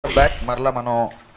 Back మరలా మనం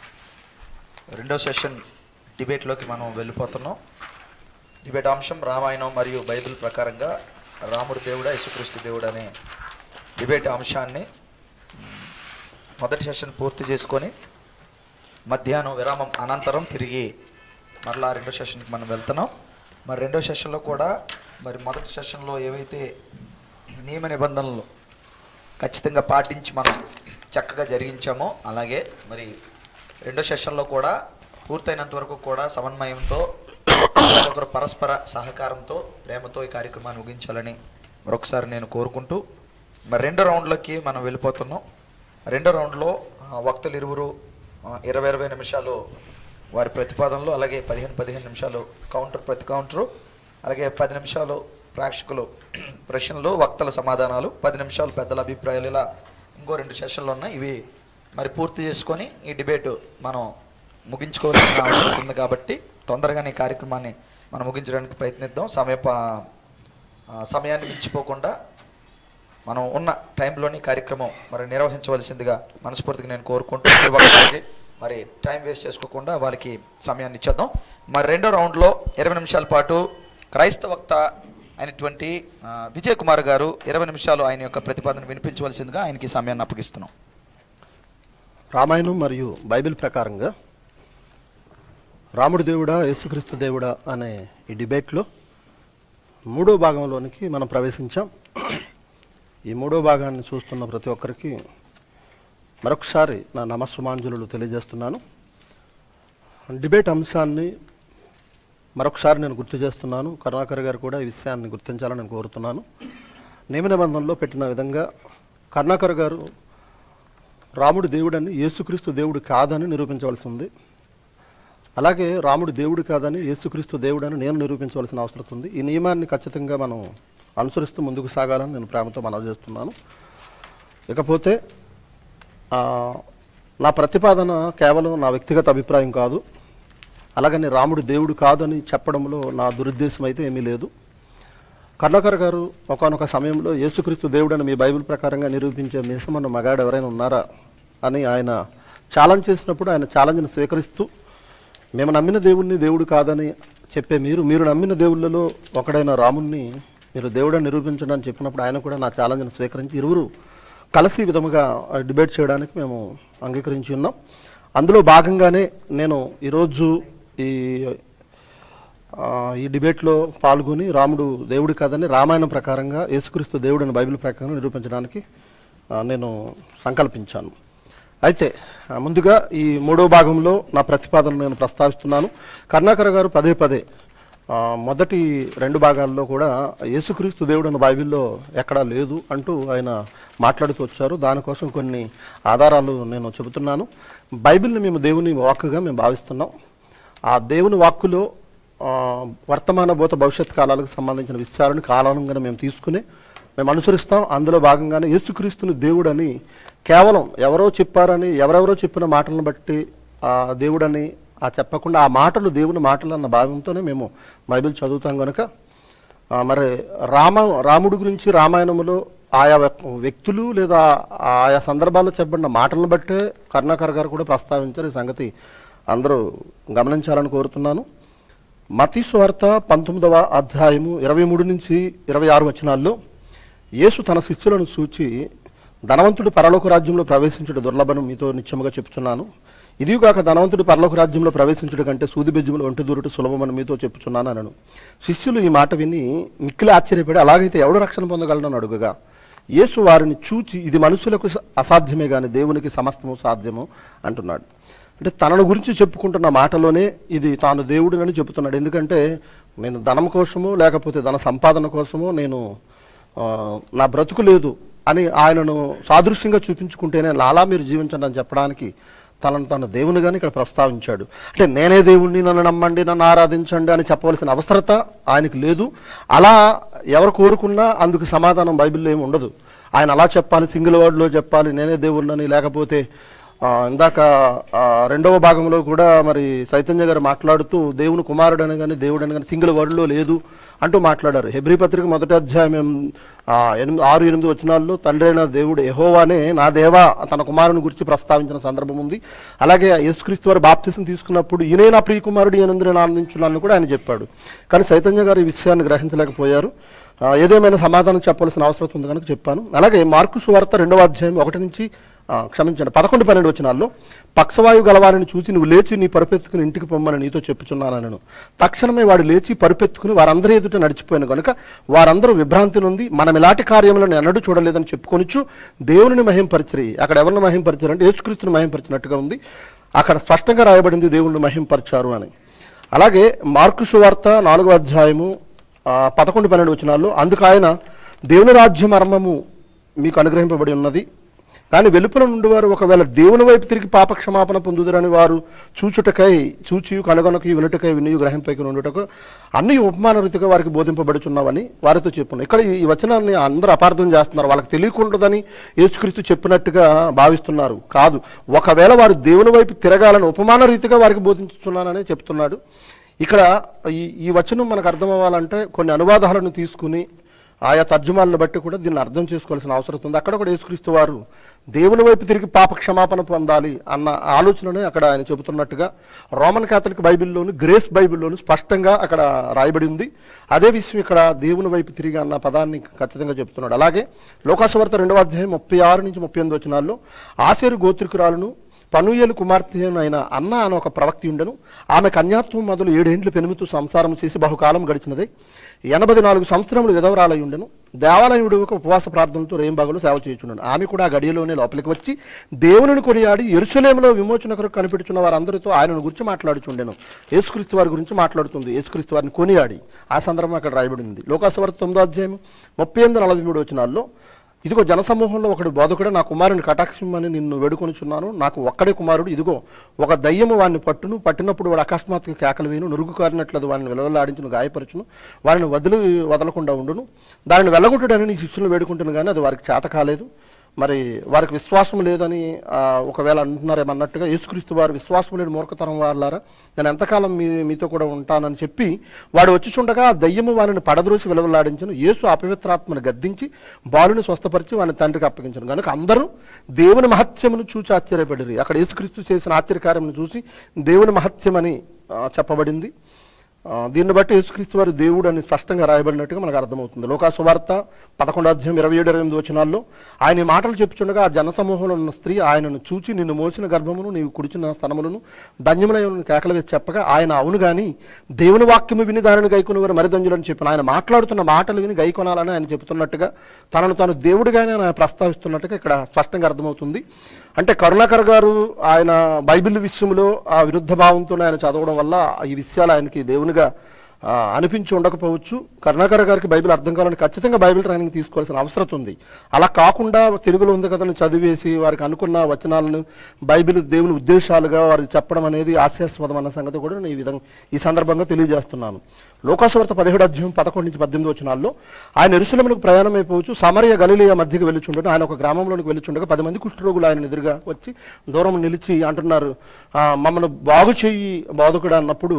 రెండో సెషన్ డిబేట్లోకి మనం వెళ్ళిపోతున్నాం డిబేట్ అంశం రామాయణం మరియు బైబిల్ ప్రకారంగా రాముడు దేవుడా యేసుక్రీస్తు దేవుడు అనే డిబేట్ అంశాన్ని మ్, మొదటి సెషన్ పూర్తి చేసుకొని మధ్యాహ్నం విరామం అనంతరం తిరిగి మరలా రెండో సెషన్కి మనం వెళ్తున్నాం మరి రెండో సెషన్లో కూడా మరి మొదటి సెషన్లో ఏవైతే నియమ నిబంధనలు ఖచ్చితంగా పాటించి మనం చక్కగా జరిగించామో అలాగే మరి రెండో సెషన్లో కూడా పూర్తయినంత వరకు కూడా సమన్వయంతో ఒకరు పరస్పర సహకారంతో ప్రేమతో ఈ కార్యక్రమాన్ని ముగించాలని మరొకసారి నేను కోరుకుంటూ మరి రెండో రౌండ్లోకి మనం వెళ్ళిపోతున్నాం రెండో రౌండ్లో ఆ, వక్తలు ఇరువురు ఆ, ఇరవై ఇరవై నిమిషాలు వారి ప్రతిపాదనలు అలాగే పదిహేను పదిహేను నిమిషాలు కౌంటర్ ప్రతి కౌంటరు అలాగే పది నిమిషాలు ప్రేక్షకులు ప్రశ్నలు వక్తల సమాధానాలు పది నిమిషాలు పెద్దల అభిప్రాయాలు ఇలా ఇంకో రెండు సెషన్లు ఉన్నాయి ఇవి మరి పూర్తి చేసుకొని ఈ డిబేట్ మనం ముగించుకోవాల్సిన అవసరం ఉంది కాబట్టి తొందరగానే ఈ కార్యక్రమాన్ని మనం ముగించడానికి ప్రయత్నిద్దాం సమయ ప- ఆ, సమయాన్ని మించిపోకుండా మనం ఉన్న టైంలోని కార్యక్రమం మరి నిర్వహించవలసిందిగా మనస్ఫూర్తిగా నేను కోరుకుంటూ ప్రతి ఒక్కరికి మరి టైం వేస్ట్ చేసుకోకుండా వాళ్ళకి సమయాన్ని ఇచ్చేద్దాం మరి రెండో రౌండ్లో ఇరవై నిమిషాల పాటు క్రైస్తవ వక్త అయినటువంటి ఆ, విజయ్ కుమార్ గారు ఇరవై నిమిషాలు ఆయన యొక్క ప్రతిపాదన వినిపించవలసిందిగా ఆయనకి ఈ సమయాన్ని అప్పగిస్తున్నాం రామాయణం మరియు బైబిల్ ప్రకారంగా రాముడు దేవుడా యేసుక్రీస్తు దేవుడా అనే ఈ డిబేట్లో మూడో భాగంలోనికి మనం ప్రవేశించాం ఈ మూడో భాగాన్ని చూస్తున్న ప్రతి ఒక్కరికి మరొకసారి నా నమస్సుమాంజలు తెలియజేస్తున్నాను డిబేట్ అంశాన్ని మరొకసారి నేను గుర్తు చేస్తున్నాను కరుణాకర్ గారు కూడా ఈ విషయాన్ని గుర్తించాలని నేను కోరుతున్నాను నియమ నిబంధనలో పెట్టిన విధంగా కరుణాకర్ గారు రాముడు దేవుడని యేసుక్రీస్తు దేవుడు కాదని నిరూపించవలసి ఉంది అలాగే రాముడు దేవుడు కాదని యేసుక్రీస్తు దేవుడని నేను నిరూపించవలసిన అవసరం ఉంది ఈ నియమాన్ని ఖచ్చితంగా మనం అనుసరిస్తూ ముందుకు సాగాలని నేను ప్రేమతో మనవి చేస్తున్నాను ఇకపోతే ఆ, నా ప్రతిపాదన కేవలం నా వ్యక్తిగత అభిప్రాయం కాదు అలాగని రాముడు దేవుడు కాదని చెప్పడంలో నా దురుద్దేశం అయితే ఏమీ లేదు కర్ణాకర్ గారు ఒకనొక సమయంలో యేసుక్రీస్తు దేవుడని మీ బైబిల్ ప్రకారంగా నిరూపించే మీసమన్న మగాడు ఎవరైనా ఉన్నారా అని ఆయన ఛాలెంజ్ చేసినప్పుడు ఆయన ఛాలెంజ్ని స్వీకరిస్తూ మేము నమ్మిన దేవుణ్ణి దేవుడు కాదని చెప్పే మీరు మీరు నమ్మిన దేవుళ్ళలో ఒకడైన రాముణ్ణి మీరు దేవుడని నిరూపించడానికి చెప్పినప్పుడు ఆయన కూడా నా ఛాలెంజ్ని స్వీకరించి ఇరువురు కలిసి ఈ విధముగా డిబేట్ చేయడానికి మేము అంగీకరించి ఉన్నాం అందులో భాగంగానే నేను ఈరోజు ఈ ఆ, ఈ డిబేట్లో పాల్గొని రాముడు దేవుడు కాదని రామాయణం ప్రకారంగా యేసుక్రీస్తు దేవుడు అని బైబిల్ ప్రకారం నిరూపించడానికి ఆ, నేను సంకల్పించాను అయితే ఆ, ముందుగా ఈ మూడో భాగంలో నా ప్రతిపాదన నేను ప్రస్తావిస్తున్నాను కరుణాకర్ గారు పదే పదే ఆ, మొదటి రెండు భాగాల్లో కూడా యేసుక్రీస్తు దేవుడు అని బైబిల్లో ఎక్కడా లేదు అంటూ ఆయన మాట్లాడుతూ వచ్చారు దానికోసం కొన్ని ఆధారాలు నేను చెబుతున్నాను బైబిల్ని మేము దేవుని వాక్కుగా మేము భావిస్తున్నాం ఆ దేవుని వాక్కులో ఆ, వర్తమాన భూత భవిష్యత్ కాలాలకు సంబంధించిన విషయాలను కాలానుగుణంగా మేము తీసుకుని మేము అనుసరిస్తాం అందులో భాగంగానే యేసుక్రీస్తుని దేవుడని కేవలం ఎవరో చెప్పారని ఎవరెవరో చెప్పిన మాటలను బట్టి ఆ దేవుడని ఆ చెప్పకుండా ఆ మాటలు దేవుని మాటలు అన్న భాగంతోనే మేము బైబిల్ చదువుతాం కనుక ఆ, మరి రామ రాముడి గురించి రామాయణంలో ఆయా వ్యక్- వ్యక్తులు లేదా ఆయా సందర్భాల్లో చెప్పబడిన మాటలను బట్టే కరుణాకర్ గారు కూడా ప్రస్తావించారు ఈ సంగతి అందరూ గమనించాలని కోరుతున్నాను మతీ స్వార్త పంతొమ్మిదవ అధ్యాయము ఇరవై మూడు నుంచి ఇరవై ఆరు వచనాల్లో యేసు తన శిష్యులను సూచి ధనవంతుడు పరలోక రాజ్యంలో ప్రవేశించుడు దుర్లభను మీతో నిత్యముగా చెప్తున్నాను ఇదిగాక ధనవంతుడు పరలోక రాజ్యంలో ప్రవేశించుడు కంటే సూది బెజ్జములు ఒంటి దూరుడు సులభమని మీతో చెప్పుచున్నాను అనను శిష్యులు ఈ మాట విని మిక్కిలి ఆశ్చర్యపడి అలాగైతే ఎవడు రక్షణ పొందగలనని అడుగుగా యేసు వారిని చూచి ఇది మనుషులకు స- అసాధ్యమే కానీ దేవునికి సమస్తము సాధ్యము అంటున్నాడు అంటే తనను గురించి చెప్పుకుంటున్న మాటలోనే ఇది తాను దేవుడినని చెబుతున్నాడు ఎందుకంటే నేను ధనం కోసమో లేకపోతే ధన సంపాదన కోసమో నేను ఆ, నా బ్రతుకు లేదు అని ఆయనను సాదృశ్యంగా చూపించుకుంటేనే నాలా మీరు జీవించండి అని చెప్పడానికి తనను తన దేవునిగాని ఇక్కడ ప్రస్తావించాడు అంటే నేనే దేవుణ్ణి నన్ను నమ్మండి నన్ను ఆరాధించండి అని చెప్పవలసిన అవసరత ఆయనకు లేదు అలా ఎవరు కోరుకున్నా అందుకు సమాధానం బైబిల్లో ఏమి ఉండదు ఆయన అలా చెప్పాలి సింగిల్ వర్డ్లో చెప్పాలి నేనే దేవుణ్ణని లేకపోతే ఆ, ఇందాక ఆ, రెండవ భాగంలో కూడా మరి చైతన్య గారు మాట్లాడుతూ దేవుని కుమారుడు అని కానీ దేవుడు అని కానీ సింగిల్ వర్డ్లో లేదు అంటూ మాట్లాడారు హెబ్రి పత్రిక మొదటి అధ్యాయం ఎం- ఆ, ఎనిమిది ఆరు ఎనిమిది వచనాల్లో తండ్రి అయిన దేవుడు యెహోవానే నా దేవా తన కుమారుని గురించి ప్రస్తావించిన సందర్భం ఉంది అలాగే యేసుక్రీస్తు వారు బాప్తిసం తీసుకున్నప్పుడు ఈయనే నా ప్రియ కుమారుడు ఈయనందు నేను ఆనందించున్నాను కూడా ఆయన చెప్పాడు కానీ చైతన్య గారు ఈ విషయాన్ని గ్రహించలేకపోయారు ఆ, ఏదేమైనా సమాధానం చెప్పవలసిన అవసరం ఉంది కనుక చెప్పాను అలాగే మార్కు సువార్త రెండవ అధ్యాయం ఒకటి నుంచి ఆ, క్షమించండి పదకొండు పన్నెండు వచ్చినాల్లో పక్షవాయు గలవారిని చూసి నువ్వు లేచి నీ పరుపెత్తుకుని ఇంటికి పొమ్మని నీతో చెప్పుచున్నాను నేను తక్షణమే వాడు లేచి పరుపెత్తుకుని వారందరి ఎదుట నడిచిపోయాను కనుక వారందరూ విభ్రాంతి నుండి మనం ఇలాంటి కార్యములను ఎన్నడూ చూడలేదని చెప్పుకొనిచ్చు దేవుని మహింపరిచరి అక్కడ ఎవరిని మహింపరిచారు అంటే యేసుక్రీస్తుని మహింపరిచినట్టుగా ఉంది అక్కడ స్పష్టంగా రాయబడింది దేవుణ్ణి మహింపరిచారు అని అలాగే మార్కు సువార్త నాలుగో అధ్యాయము ఆ, పదకొండు పన్నెండు వచనాల్లో అందుకు ఆయన దేవుని రాజ్య మర్మము మీకు అనుగ్రహింపబడి ఉన్నది కానీ వెలుపల నుండి వారు ఒకవేళ దేవుని వైపు తిరిగి పాప క్షమాపణ పొందుదురని వారు చూచుటకై చూచి కనుగొనకి వినుటకై వినియు గ్రహింపైకి నుండుటకు అన్ని ఉపమాన రీతిగా వారికి బోధింపబడుచున్నావని వారితో చెప్పును ఇక్కడ ఈ వచనాన్ని అందరూ అపార్థం చేస్తున్నారు వాళ్ళకి తెలియకుండదని యేసుక్రీస్తు చెప్పినట్టుగా భావిస్తున్నారు కాదు ఒకవేళ వారు దేవుని వైపు తిరగాలని ఉపమాన రీతిగా వారికి బోధించుతున్నానని చెప్తున్నాడు ఇక్కడ ఈ ఈ వచనం మనకు అర్థం అవ్వాలంటే కొన్ని అనువాదాలను తీసుకుని ఆయా తర్జుమాలను బట్టి కూడా దీన్ని అర్థం చేసుకోవాల్సిన అవసరం ఉంది అక్కడ కూడా యేసుక్రీస్తు వారు దేవుని వైపు తిరిగి పాప క్షమాపణ పొందాలి అన్న ఆలోచననే అక్కడ ఆయన చెబుతున్నట్టుగా రోమన్ కాథలిక్ బైబిల్లోను గ్రేస్ బైబిల్లోను స్పష్టంగా అక్కడ రాయబడి ఉంది అదే విషయం ఇక్కడ దేవుని వైపు తిరిగి అన్న పదాన్ని ఖచ్చితంగా చెప్తున్నాడు అలాగే లోకాసువార్త రెండవ అధ్యాయం ముప్పై ఆరు నుంచి ముప్పై ఎనిమిది వచనాల్లో ఆశేరు గోత్రికురాలను పనుయేలు కుమార్తె అయిన అన్న అని ఒక ప్రవక్తి ఉండను ఆమె కన్యాత్వం మొదలు ఏడేండ్లు పెనుముతూ సంసారం చేసి బహుకాలం గడిచినది ఎనభై నాలుగు సంవత్సరములు విధవరాలై ఉండెను దేవాలయుడు ఒక ఉపవాస ప్రార్థనతో రేంబాగులు సేవ చేయుచుండను ఆమె కూడా ఆ గడియలోనే లోపలికి వచ్చి దేవునిని కొనియాడి ఎరుసలేములో విమోచన కొరకు కనిపెడుచున్న వారందరితో ఆయనను గురించి మాట్లాడుచుండెను యేసుక్రీస్తు వారి గురించి మాట్లాడుతుంది యేసుక్రీస్తు వారిని కొనియాడి ఆ సందర్భం అక్కడ రాయబడింది లోకాసువార్త తొమ్మిదో అధ్యాయం ముప్పై ఎనిమిది నలభై మూడు వచనాల్లో ఇదిగో జనసమూహంలో ఒకడు బోధకుడు నా కుమారుని కటాక్షమని నిన్ను వేడుకొనిచున్నాను నాకు ఒక్కడే కుమారుడు ఇదిగో ఒక దయ్యము వాడిని పట్టును పట్టినప్పుడు వాడు అకస్మాత్తుగా కేకలు వేయను నురుగు కారినట్లది వాడిని విలవలాడించును గాయపరచును వారిని వదిలి వదలకుండా ఉండును దానిని వెళ్ళగొట్టుడని నీ శిష్యులు వేడుకుంటును కానీ అది వారికి చేత కాలేదు మరి వారికి విశ్వాసం లేదని ఆ, ఒకవేళ అంటున్నారేమన్నట్టుగా యేసుక్రీస్తు వారు విశ్వాసం లేని మూర్ఖతరం వాళ్ళారా నేను ఎంతకాలం మీ మీతో కూడా ఉంటానని చెప్పి వాడు వచ్చి చూడగా ఆ దయ్యము వారిని పడద్రోసి విలువలాడించను యేసు అపవిత్రాత్మను గద్దించి బాలుని స్వస్థపరిచి వాని తండ్రికి అప్పగించను కనుక అందరూ దేవుని మహత్యమును చూసి ఆశ్చర్యపడిరి అక్కడ యేసుక్రీస్తు చేసిన ఆశ్చర్యకార్యమును చూసి దేవుని మహత్యమని ఆ, చెప్పబడింది ఆ, దీన్ని బట్టి యేసుక్రీస్తు వారు దేవుడు అని స్పష్టంగా రాయబడినట్టుగా మనకు అర్థమవుతుంది లోకాసు వార్త పదకొండు అధ్యాయం ఇరవై ఏడు ఇరవై ఎనిమిది వచనాల్లో ఆయన ఈ మాటలు చెప్పుచుండగా ఆ జనసమూహంలో ఉన్న స్త్రీ ఆయనను చూచి నిన్ను మోసిన గర్భమును నీవు కుడిచిన స్తనములను ధన్యములైన కేకలు వేసి చెప్పగా ఆయన అవును గాని దేవుని వాక్యము విని దానిని గైకొని వారు మరిదంజులని చెప్పిన ఆయన మాట్లాడుతున్న మాటలు విని గైకొనాలని ఆయన చెబుతున్నట్టుగా తనను తాను దేవుడిగానే ఆయన ప్రస్తావిస్తున్నట్టుగా ఇక్కడ స్పష్టంగా అర్థమవుతుంది అంటే కరుణాకర్ గారు ఆయన బైబిల్ విషయంలో ఆ విరుద్ధ భావంతో ఆయన చదవడం వల్ల ఈ విషయాలు ఆయనకి దేవునిగా ఆ, అనిపించి ఉండకపోవచ్చు కరుణాకర్ గారికి బైబిల్ అర్థం కావాలని ఖచ్చితంగా బైబిల్ ట్రైనింగ్ తీసుకోవాల్సిన అవసరం ఉంది అలా కాకుండా తెలుగులో ఉంది కదా అని చదివేసి వారికి అనుకున్న వచనాలను బైబిల్ దేవుని ఉద్దేశాలుగా వారికి చెప్పడం అనేది హాస్యాస్పదం అన్న సంగతి కూడా నేను ఈ విధంగా ఈ సందర్భంగా తెలియజేస్తున్నాను లోకాసువార్త పదిహేడు అధ్యాయం పదకొండు నుంచి పద్దెనిమిది వచనాల్లో ఆయన ఎరుసలములకు ప్రయాణం అయిపోవచ్చు సమరయ గలిలియ మధ్యకి వెళ్ళుచుండగా ఆయన ఒక గ్రామంలోనికి వెళ్ళుచుండగా పది మంది కుష్ఠరోగులు ఆయన ఎదురుగా వచ్చి దూరం నిలిచి అంటున్నారు "ఆ, మమ్మల్ని బాగు చెయ్యి బాధకుడు అన్నప్పుడు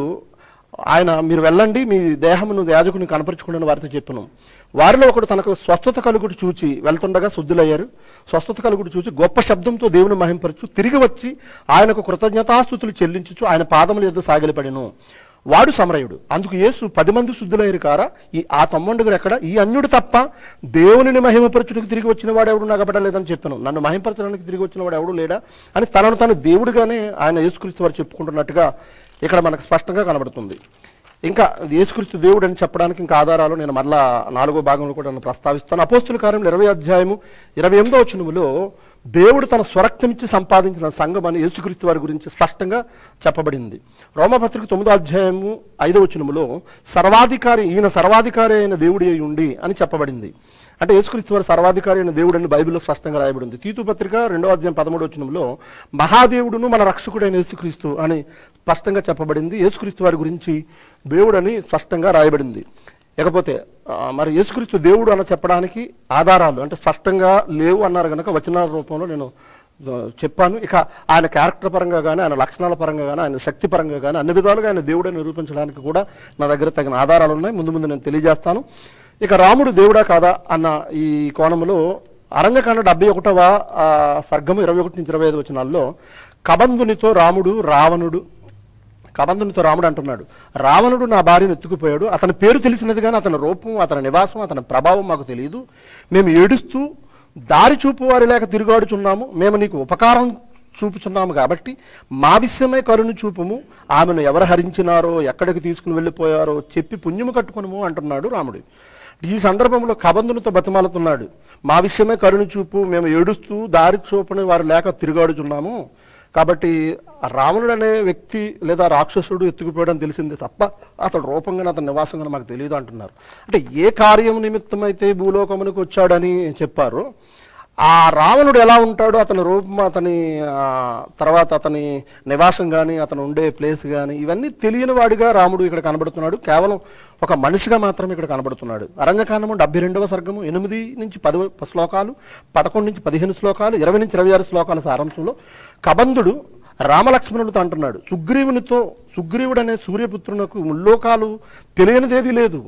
ఆయన మీరు వెళ్ళండి మీ దేహమును యాజకుని కనపరుచుకుని వారితో చెప్పను వారిలో ఒకడు తనకు స్వస్థత కలుగుడు చూచి వెళ్తుండగా శుద్ధులయ్యారు స్వస్థత కలుగుడు చూచి గొప్ప శబ్దంతో దేవుని మహింపరచు తిరిగి వచ్చి ఆయనకు కృతజ్ఞతాస్థుతులు చెల్లించుచు ఆయన పాదముల యొద్ద సాగిలపడెను వాడు సమరయుడు అందుకు యేసు పది మంది శుద్ధులయ్యారు కారా ఈ ఆ తమ్ముడుగురు ఎక్కడ ఈ అన్యుడు తప్ప దేవునిని మహిమపరచుడికి తిరిగి వచ్చిన వాడు ఎవడు నగబడలేదని చెప్పాను నన్ను మహిమపరచడానికి తిరిగి వచ్చిన వాడు ఎవడు లేడా అని తనను తను దేవుడిగానే ఆయన యేసుక్రీస్తు వారు చెప్పుకుంటున్నట్టుగా ఇక్కడ మనకు స్పష్టంగా కనబడుతుంది ఇంకా యేసుక్రీస్తు దేవుడు అని చెప్పడానికి ఇంకా ఆధారాలు నేను మరలా నాలుగో భాగంలో కూడా నేను ప్రస్తావిస్తాను అపోస్తుల కార్యంలో ఇరవై అధ్యాయము ఇరవై ఎనిమిదో వచనములో దేవుడు తన స్వరక్తమిచ్చి సంపాదించిన సంఘం అని యేసుక్రీస్తు వారి గురించి స్పష్టంగా చెప్పబడింది రోమపత్రిక తొమ్మిదో అధ్యాయము ఐదో వచనములో సర్వాధికారి ఈయన సర్వాధికారి అయిన దేవుడి అయి ఉండి అని చెప్పబడింది అంటే యేసుక్రీస్తు వారు సర్వాధికారి అయిన దేవుడు అని బైబిల్లో స్పష్టంగా రాయబడింది తీతు పత్రిక రెండో అధ్యాయం పదమూడు వచనంలో మహాదేవుడును మన రక్షకుడైన యేసుక్రీస్తు అని స్పష్టంగా చెప్పబడింది యేసుక్రీస్తు వారి గురించి దేవుడు అని స్పష్టంగా రాయబడింది ఇకపోతే ఆ, మరి యేసుక్రీస్తు దేవుడు అని చెప్పడానికి ఆధారాలు అంటే స్పష్టంగా లేవు అన్నారు కనుక వచనాల రూపంలో నేను ఆ, చెప్పాను ఇక ఆయన క్యారెక్టర్ పరంగా కానీ ఆయన లక్షణాల పరంగా కానీ ఆయన శక్తి పరంగా కానీ అన్ని విధాలుగా ఆయన దేవుడే నిరూపించడానికి కూడా నా దగ్గర తగిన ఆధారాలు ఉన్నాయి ముందు ముందు నేను తెలియజేస్తాను ఇక రాముడు దేవుడా కాదా అన్న ఈ కోణంలో అరణ్యకాండ డెబ్బై ఒకటవ ఆ, సర్గము ఇరవై ఒకటి నుంచి ఇరవై ఐదు వచనాల్లో కబంధునితో రాముడు రావణుడు కబంధునితో రాముడు అంటున్నాడు రావణుడు నా భార్యను ఎత్తుకుపోయాడు అతని పేరు తెలిసినది కానీ అతని రూపం అతని నివాసం అతని ప్రభావం మాకు తెలియదు మేము ఏడుస్తూ దారి చూపు వారి లేక తిరుగాడుచున్నాము మేము నీకు ఉపకారం చూపుచున్నాము కాబట్టి మా విషయమై కరుణ చూపుము ఆమెను ఎవరు హరించినారో ఎక్కడికి తీసుకుని వెళ్ళిపోయారో చెప్పి పుణ్యము కట్టుకునుము అంటున్నాడు రాముడు ఈ సందర్భంలో కబంధునితో బతిమాలుతున్నాడు మా విషయమే కరుణ చూపు మేము ఏడుస్తూ దారి చూపని వారు లేక తిరుగాడుచున్నాము కాబట్టి ఆ రావణుడు అనే వ్యక్తి లేదా రాక్షసుడు ఎత్తుకుపోయడం తెలిసిందే తప్ప అతడు రూపంగా అతని నివాసంగా మాకు తెలియదు అంటున్నారు అంటే ఏ కార్యం నిమిత్తమైతే భూలోకమునికి వచ్చాడని చెప్పారు ఆ రావణుడు ఎలా ఉంటాడో అతని రూపం అతని ఆ, తర్వాత అతని నివాసం కానీ అతను ఉండే ప్లేస్ కానీ ఇవన్నీ తెలియని వాడిగా రాముడు ఇక్కడ కనబడుతున్నాడు కేవలం ఒక మనిషిగా మాత్రమే ఇక్కడ కనబడుతున్నాడు అరణ్యకాండము డెబ్బై రెండవ సర్గము ఎనిమిది నుంచి పది శ్లోకాలు పదకొండు నుంచి పదిహేను శ్లోకాలు ఇరవై నుంచి ఇరవై ఆరు శ్లోకాల సారాంశంలో కబంధుడు రామలక్ష్మణుడితో అంటున్నాడు సుగ్రీవునితో సుగ్రీవుడు అనే సూర్యపుత్రునకు ముల్లోకాలు తెలియనిదేది లేదు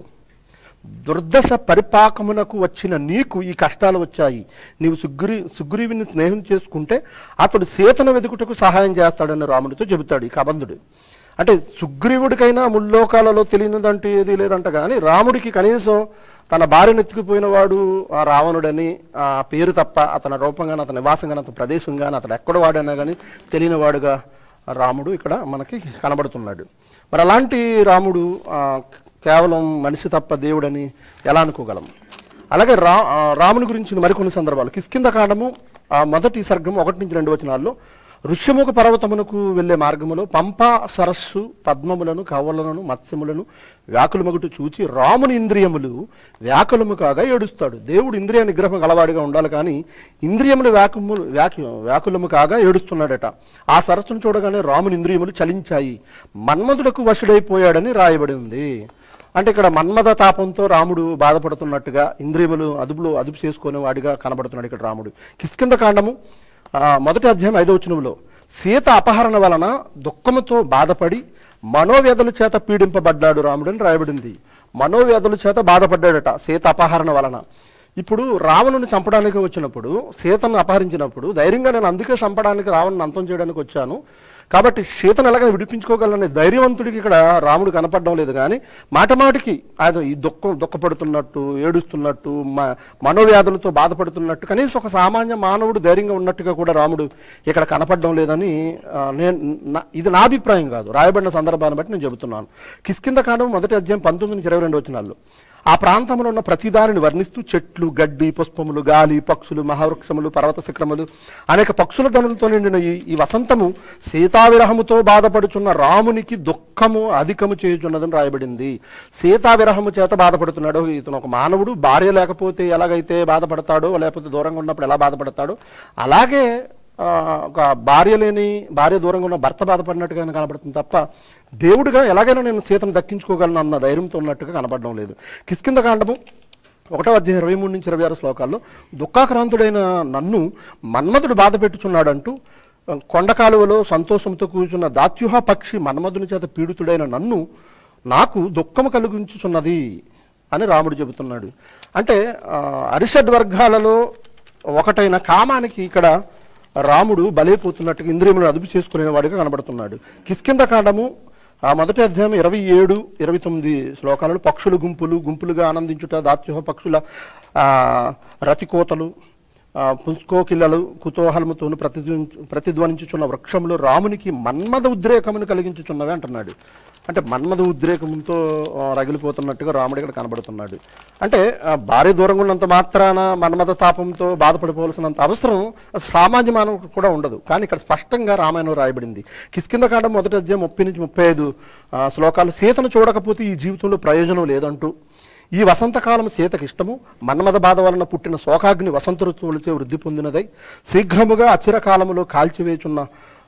దుర్దశ పరిపాకమునకు వచ్చిన నీకు ఈ కష్టాలు వచ్చాయి నీవు సుగ్రీ సుగ్రీవుని స్నేహం చేసుకుంటే అతడు సీతను వెతుకుటకు సహాయం చేస్తాడని రాముడితో చెబుతాడు ఈ కబంధుడు అంటే సుగ్రీవుడికైనా ముల్లోకాలలో తెలియనిదంటూ ఏది లేదంట కానీ రాముడికి కనీసం తన భార్యను ఎత్తుకుపోయిన వాడు ఆ రావణుడని ఆ పేరు తప్ప అతని రూపం కానీ అతని నివాసం కానీ అతని ప్రదేశం కానీ అతడు ఎక్కడ వాడైనా కానీ తెలియని వాడుగా రాముడు ఇక్కడ మనకి కనబడుతున్నాడు మరి అలాంటి రాముడు ఆ, కేవలం మనిషి తప్ప దేవుడని ఎలా అనుకోగలం అలాగే రా ఆ, రాముని గురించి మరికొన్ని సందర్భాలు కిష్కింద కాండము ఆ మొదటి సర్గం ఒకటి నుంచి రెండు వచనాల్లో ఋష్యముఖ పర్వతమునకు వెళ్ళే మార్గములో పంపా సరస్సు పద్మములను కవలను మత్స్యములను వ్యాకులమగుటు చూచి రాముని ఇంద్రియములు వ్యాకులము కాగా ఏడుస్తాడు దేవుడు ఇంద్రియ నిగ్రహం గలవాడిగా ఉండాలి కానీ ఇంద్రియములు వ్యాకుములు వ్యాకు వ్యాకులము కాగా ఏడుస్తున్నాడట ఆ సరస్సును చూడగానే రాముని ఇంద్రియములు చలించాయి మన్మధులకు వశుడైపోయాడని రాయబడి ఉంది అంటే ఇక్కడ మన్మథ తాపంతో రాముడు బాధపడుతున్నట్టుగా ఇంద్రియములు అదుపులో అదుపు చేసుకునే వాడిగా కనబడుతున్నాడు ఇక్కడ రాముడు కిష్కింద కాండము ఆ, మొదటి అధ్యాయం ఐదవ వచనంలో సీత అపహరణ వలన దుఃఖముతో బాధపడి మనోవ్యధుల చేత పీడింపబడ్డాడు రాముడు అని రాయబడింది మనోవ్యధుల చేత బాధపడ్డాడట సీత అపహరణ వలన ఇప్పుడు రావణుని చంపడానికి వచ్చినప్పుడు సీతను అపహరించినప్పుడు ధైర్యంగా నేను అందుకే చంపడానికి రావణుని అంతం చేయడానికి వచ్చాను కాబట్టి సీతను ఎలాగైనా విడిపించుకోగలనే ధైర్యవంతుడికి ఇక్కడ రాముడు కనపడడం లేదు కానీ మాట మాటికి ఆయన ఈ దుఃఖం దుఃఖపడుతున్నట్టు ఏడుస్తున్నట్టు మ మనోవ్యాధులతో బాధపడుతున్నట్టు కనీసం ఒక సామాన్య మానవుడు ధైర్యంగా ఉన్నట్టుగా కూడా రాముడు ఇక్కడ కనపడడం లేదని ఆ, నేను నా- ఇది నా అభిప్రాయం కాదు రాయబడిన సందర్భాన్ని బట్టి నేను చెబుతున్నాను కిష్కింద కాండం మొదటి అధ్యాయం పంతొమ్మిది నుంచి ఇరవై రెండు వచనాల్లో ఆ ప్రాంతంలో ఉన్న ప్రతిదారిని వర్ణిస్తూ చెట్లు గడ్డి పుష్పములు గాలి పక్షులు మహావృక్షములు పర్వత శిఖరములు అనేక పక్షుల ధనులతో నిండిన ఈ ఈ వసంతము సీతావిరహముతో బాధపడుచున్న రామునికి దుఃఖము అధికము చేయుచున్నదని రాయబడింది సీతావిరహము చేత బాధపడుతున్నాడు ఇతను ఒక మానవుడు భార్య లేకపోతే ఎలాగైతే బాధపడతాడో లేకపోతే దూరంగా ఉన్నప్పుడు ఎలా బాధపడతాడో అలాగే ఆ, ఒక భార్య లేని భార్య దూరంగా ఉన్న భర్త బాధపడినట్టుగా కనబడుతుంది తప్ప దేవుడిగా ఎలాగైనా నేను సీతను దక్కించుకోగలను అన్న ధైర్యంతో ఉన్నట్టుగా కనపడడం లేదు కిష్కింద కాండము ఒకటో అధ్యాయం ఇరవై మూడు నుంచి ఇరవై ఆరు శ్లోకాల్లో దుఃఖాక్రాంతుడైన నన్ను మన్మధుడు బాధ పెట్టుచున్నాడంటూ కొండ కాలువలో సంతోషంతో కూర్చున్న దాత్యుహ పక్షి మన్మధుని చేత పీడితుడైన నన్ను నాకు దుఃఖము కలిగించుచున్నది అని రాముడు చెబుతున్నాడు అంటే ఆ, అరిషడ్ వర్గాలలో ఒకటైన కామానికి ఇక్కడ రాముడు బలైపోతున్నట్టుగా ఇంద్రియములను అదుపు చేసుకునే వాడిగా కనబడుతున్నాడు కిష్కింద కాండము ఆ మొదటి అధ్యాయం ఇరవై ఏడు ఇరవై తొమ్మిది శ్లోకాలలో పక్షులు గుంపులు గుంపులుగా ఆనందించుట దాత్యుహ పక్షుల ఆ, రతికోతలు ఆ, పుంస్కోకిల్లలు కుతూహలముతోను ప్రతిధ్వని ప్రతిధ్వనించుచున్న వృక్షములు రామునికి మన్మద ఉద్రేకమును కలిగించుచున్నవి అంటున్నాడు అంటే మన్మద ఉద్రేకంతో ఆ, రగిలిపోతున్నట్టుగా రాముడు ఇక్కడ కనబడుతున్నాడు అంటే ఆ, భార్య దూరంగా ఉన్నంత మాత్రాన మన్మద తాపంతో బాధపడిపోవలసినంత అవసరం సామాన్య మానవుడు కూడా ఉండదు కానీ ఇక్కడ స్పష్టంగా రామాయణం రాయబడింది కిష్కింద కాండం మొదటి అధ్యాయం ముప్పై నుంచి ముప్పై ఐదు ఆ, శ్లోకాలు సీతను చూడకపోతే ఈ జీవితంలో ప్రయోజనం లేదంటూ ఈ వసంతకాలం సీతకి ఇష్టము మన్మద బాధ వలన పుట్టిన శోకాగ్ని వసంత ఋతువులచే వృద్ధి పొందినదై శీఘ్రముగా అచిరకాలములో కాల్చివేచున్న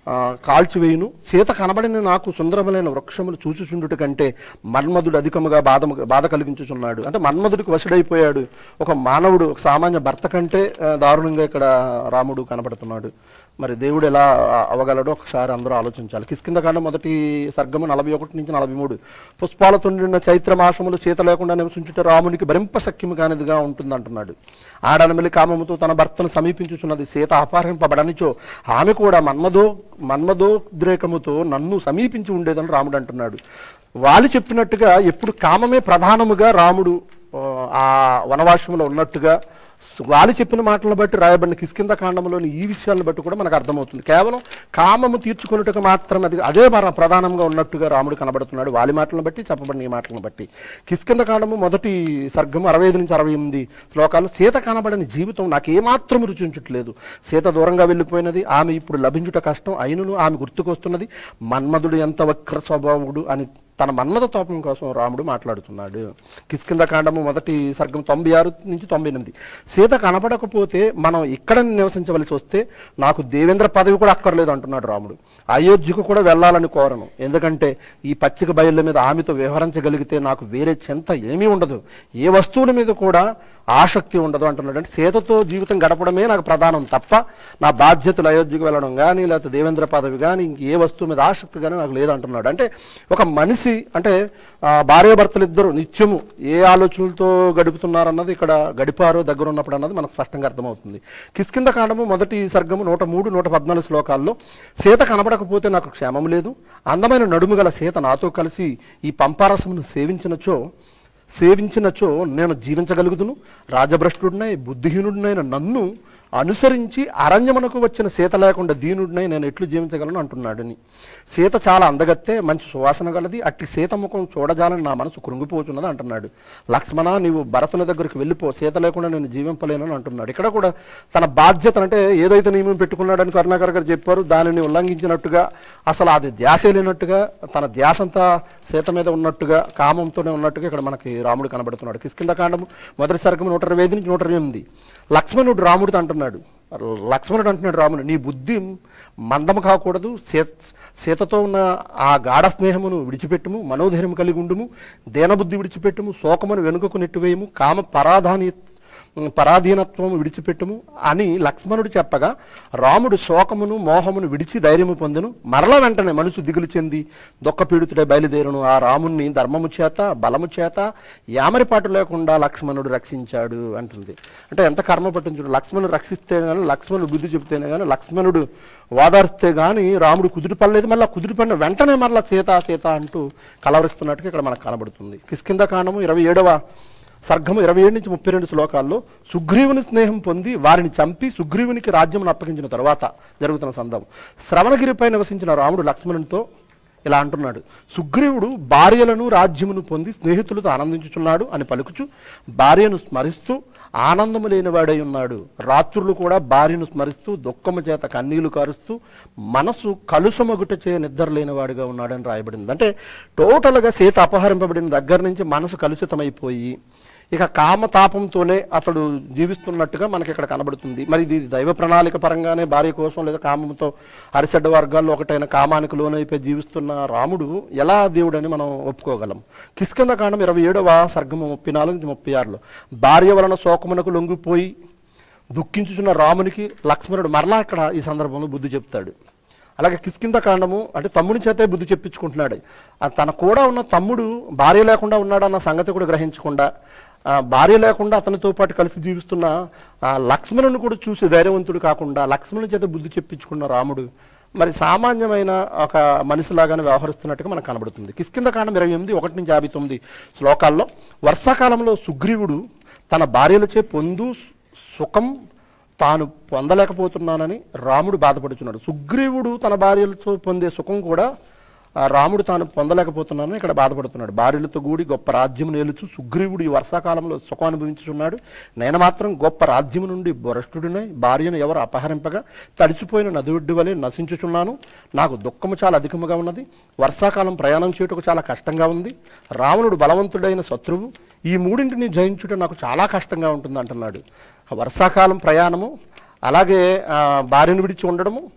ఆ, కాల్చివేయును సీత కనబడిన నాకు సుందరములైన వృక్షములు చూచుచుండుట కంటే మన్మధుడు అధికముగా బాధ బాధ కలిగించుచున్నాడు అంటే మన్మధుడికి వశుడైపోయాడు ఒక మానవుడు ఒక సామాన్య భర్త కంటే ఆ, దారుణంగా ఇక్కడ రాముడు కనబడుతున్నాడు మరి దేవుడు ఎలా ఆ, అవగలడో ఒకసారి అందరూ ఆలోచించాలి కిష్కిందకాండం మొదటి సర్గము నలభై ఒకటి నుంచి నలభై మూడు పుష్పాలతో నిండిన చైత్ర మాసములు చేత లేకుండా నివసించుట రామునికి భరింప సఖ్యము కానిదిగా ఉంటుంది అంటున్నాడు ఆడనమిలి కామముతో తన భర్తను సమీపించుచున్నది సీత అపహరింపబడనిచో ఆమె కూడా మన్మదో మన్మదోద్రేకముతో నన్ను సమీపించి ఉండేదని రాముడు అంటున్నాడు వాళ్ళు చెప్పినట్టుగా ఎప్పుడు కామమే ప్రధానముగా రాముడు ఆ, ఆ వనవాసంలో ఉన్నట్టుగా వాళ్ళు చెప్పిన మాటలను బట్టి రాయబడిన కిష్కింద కాండంలోని ఈ విషయాలను బట్టి కూడా మనకు అర్థమవుతుంది కేవలం కామము తీర్చుకున్నట్టుగా మాత్రమే అది అదే మన ప్రధానంగా ఉన్నట్టుగా రాముడు కనబడుతున్నాడు వాళ్ళ మాటలను బట్టి చెప్పబడిన ఈ మాటలను బట్టి కిష్కింద కాండము మొదటి సర్గము అరవై ఐదు నుంచి అరవై ఎనిమిది శ్లోకాలు సీత కనబడని జీవితం నాకు ఏమాత్రం రుచించట్లేదు సీత దూరంగా వెళ్ళిపోయినది ఆమె ఇప్పుడు లభించుట కష్టం అయినను ఆమె గుర్తుకొస్తున్నది మన్మధుడు ఎంత వక్ర స్వభావుడు అని తన మన్మథ తోపం కోసం రాముడు మాట్లాడుతున్నాడు కిష్కింద కాండము మొదటి సర్గం తొంభై ఆరు నుంచి తొంభై ఎనిమిది సీత కనపడకపోతే మనం ఇక్కడ నివసించవలసి వస్తే నాకు దేవేంద్ర పదవి కూడా అక్కర్లేదు అంటున్నాడు రాముడు అయోధ్యకు కూడా వెళ్ళాలని కోరను ఎందుకంటే ఈ పచ్చిక బయళ్ళ మీద ఆమెతో వ్యవహరించగలిగితే నాకు వేరే చింత ఏమీ ఉండదు ఏ వస్తువుల మీద కూడా ఆసక్తి ఉండదు అంటున్నాడు అంటే సీతతో జీవితం గడపడమే నాకు ప్రధానం తప్ప నా బాధ్యతలు అయోధ్యకు వెళ్ళడం కానీ లేకపోతే దేవేంద్ర పదవి కానీ ఇంక ఏ వస్తువు మీద ఆసక్తి కానీ నాకు లేదు అంటున్నాడు అంటే ఒక మనిషి అంటే ఆ, భార్యాభర్తలు ఇద్దరు నిత్యము ఏ ఆలోచనలతో గడుపుతున్నారన్నది ఇక్కడ గడిపారో దగ్గర ఉన్నప్పుడు అన్నది మనకు స్పష్టంగా అర్థమవుతుంది కిష్కింద కాండము మొదటి సర్గము నూట మూడు నూట పద్నాలుగు శ్లోకాల్లో సీత కనబడకపోతే నాకు క్షేమం లేదు అందమైన నడుము గల సీత నాతో కలిసి ఈ పంపారసమును సేవించినచో సేవించినచో నేను జీవించగలుగుదును రాజభ్రష్టుడినై బుద్ధిహీనుడినైన నన్ను అనుసరించి అరణ్యమునకు వచ్చిన సీత లేకుండా దీనుడినై నేను ఎట్లు జీవించగలను అంటున్నాడని సీత చాలా అందగత్తే మంచి సువాసన గలది అట్టి సీత ముఖం చూడజాలని నా మనసు కృంగిపోతున్నది అంటున్నాడు లక్ష్మణ నీవు భరతుని దగ్గరికి వెళ్ళిపో సీత లేకుండా నేను జీవింపలేనని అంటున్నాడు ఇక్కడ కూడా తన బాధ్యత అంటే ఏదైతే నియమం పెట్టుకున్నాడని కరుణాకర్ గారు చెప్పారు దానిని ఉల్లంఘించినట్టుగా అసలు అది ధ్యాసే లేనట్టుగా తన ధ్యాస అంతా సీత మీద ఉన్నట్టుగా కామంతోనే ఉన్నట్టుగా ఇక్కడ మనకి రాముడు కనబడుతున్నాడు కిష్కింద కాండము మొదటి సర్గము నూట ఇరవై ఐదు నుంచి నూట ఇరవై ఎనిమిది లక్ష్మణుడు రాముడితో అంటున్నాడు లక్ష్మణుడు అంటున్నాడు రాముడు నీ బుద్ధి మందము కాకూడదు సీత సీతతో ఉన్న ఆ గాఢ స్నేహమును విడిచిపెట్టుము మనోధైర్యం కలిగి ఉండుము దేనబుద్ధి విడిచిపెట్టుము శోకమును వెనుకకు నెట్టివేయము కామ పరాధాని పరాధీనత్వము విడిచిపెట్టుము అని లక్ష్మణుడు చెప్పగా రాముడు శోకమును మోహమును విడిచి ధైర్యము పొందెను మరల వెంటనే మనసు దిగులు చెంది దుఃఖపీడితుడై బయలుదేరును ఆ రాముణ్ణి ధర్మము చేత బలము చేత యామరిపాటు లేకుండా లక్ష్మణుడు రక్షించాడు అంటుంది అంటే ఎంత కర్మ పట్టించుడు లక్ష్మణుడు రక్షిస్తే కానీ లక్ష్మణుడు బుద్ధి చెబితేనే కానీ లక్ష్మణుడు వాదారిస్తే కానీ రాముడు కుదిరి పడలేదు మళ్ళీ కుదిరి పడిన వెంటనే మరలా సీత సీత అంటూ కలవరిస్తున్నట్టుగా ఇక్కడ మనకు కనబడుతుంది కిష్కింద కాండము ఇరవై ఏడవ సర్గము ఇరవై ఏడు నుంచి ముప్పై రెండు శ్లోకాల్లో సుగ్రీవుని స్నేహం పొంది వారిని చంపి సుగ్రీవునికి రాజ్యమును అప్పగించిన తర్వాత జరుగుతున్న సందర్భం శ్రవణగిరిపై నివసించిన రాముడు లక్ష్మణునితో ఇలా అంటున్నాడు సుగ్రీవుడు భార్యలను రాజ్యమును పొంది స్నేహితులతో ఆనందించుచున్నాడు అని పలుకుచు భార్యను స్మరిస్తూ ఆనందము లేనివాడై ఉన్నాడు రాత్రులు కూడా భార్యను స్మరిస్తూ దుఃఖము చేత కన్నీళ్లు కారుస్తూ మనసు కలుసమగుట చే నిద్ర లేనివాడుగా ఉన్నాడని రాయబడింది అంటే టోటల్గా సీత అపహరింపబడిన దగ్గర నుంచి మనసు కలుషితమైపోయి ఇక కామతాపంతోనే అతడు జీవిస్తున్నట్టుగా మనకి ఇక్కడ కనబడుతుంది మరి ఇది దైవ ప్రణాళిక పరంగానే భార్య కోసం లేదా కామంతో అరిసెడ్డ వర్గాల్లో ఒకటైన కామానికి లోనైపోయి జీవిస్తున్న రాముడు ఎలా దేవుడని మనం ఒప్పుకోగలం కిష్కింద కాండం ఇరవై ఏడవ సర్గము ముప్పై నాలుగు నుంచి ముప్పై ఆరులో భార్య వలన శోకమునకు లొంగిపోయి దుఃఖించుచున్న రామునికి లక్ష్మణుడు మరలా ఇక్కడ ఈ సందర్భంలో బుద్ధి చెప్తాడు అలాగే కిష్కింద కాండము అంటే తమ్ముడి చేతే బుద్ధి చెప్పించుకుంటున్నాడు ఆ తన కూడా ఉన్న తమ్ముడు భార్య లేకుండా ఉన్నాడన్న సంగతి కూడా గ్రహించకుండా ఆ భార్య లేకుండా అతనితో పాటు కలిసి జీవిస్తున్న ఆ లక్ష్మణుని కూడా చూసి ధైర్యవంతుడు కాకుండా లక్ష్మణుని చేత బుద్ధి చెప్పించుకున్న రాముడు మరి సామాన్యమైన ఒక మనిషిలాగానే వ్యవహరిస్తున్నట్టుగా మనకు కనబడుతుంది కిష్కింద కాండం ఇరవై ఎనిమిది ఒకటి నుంచి యాభై తొమ్మిది శ్లోకాల్లో వర్షాకాలంలో సుగ్రీవుడు తన భార్యలచే పొందు సుఖం తాను పొందలేకపోతున్నానని రాముడు బాధపడుతున్నాడు సుగ్రీవుడు తన భార్యలతో పొందే సుఖం కూడా ఆ రాముడు తాను పొందలేకపోతున్నానని ఇక్కడ బాధపడుతున్నాడు భార్యలతో కూడి గొప్ప రాజ్యం నేలుచు సుగ్రీవుడు ఈ వర్షాకాలంలో సుఖం అనుభవించుచున్నాడు నేను మాత్రం గొప్ప రాజ్యము నుండి భ్రష్టుడినై భార్యను ఎవరు అపహరింపగా తడిచిపోయిన నదిఒడ్డు వలె నశించుచున్నాను నాకు దుఃఖము చాలా అధికముగా ఉన్నది వర్షాకాలం ప్రయాణం చేయుటకు చాలా కష్టంగా ఉంది రావణుడు బలవంతుడైన శత్రువు ఈ మూడింటిని జయించుట నాకు చాలా కష్టంగా ఉంటుంది అంటున్నాడు ఆ వర్షాకాలం ప్రయాణము అలాగే ఆ, భార్యను విడిచి ఉండడము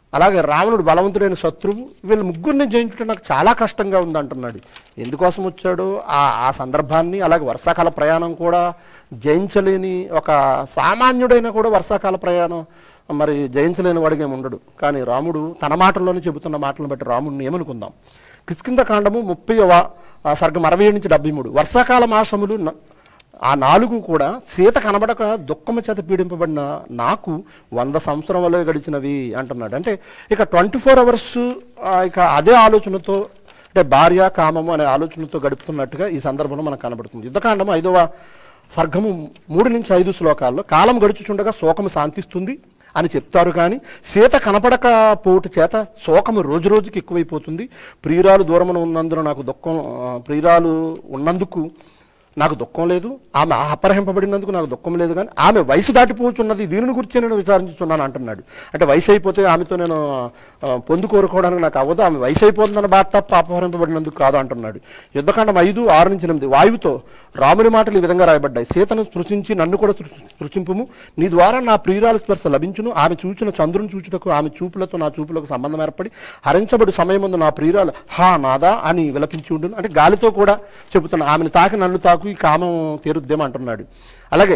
అలాగే రావణుడు బలవంతుడైన శత్రువు వీళ్ళు ముగ్గురిని జయించడం నాకు చాలా కష్టంగా ఉంది అంటున్నాడు ఎందుకోసం వచ్చాడో ఆ ఆ సందర్భాన్ని అలాగే వర్షాకాల ప్రయాణం కూడా జయించలేని ఒక సామాన్యుడైనా కూడా వర్షాకాల ప్రయాణం మరి జయించలేని వాడిగా ఉండడు కానీ రాముడు తన మాటల్లోనే చెబుతున్న మాటలను బట్టి రాముడిని ఏమనుకుందాం కిష్కింద కాండము ముప్పైవ ఆ, సర్గం అరవై ఏడు నుంచి డెబ్బై మూడు వర్షాకాల మాసములు న- ఆ నాలుగు కూడా సీత కనబడక దుఃఖము చేత పీడింపబడిన నాకు వంద సంవత్సరములే గడిచినవి అంటున్నాడు అంటే ఇక ట్వంటీ ఫోర్ అవర్స్ ఇక అదే ఆలోచనతో అంటే భార్య కామము అనే ఆలోచనతో గడుపుతున్నట్టుగా ఈ సందర్భంలో మనకు కనబడుతుంది యుద్ధకాండము ఐదవ సర్గము మూడు నుంచి ఐదు శ్లోకాల్లో కాలం గడుచుచుండగా శోకము శాంతిస్తుంది అని చెప్తారు కానీ సీత కనపడకపోవట చేత శోకము రోజు రోజుకి ఎక్కువైపోతుంది ప్రియురాలు దూరమున ఉన్నందున నాకు దుఃఖం ఆ, ప్రియురాలు ఉన్నందుకు నాకు దుఃఖం లేదు ఆమె అపహరింపబడినందుకు నాకు దుఃఖం లేదు కానీ ఆమె వయసు దాటిపోతున్నది దీనిని గురించి నేను విచారించుతున్నాను అంటున్నాడు అంటే వయసు అయిపోతే ఆమెతో నేను ఆ, పొందు కోరుకోవడానికి నాకు అవ్వదు ఆమె వయసు అయిపోతుందన్న బాధ తప్ప అపహరింపబడినందుకు కాదు అంటున్నాడు యుద్ధకాండం ఐదు ఆరు నుంచి ఎనిమిది వాయువుతో రాముని మాటలు ఈ విధంగా రాయబడ్డాయి సీతను స్పృశించి నన్ను కూడా స్పృ- స్పృశింపుము నీ ద్వారా నా ప్రియురాల స్పర్శ లభించును ఆమె చూచిన చంద్రుని చూచుటకు ఆమె చూపులతో నా చూపులకు సంబంధం ఏర్పడి హరించబడి సమయముందు నా ప్రియురాలు హా నాదా అని విలపించి ఉండును అంటే గాలితో కూడా చెబుతున్నా ఆమెను తాకి నన్ను తాకు ఈ కామం తీరుద్దేమో అంటున్నాడు అలాగే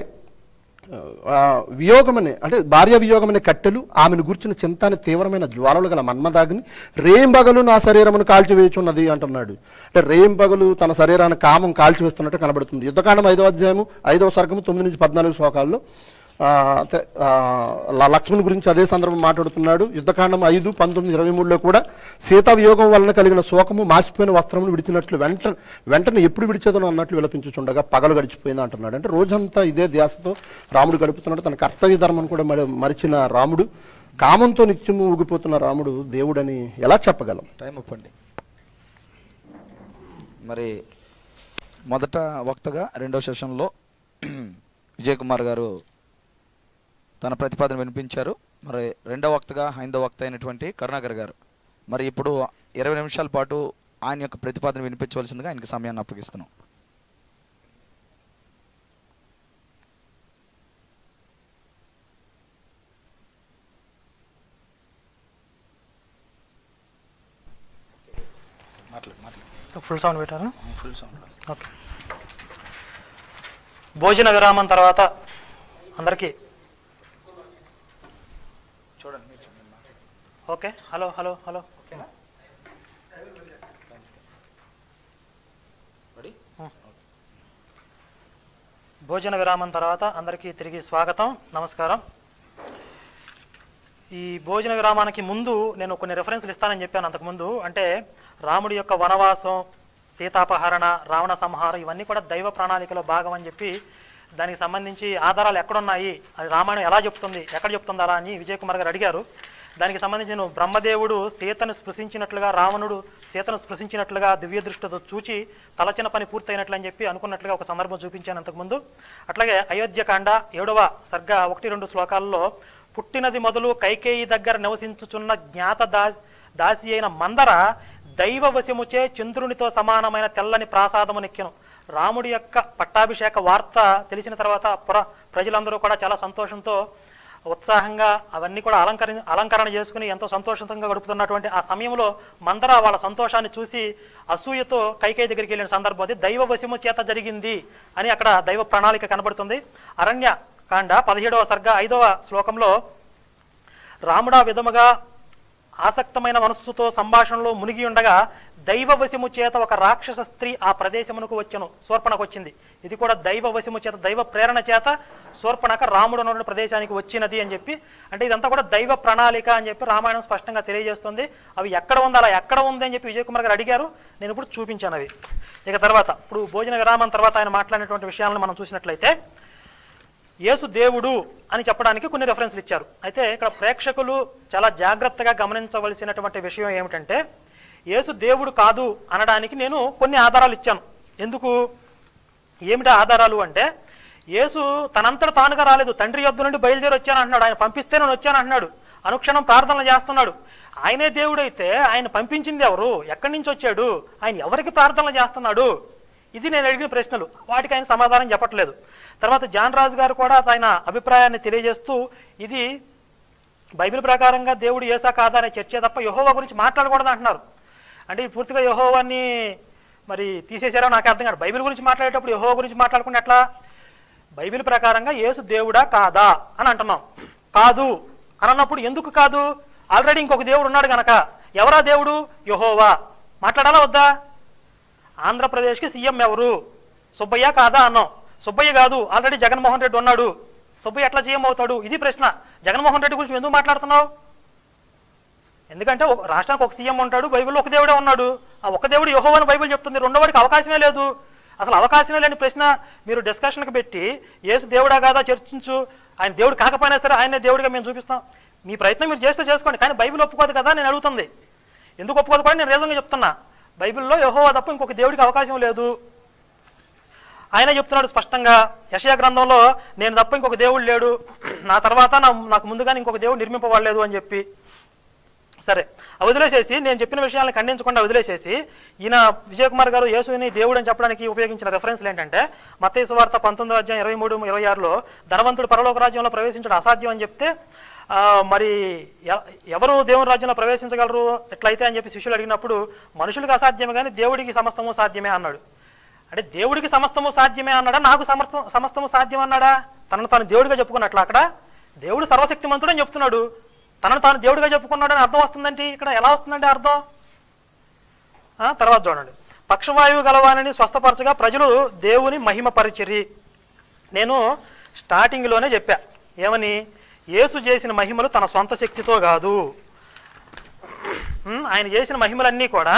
ఆ, వియోగం అనే అంటే భార్య వియోగం అనే కట్టెలు ఆమెను గుర్చిన చింత అనే తీవ్రమైన జ్వాలలు గల మన్మదాగ్ని రేంబగలు నా శరీరమును కాల్చివేయుచున్నది అంటున్నాడు అంటే రేంబగలు తన శరీరాన్ని కామం కాల్చివేస్తున్నట్టు కనబడుతుంది యుద్ధకాండం ఐదవ అధ్యాయము ఐదవ సర్గము తొమ్మిది నుంచి పద్నాలుగు శ్లోకాల్లో ఆ, అంటే, ఆ, ల- లక్ష్మణ్ గురించి అదే సందర్భం మాట్లాడుతున్నాడు యుద్ధకాండం ఐదు పంతొమ్మిది ఇరవై మూడులో కూడా సీతా వియోగం వలన కలిగిన శోకము మాసిపోయిన వస్త్రమును విడిచినట్లు వెంట వెంటనే ఎప్పుడు విడిచేదనో అన్నట్లు విలపించుచుండగా పగలు గడిచిపోయింది అంటున్నాడు అంటే రోజంతా ఇదే ధ్యాసతో రాముడు గడుపుతున్నాడు తన కర్తవ్య ధర్మం కూడా మరి మరిచిన రాముడు కామంతో నిత్యము ఊగిపోతున్న రాముడు దేవుడని ఎలా చెప్పగలం టైం ఇవ్వండి మరి మొదట వక్తగా రెండో సెషన్లో విజయ్ కుమార్ గారు తన ప్రతిపాదన వినిపించారు మరి రెండో వక్తగా హైందవ వక్త అయినటువంటి కరుణాకర్ గారు మరి ఇప్పుడు ఇరవై నిమిషాల పాటు ఆయన యొక్క ప్రతిపాదన వినిపించవలసిందిగా ఆయనకి సమయాన్ని అప్పగిస్తున్నాం మాట్లాడు మాట్లాడు ఫుల్ సౌండ్ పెట్టారు ఫుల్ సౌండ్ ఓకే భోజన విరామం తర్వాత అందరికీ చూడండి మీరు చూడండి ఓకే హలో హలో హలో ఓకేనా రెడీ భోజన విరామం తర్వాత అందరికీ తిరిగి స్వాగతం నమస్కారం ఈ భోజన విరామానికి ముందు నేను కొన్ని రెఫరెన్స్లు ఇస్తానని చెప్పాను అంతకుముందు అంటే రాముడి యొక్క వనవాసం సీతాపహరణ రావణ సంహారం ఇవన్నీ కూడా దైవ ప్రణాళికలో భాగం అని చెప్పి దానికి సంబంధించి ఆధారాలు ఎక్కడున్నాయి అది రామాయణం ఎలా చెప్తుంది ఎక్కడ చెప్తుంది అలా అని విజయ్ కుమార్ గారు అడిగారు దానికి సంబంధించి నేను బ్రహ్మదేవుడు సీతను స్పృశించినట్లుగా రావణుడు సీతను స్పృశించినట్లుగా దివ్య దృష్టితో చూచి తలచిన పని పూర్తయినట్లు అని చెప్పి అనుకున్నట్లుగా ఒక సందర్భం చూపించాను అంతకుముందు అట్లాగే అయోధ్యకాండ ఏడవ సర్గ ఒకటి రెండు శ్లోకాల్లో పుట్టినది మొదలు కైకేయి దగ్గర నివసించుచున్న జ్ఞాత దా దాసి అయిన మందర దైవ వశముచే చంద్రునితో సమానమైన తెల్లని ప్రాసాదము నెక్కెను రాముడి యొక్క పట్టాభిషేక వార్త తెలిసిన తర్వాత పుర ప్రజలందరూ కూడా చాలా సంతోషంతో ఉత్సాహంగా అవన్నీ కూడా అలంకరి అలంకరణ చేసుకుని ఎంతో సంతోషంగా గడుపుతున్నటువంటి ఆ సమయంలో మందర వాళ్ళ సంతోషాన్ని చూసి అసూయతో కైకేయి దగ్గరికి వెళ్ళిన సందర్భం అది దైవ వశము చేత జరిగింది అని అక్కడ దైవ ప్రణాళిక కనబడుతుంది అరణ్య కాండ పదిహేడవ సర్గ ఐదవ శ్లోకంలో రాముడా విధముగా ఆసక్తమైన మనస్సుతో సంభాషణలో మునిగి ఉండగా దైవ వశము చేత ఒక రాక్షస స్త్రీ ఆ ప్రదేశమునకు వచ్చెను శూర్పణకు వచ్చింది ఇది కూడా దైవ వశము చేత దైవ ప్రేరణ చేత శూర్పణక రాముడు ఉన్న ప్రదేశానికి వచ్చినది అని చెప్పి అంటే ఇదంతా కూడా దైవ ప్రణాళిక అని చెప్పి రామాయణం స్పష్టంగా తెలియజేస్తుంది అవి ఎక్కడ ఉంది అలా ఎక్కడ ఉంది అని చెప్పి విజయ్ కుమార్ గారు అడిగారు నేను ఇప్పుడు చూపించాను అవి ఇక తర్వాత ఇప్పుడు భోజన విరామం తర్వాత ఆయన మాట్లాడినటువంటి విషయాలను మనం చూసినట్లయితే యేసు దేవుడు అని చెప్పడానికి కొన్ని రెఫరెన్స్లు ఇచ్చారు అయితే ఇక్కడ ప్రేక్షకులు చాలా జాగ్రత్తగా గమనించవలసినటువంటి విషయం ఏమిటంటే యేసు దేవుడు కాదు అనడానికి నేను కొన్ని ఆధారాలు ఇచ్చాను ఎందుకు ఏమిటి ఆధారాలు అంటే యేసు తనంతట తానుగా రాలేదు తండ్రి యొద్ద నుండి బయలుదేరి వచ్చాను అంటున్నాడు ఆయన పంపిస్తే నేను వచ్చాను అంటున్నాడు అనుక్షణం ప్రార్థనలు చేస్తున్నాడు ఆయనే దేవుడైతే ఆయన పంపించింది ఎవరు ఎక్కడి నుంచి వచ్చాడు ఆయన ఎవరికి ప్రార్థనలు చేస్తున్నాడు ఇది నేను అడిగిన ప్రశ్నలు వాటికి ఆయన సమాధానం చెప్పట్లేదు తర్వాత జాన్ రాజు గారు కూడా ఆయన అభిప్రాయాన్ని తెలియజేస్తూ ఇది బైబిల్ ప్రకారంగా దేవుడు ఏసా కాదా అనే చర్చే తప్ప యహోవా గురించి మాట్లాడకూడదు అంటున్నారు అంటే ఈ పూర్తిగా యహోవాని మరి తీసేశారో నాకు అర్థం కాదు బైబిల్ గురించి మాట్లాడేటప్పుడు యహోవా గురించి మాట్లాడుకుంటే ఎట్లా బైబిల్ ప్రకారంగా యేసు దేవుడా కాదా అని అంటున్నాం కాదు అని అన్నప్పుడు ఎందుకు కాదు ఆల్రెడీ ఇంకొక దేవుడు ఉన్నాడు గనక ఎవరా దేవుడు యహోవా మాట్లాడాలా వద్దా ఆంధ్రప్రదేశ్కి సీఎం ఎవరు సుబ్బయ్య కాదా అన్నాం సుబ్బయ్య కాదు ఆల్రెడీ జగన్మోహన్ రెడ్డి ఉన్నాడు సుబ్బయ్య ఎట్లా సీఎం అవుతాడు ఇది ప్రశ్న జగన్మోహన్ రెడ్డి గురించి ఎందుకు మాట్లాడుతున్నావు ఎందుకంటే ఒక రాష్ట్రానికి ఒక సీఎం ఉంటాడు బైబిల్లో ఒక దేవుడే ఉన్నాడు ఆ ఒక దేవుడు యెహోవా అని బైబిల్ చెప్తుంది రెండో వాడికి అవకాశమే లేదు అసలు అవకాశమే లేని ప్రశ్న మీరు డిస్కషన్కి పెట్టి యేసు దేవుడా కాదా చర్చించు ఆయన దేవుడు కాకపోయినా సరే ఆయనే దేవుడిగా మేము చూపిస్తాం మీ ప్రయత్నం మీరు చేస్తే చేసుకోండి కానీ బైబిల్ ఒప్పుకోదు కదా నేను అడుగుతుంది ఎందుకు ఒప్పుకోదు కూడా నేను రీజన్గా చెప్తున్నా బైబిల్లో యెహోవా తప్ప ఇంకొక దేవుడికి అవకాశం లేదు ఆయన చెప్తున్నాడు స్పష్టంగా యశయ గ్రంథంలో నేను తప్ప ఇంకొక దేవుడు లేడు నా తర్వాత నా నాకు ముందుగానే ఇంకొక దేవుడు నిర్మింపబడలేదు అని చెప్పి సరే ఆ వదిలేసేసి నేను చెప్పిన విషయాలను ఖండించకుండా వదిలేసేసి ఈయన విజయకుమార్ గారు యేసుని దేవుడు అని చెప్పడానికి ఉపయోగించిన రెఫరెన్స్లు ఏంటంటే మత్తయి సువార్త పంతొమ్మిది అధ్యాయం ఇరవై మూడు ఇరవై ఆరులో ధనవంతుడు పరలోక రాజ్యంలో ప్రవేశించడం అసాధ్యం అని చెప్తే ఆ, మరి ఎ- ఎవరు దేవుని రాజ్యంలో ప్రవేశించగలరు ఎట్లయితే అని చెప్పి శిష్యులు అడిగినప్పుడు మనుషులకు అసాధ్యమే కానీ దేవుడికి సమస్తము సాధ్యమే అన్నాడు అంటే దేవుడికి సమస్తము సాధ్యమే అన్నాడా నాకు సమస్త సమస్తము సాధ్యం అన్నాడా తనను తాను దేవుడిగా చెప్పుకున్నట్లు అక్కడ దేవుడు సర్వశక్తిమంతుడని చెప్తున్నాడు తనను తాను దేవుడిగా చెప్పుకున్నాడని అర్థం వస్తుందంటే ఇక్కడ ఎలా వస్తుందండి అర్థం ఆ, తర్వాత చూడండి పక్షవాయువు గలవానిని స్వస్థపరచగా ప్రజలు దేవుని మహిమ పరిచరి నేను స్టార్టింగ్లోనే చెప్పా ఏమని యేసు చేసిన మహిమలు తన సొంత శక్తితో కాదు ఉమ్, ఆయన చేసిన మహిమలన్నీ కూడా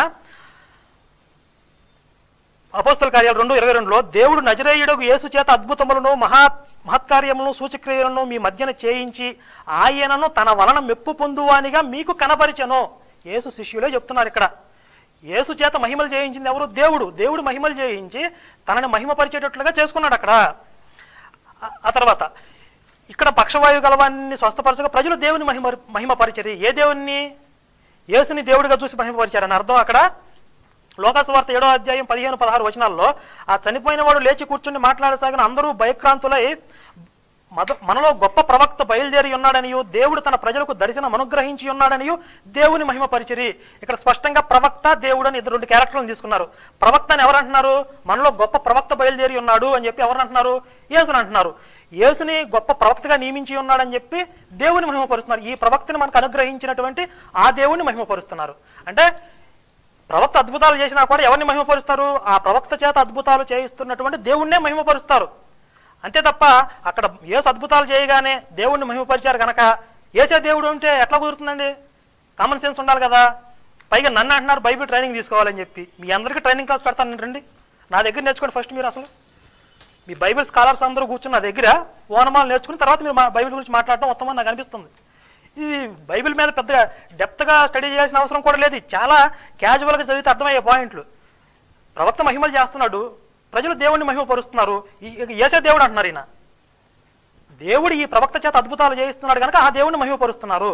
అపోస్తల కార్యాలు రెండు ఇరవై రెండులో దేవుడు నజరేయుడకు యేసు చేత అద్భుతములను మహా మహత్కార్యములను సూచక్రియలను మీ మధ్యన చేయించి ఆయనను తన వలన మెప్పు పొందువానిగా మీకు కనపరిచను యేసు శిష్యులే చెప్తున్నారు ఇక్కడ యేసు చేత మహిమలు చేయించింది ఎవరు దేవుడు దేవుడు మహిమలు చేయించి తనని మహిమపరిచేటట్లుగా చేసుకున్నాడు అక్కడ ఆ- ఆ తర్వాత ఇక్కడ పక్షవాయు గలవాన్ని స్వస్థపరచగా ప్రజలు దేవుని మహిమ మహిమపరిచరి ఏ దేవుణ్ణి యేసుని దేవుడిగా చూసి మహిమపరిచారని అర్థం అక్కడ లోకాసువార్త ఏడో అధ్యాయం పదిహేను పదహారు వచనాల్లో ఆ చనిపోయిన వాడు లేచి కూర్చుని మాట్లాడసాగిన అందరూ భయక్రాంతులై మద మనలో గొప్ప ప్రవక్త బయలుదేరి ఉన్నాడనియు దేవుడు తన ప్రజలకు దర్శనం అనుగ్రహించి ఉన్నాడనియు దేవుని మహిమ పరిచరి ఇక్కడ స్పష్టంగా ప్రవక్త దేవుడు అని ఇద్దరు రెండు క్యారెక్టర్లను తీసుకున్నారు ప్రవక్త అని ఎవరు అంటున్నారు మనలో గొప్ప ప్రవక్త బయలుదేరి ఉన్నాడు అని చెప్పి ఎవరు అంటున్నారు యేసుని అంటున్నారు యేసుని గొప్ప ప్రవక్తగా నియమించి ఉన్నాడని చెప్పి దేవుని మహిమపరుస్తున్నారు ఈ ప్రవక్తని మనకు అనుగ్రహించినటువంటి ఆ దేవుని మహిమపరుస్తున్నారు అంటే ప్రవక్త అద్భుతాలు చేసినా కూడా ఎవరిని మహిమపరుస్తారు ఆ ప్రవక్త చేత అద్భుతాలు చేయిస్తున్నటువంటి దేవుణ్ణే మహిమపరుస్తారు అంతే తప్ప అక్కడ ఏసు అద్భుతాలు చేయగానే దేవుణ్ణి మహిమపరిచారు కనుక ఏసే దేవుడు ఉంటే ఎట్లా కుదురుతుందండి కామన్ సెన్స్ ఉండాలి కదా పైగా నన్ను అంటున్నారు బైబిల్ ట్రైనింగ్ తీసుకోవాలని చెప్పి మీ అందరికీ ట్రైనింగ్ క్లాస్ పెడతాను రండి నా దగ్గర నేర్చుకోండి ఫస్ట్ మీరు అసలు మీ బైబిల్ స్కాలర్స్ అందరూ కూర్చున్న నా దగ్గర ఓనమాలు నేర్చుకుని తర్వాత మీరు మా బైబిల్ గురించి మాట్లాడటం ఉత్తమం నాకు అనిపిస్తుంది ఇది బైబిల్ మీద పెద్దగా డెప్త్గా స్టడీ చేయాల్సిన అవసరం కూడా లేదు ఇది చాలా క్యాజువల్గా చదివితే అర్థమయ్యే పాయింట్లు ప్రవక్త మహిమలు చేస్తున్నాడు ప్రజలు దేవుణ్ణి మహిమపరుస్తున్నారు ఈ- ఈ ఏసే దేవుడు అంటున్నారు ఈయన దేవుడు ఈ ప్రవక్త చేత అద్భుతాలు చేయిస్తున్నాడు కనుక ఆ దేవుణ్ణి మహిమపరుస్తున్నారు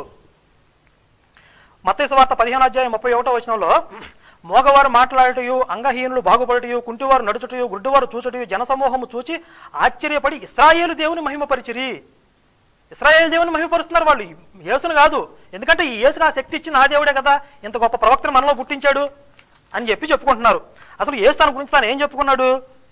మత్తయి వార్త పదిహేను అధ్యాయం ముప్పై ఒకటో వచనంలో మోగవారు మాట్లాడటయు అంగహీనులు బాగుపడటయు కుంటివారు నడుచుటయు గుడ్డివారు చూచుటయు జనసమూహము చూచి ఆశ్చర్యపడి ఇస్రాయేలు దేవుని మహిమపరిచిరి ఇస్రాయేల్ దేవుని మహిమపరుస్తున్నారు వాళ్ళు యేసును కాదు ఎందుకంటే ఈ యేసుకు ఆ శక్తి ఇచ్చింది ఆ దేవుడే కదా ఇంత గొప్ప ప్రవక్తను మనలో పుట్టించాడు అని చెప్పి చెప్పుకుంటున్నారు అసలు యేసు తన గురించి తాను ఏం చెప్పుకున్నాడు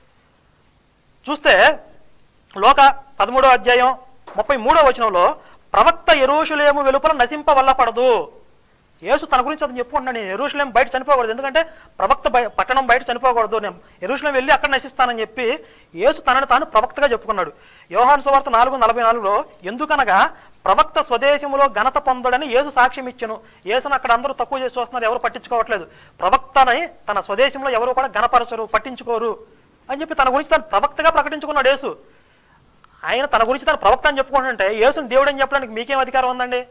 చూస్తే లోక పదమూడో అధ్యాయం ముప్పై మూడో వచనంలో ప్రవక్త ఎరుషులేము వెలుపల నశింప వల్లపడదు యేసు తన గురించి అతను చెప్పుకుంటున్నాడు నేను ఎరుషులేం బయట చనిపోకూడదు ఎందుకంటే ప్రవక్త బయ పట్టణం బయట చనిపోకూడదు నేను ఎరుషులేం వెళ్ళి అక్కడ నశిస్తానని చెప్పి యేసు తనని తాను ప్రవక్తగా చెప్పుకున్నాడు యోహాను సువార్త నాలుగు నలభై నాలుగులో ఎందుకనగా ప్రవక్త స్వదేశములో ఘనత పొందడని యేసు సాక్ష్యం ఇచ్చెను యేసును అక్కడ అందరూ తక్కువ చేసి చూస్తున్నారు ఎవరు పట్టించుకోవట్లేదు ప్రవక్తని తన స్వదేశంలో ఎవరు కూడా గణపరచరు పట్టించుకోరు అని చెప్పి తన గురించి తను ప్రవక్తగా ప్రకటించుకున్నాడు యేసు ఆయన తన గురించి తన ప్రవక్త అని చెప్పుకుంటుంటే యేసుని దేవుడు అని చెప్పడానికి మీకేం అధికారం ఉందండి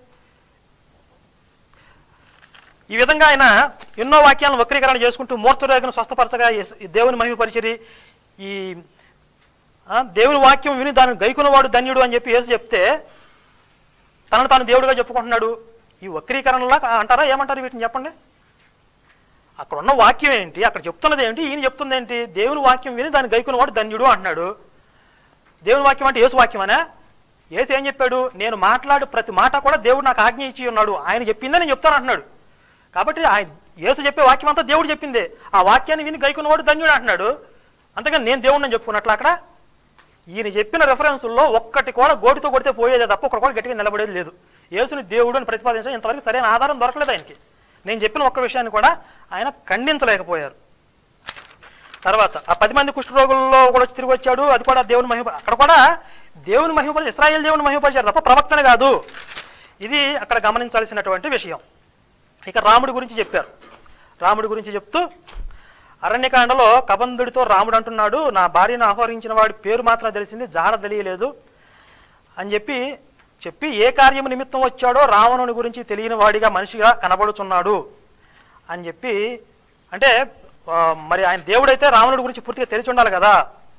ఈ విధంగా ఆయన ఎన్నో వాక్యాలను వక్రీకరణ చేసుకుంటూ మూర్ఛరోగిని స్వస్థపరచగా యేసు- ఈ దేవుని మహిమపరిచిరి ఈ ఆ, దేవుని వాక్యం విని దాన్ని గైకున్నవాడు ధన్యుడు అని చెప్పి యేసు చెప్తే తనను తాను దేవుడిగా చెప్పుకుంటున్నాడు ఈ వక్రీకరణలా అంటారా ఏమంటారు వీటిని చెప్పండి అక్కడ ఉన్న వాక్యం ఏంటి అక్కడ చెప్తున్నది ఏంటి ఈయన చెప్తుంది ఏంటి దేవుని వాక్యం విని దాన్ని గైకున్నవాడు ధన్యుడు అంటున్నాడు దేవుని వాక్యం అంటే యేసు వాక్యం అనే ఏసు ఏం చెప్పాడు నేను మాట్లాడు ప్రతి మాట కూడా దేవుడు నాకు ఆజ్ఞ ఇచ్చి ఉన్నాడు ఆయన చెప్పిందే నేను చెప్తాను అంటున్నాడు కాబట్టి ఆయన యేసు చెప్పే వాక్యం అంతా దేవుడు చెప్పిందే ఆ వాక్యాన్ని విని గైకున్నవాడు ధన్యుడు అంటున్నాడు అంతగా నేను దేవుడిని చెప్పుకున్నట్లు అక్కడ ఈయన చెప్పిన రెఫరెన్సుల్లో ఒక్కటి కూడా గోటితో కొడితే పోయేదే తప్ప ఒకటి కూడా గట్టిగా నిలబడేది లేదు యేసుని దేవుడు అని ప్రతిపాదించడం ఇంతవరకు సరైన ఆధారం దొరకలేదు ఆయనకి నేను చెప్పిన ఒక్క విషయాన్ని కూడా ఆయన ఖండించలేకపోయారు తర్వాత ఆ పది మంది కుష్ఠరోగుల్లో కూడా వచ్చి తిరిగి వచ్చాడు అది కూడా దేవుని మహిమ అక్కడ కూడా దేవుని మహిమపరిచి ఇస్రాయేల్ దేవుని మహిమపరిచారు తప్ప ప్రవక్తనే కాదు ఇది అక్కడ గమనించాల్సినటువంటి విషయం ఇక రాముడి గురించి చెప్పారు రాముడి గురించి చెప్తూ అరణ్యకాండలో కబంధుడితో రాముడు అంటున్నాడు నా భార్యను ఆహ్వానించిన వాడి పేరు మాత్రం తెలిసింది జాడ తెలియలేదు అని చెప్పి చెప్పి ఏ కార్యము నిమిత్తం వచ్చాడో రావణుని గురించి తెలియని వాడిగా మనిషిగా కనబడుచున్నాడు అని చెప్పి అంటే ఆ, మరి ఆయన దేవుడైతే రావణుడి గురించి పూర్తిగా తెలిసి ఉండాలి కదా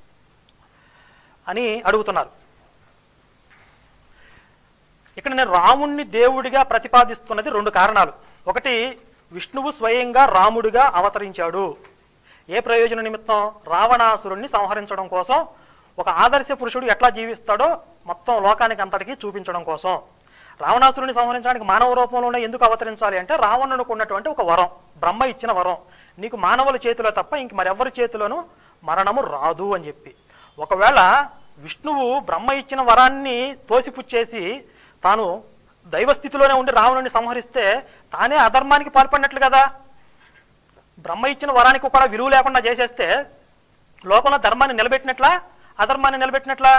అని అడుగుతున్నారు ఇక్కడ నేను రాముణ్ణి దేవుడిగా ప్రతిపాదిస్తున్నది రెండు కారణాలు ఒకటి విష్ణువు స్వయంగా రాముడిగా అవతరించాడు ఏ ప్రయోజన నిమిత్తం రావణాసురుణ్ణి సంహరించడం కోసం ఒక ఆదర్శ పురుషుడు ఎట్లా జీవిస్తాడో మొత్తం లోకానికి అంతటికీ చూపించడం కోసం రావణాసురుని సంహరించడానికి మానవ రూపంలోనే ఎందుకు అవతరించాలి అంటే రావణునికి ఉన్నటువంటి ఒక వరం బ్రహ్మ ఇచ్చిన వరం నీకు మానవుల చేతిలో తప్ప ఇంక మరెవరి చేతిలోనూ మరణము రాదు అని చెప్పి ఒకవేళ విష్ణువు బ్రహ్మ ఇచ్చిన వరాన్ని తోసిపుచ్చేసి తాను దైవస్థితిలోనే ఉండి రావణుని సంహరిస్తే తానే అధర్మానికి పాల్పడినట్లు కదా బ్రహ్మ ఇచ్చిన వరానికి కూడా విలువ లేకుండా చేసేస్తే లోకంలో ధర్మాన్ని నిలబెట్టినట్లా అధర్మాన్ని నిలబెట్టినట్లా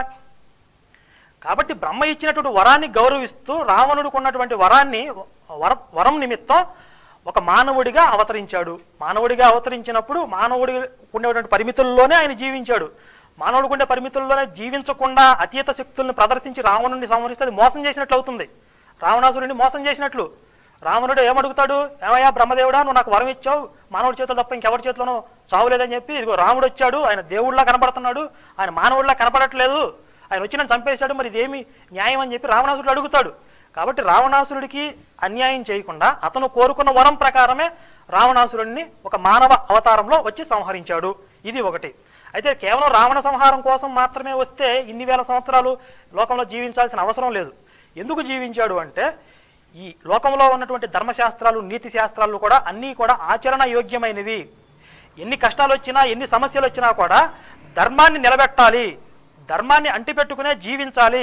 కాబట్టి బ్రహ్మ ఇచ్చినటువంటి వరాన్ని గౌరవిస్తూ రావణుడికి ఉన్నటువంటి వరాన్ని వర వరం నిమిత్తం ఒక మానవుడిగా అవతరించాడు మానవుడిగా అవతరించినప్పుడు మానవుడి ఉండేటువంటి పరిమితుల్లోనే ఆయన జీవించాడు మానవుడికి ఉండే పరిమితుల్లోనే జీవించకుండా అతీత శక్తుల్ని ప్రదర్శించి రావణుడిని సంహరిస్తే అది మోసం చేసినట్లు అవుతుంది రావణాసురుడిని మోసం చేసినట్లు రావణుడు ఏమడుగుతాడు ఏమయ్యా బ్రహ్మదేవుడా నువ్వు నాకు వరం ఇచ్చావు మానవుడి చేతిలో తప్ప ఇంకెవరి చేతిలోనూ చావులేదని చెప్పి ఇదిగో రాముడు వచ్చాడు ఆయన దేవుడిలా కనబడుతున్నాడు ఆయన మానవుడిలా కనపడట్లేదు ఆయన వచ్చి నన్ను చంపేశాడు మరి ఇదేమి న్యాయం అని చెప్పి రావణాసురుడు అడుగుతాడు కాబట్టి రావణాసురుడికి అన్యాయం చేయకుండా అతను కోరుకున్న వరం ప్రకారమే రావణాసురుడిని ఒక మానవ అవతారంలో వచ్చి సంహరించాడు ఇది ఒకటి అయితే కేవలం రావణ సంహారం కోసం మాత్రమే వస్తే ఇన్ని వేల సంవత్సరాలు లోకంలో జీవించాల్సిన అవసరం లేదు ఎందుకు జీవించాడు అంటే ఈ లోకంలో ఉన్నటువంటి ధర్మశాస్త్రాలు నీతి శాస్త్రాలు కూడా అన్నీ కూడా ఆచరణ యోగ్యమైనవి ఎన్ని కష్టాలు వచ్చినా ఎన్ని సమస్యలు వచ్చినా కూడా ధర్మాన్ని నిలబెట్టాలి ధర్మాన్ని అంటిపెట్టుకునే జీవించాలి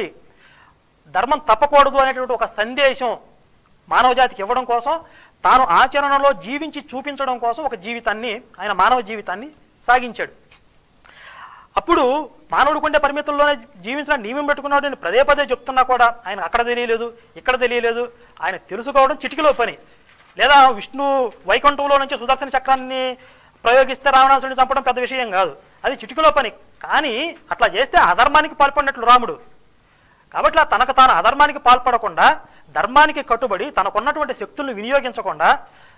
ధర్మం తప్పకూడదు అనేటువంటి ఒక సందేశం మానవ జాతికి ఇవ్వడం కోసం తాను ఆచరణలో జీవించి చూపించడం కోసం ఒక జీవితాన్ని ఆయన మానవ జీవితాన్ని సాగించాడు అప్పుడు మానవుడు ఉండే పరిమితుల్లోనే జీవించడానికి నియమం పెట్టుకున్నాడు నేను పదే పదే చెప్తున్నా కూడా ఆయన అక్కడ తెలియలేదు ఇక్కడ తెలియలేదు ఆయన తెలుసుకోవడం చిటికలో పని లేదా విష్ణు వైకుంఠంలో నుంచి సుదర్శన చక్రాన్ని ప్రయోగిస్తే రావణాసుడిని చంపడం పెద్ద విషయం కాదు అది చిటికలో పని కానీ అట్లా చేస్తే అధర్మానికి పాల్పడినట్లు రాముడు కాబట్టి అలా తనకు తాను అధర్మానికి పాల్పడకుండా ధర్మానికి కట్టుబడి తనకున్నటువంటి శక్తులను వినియోగించకుండా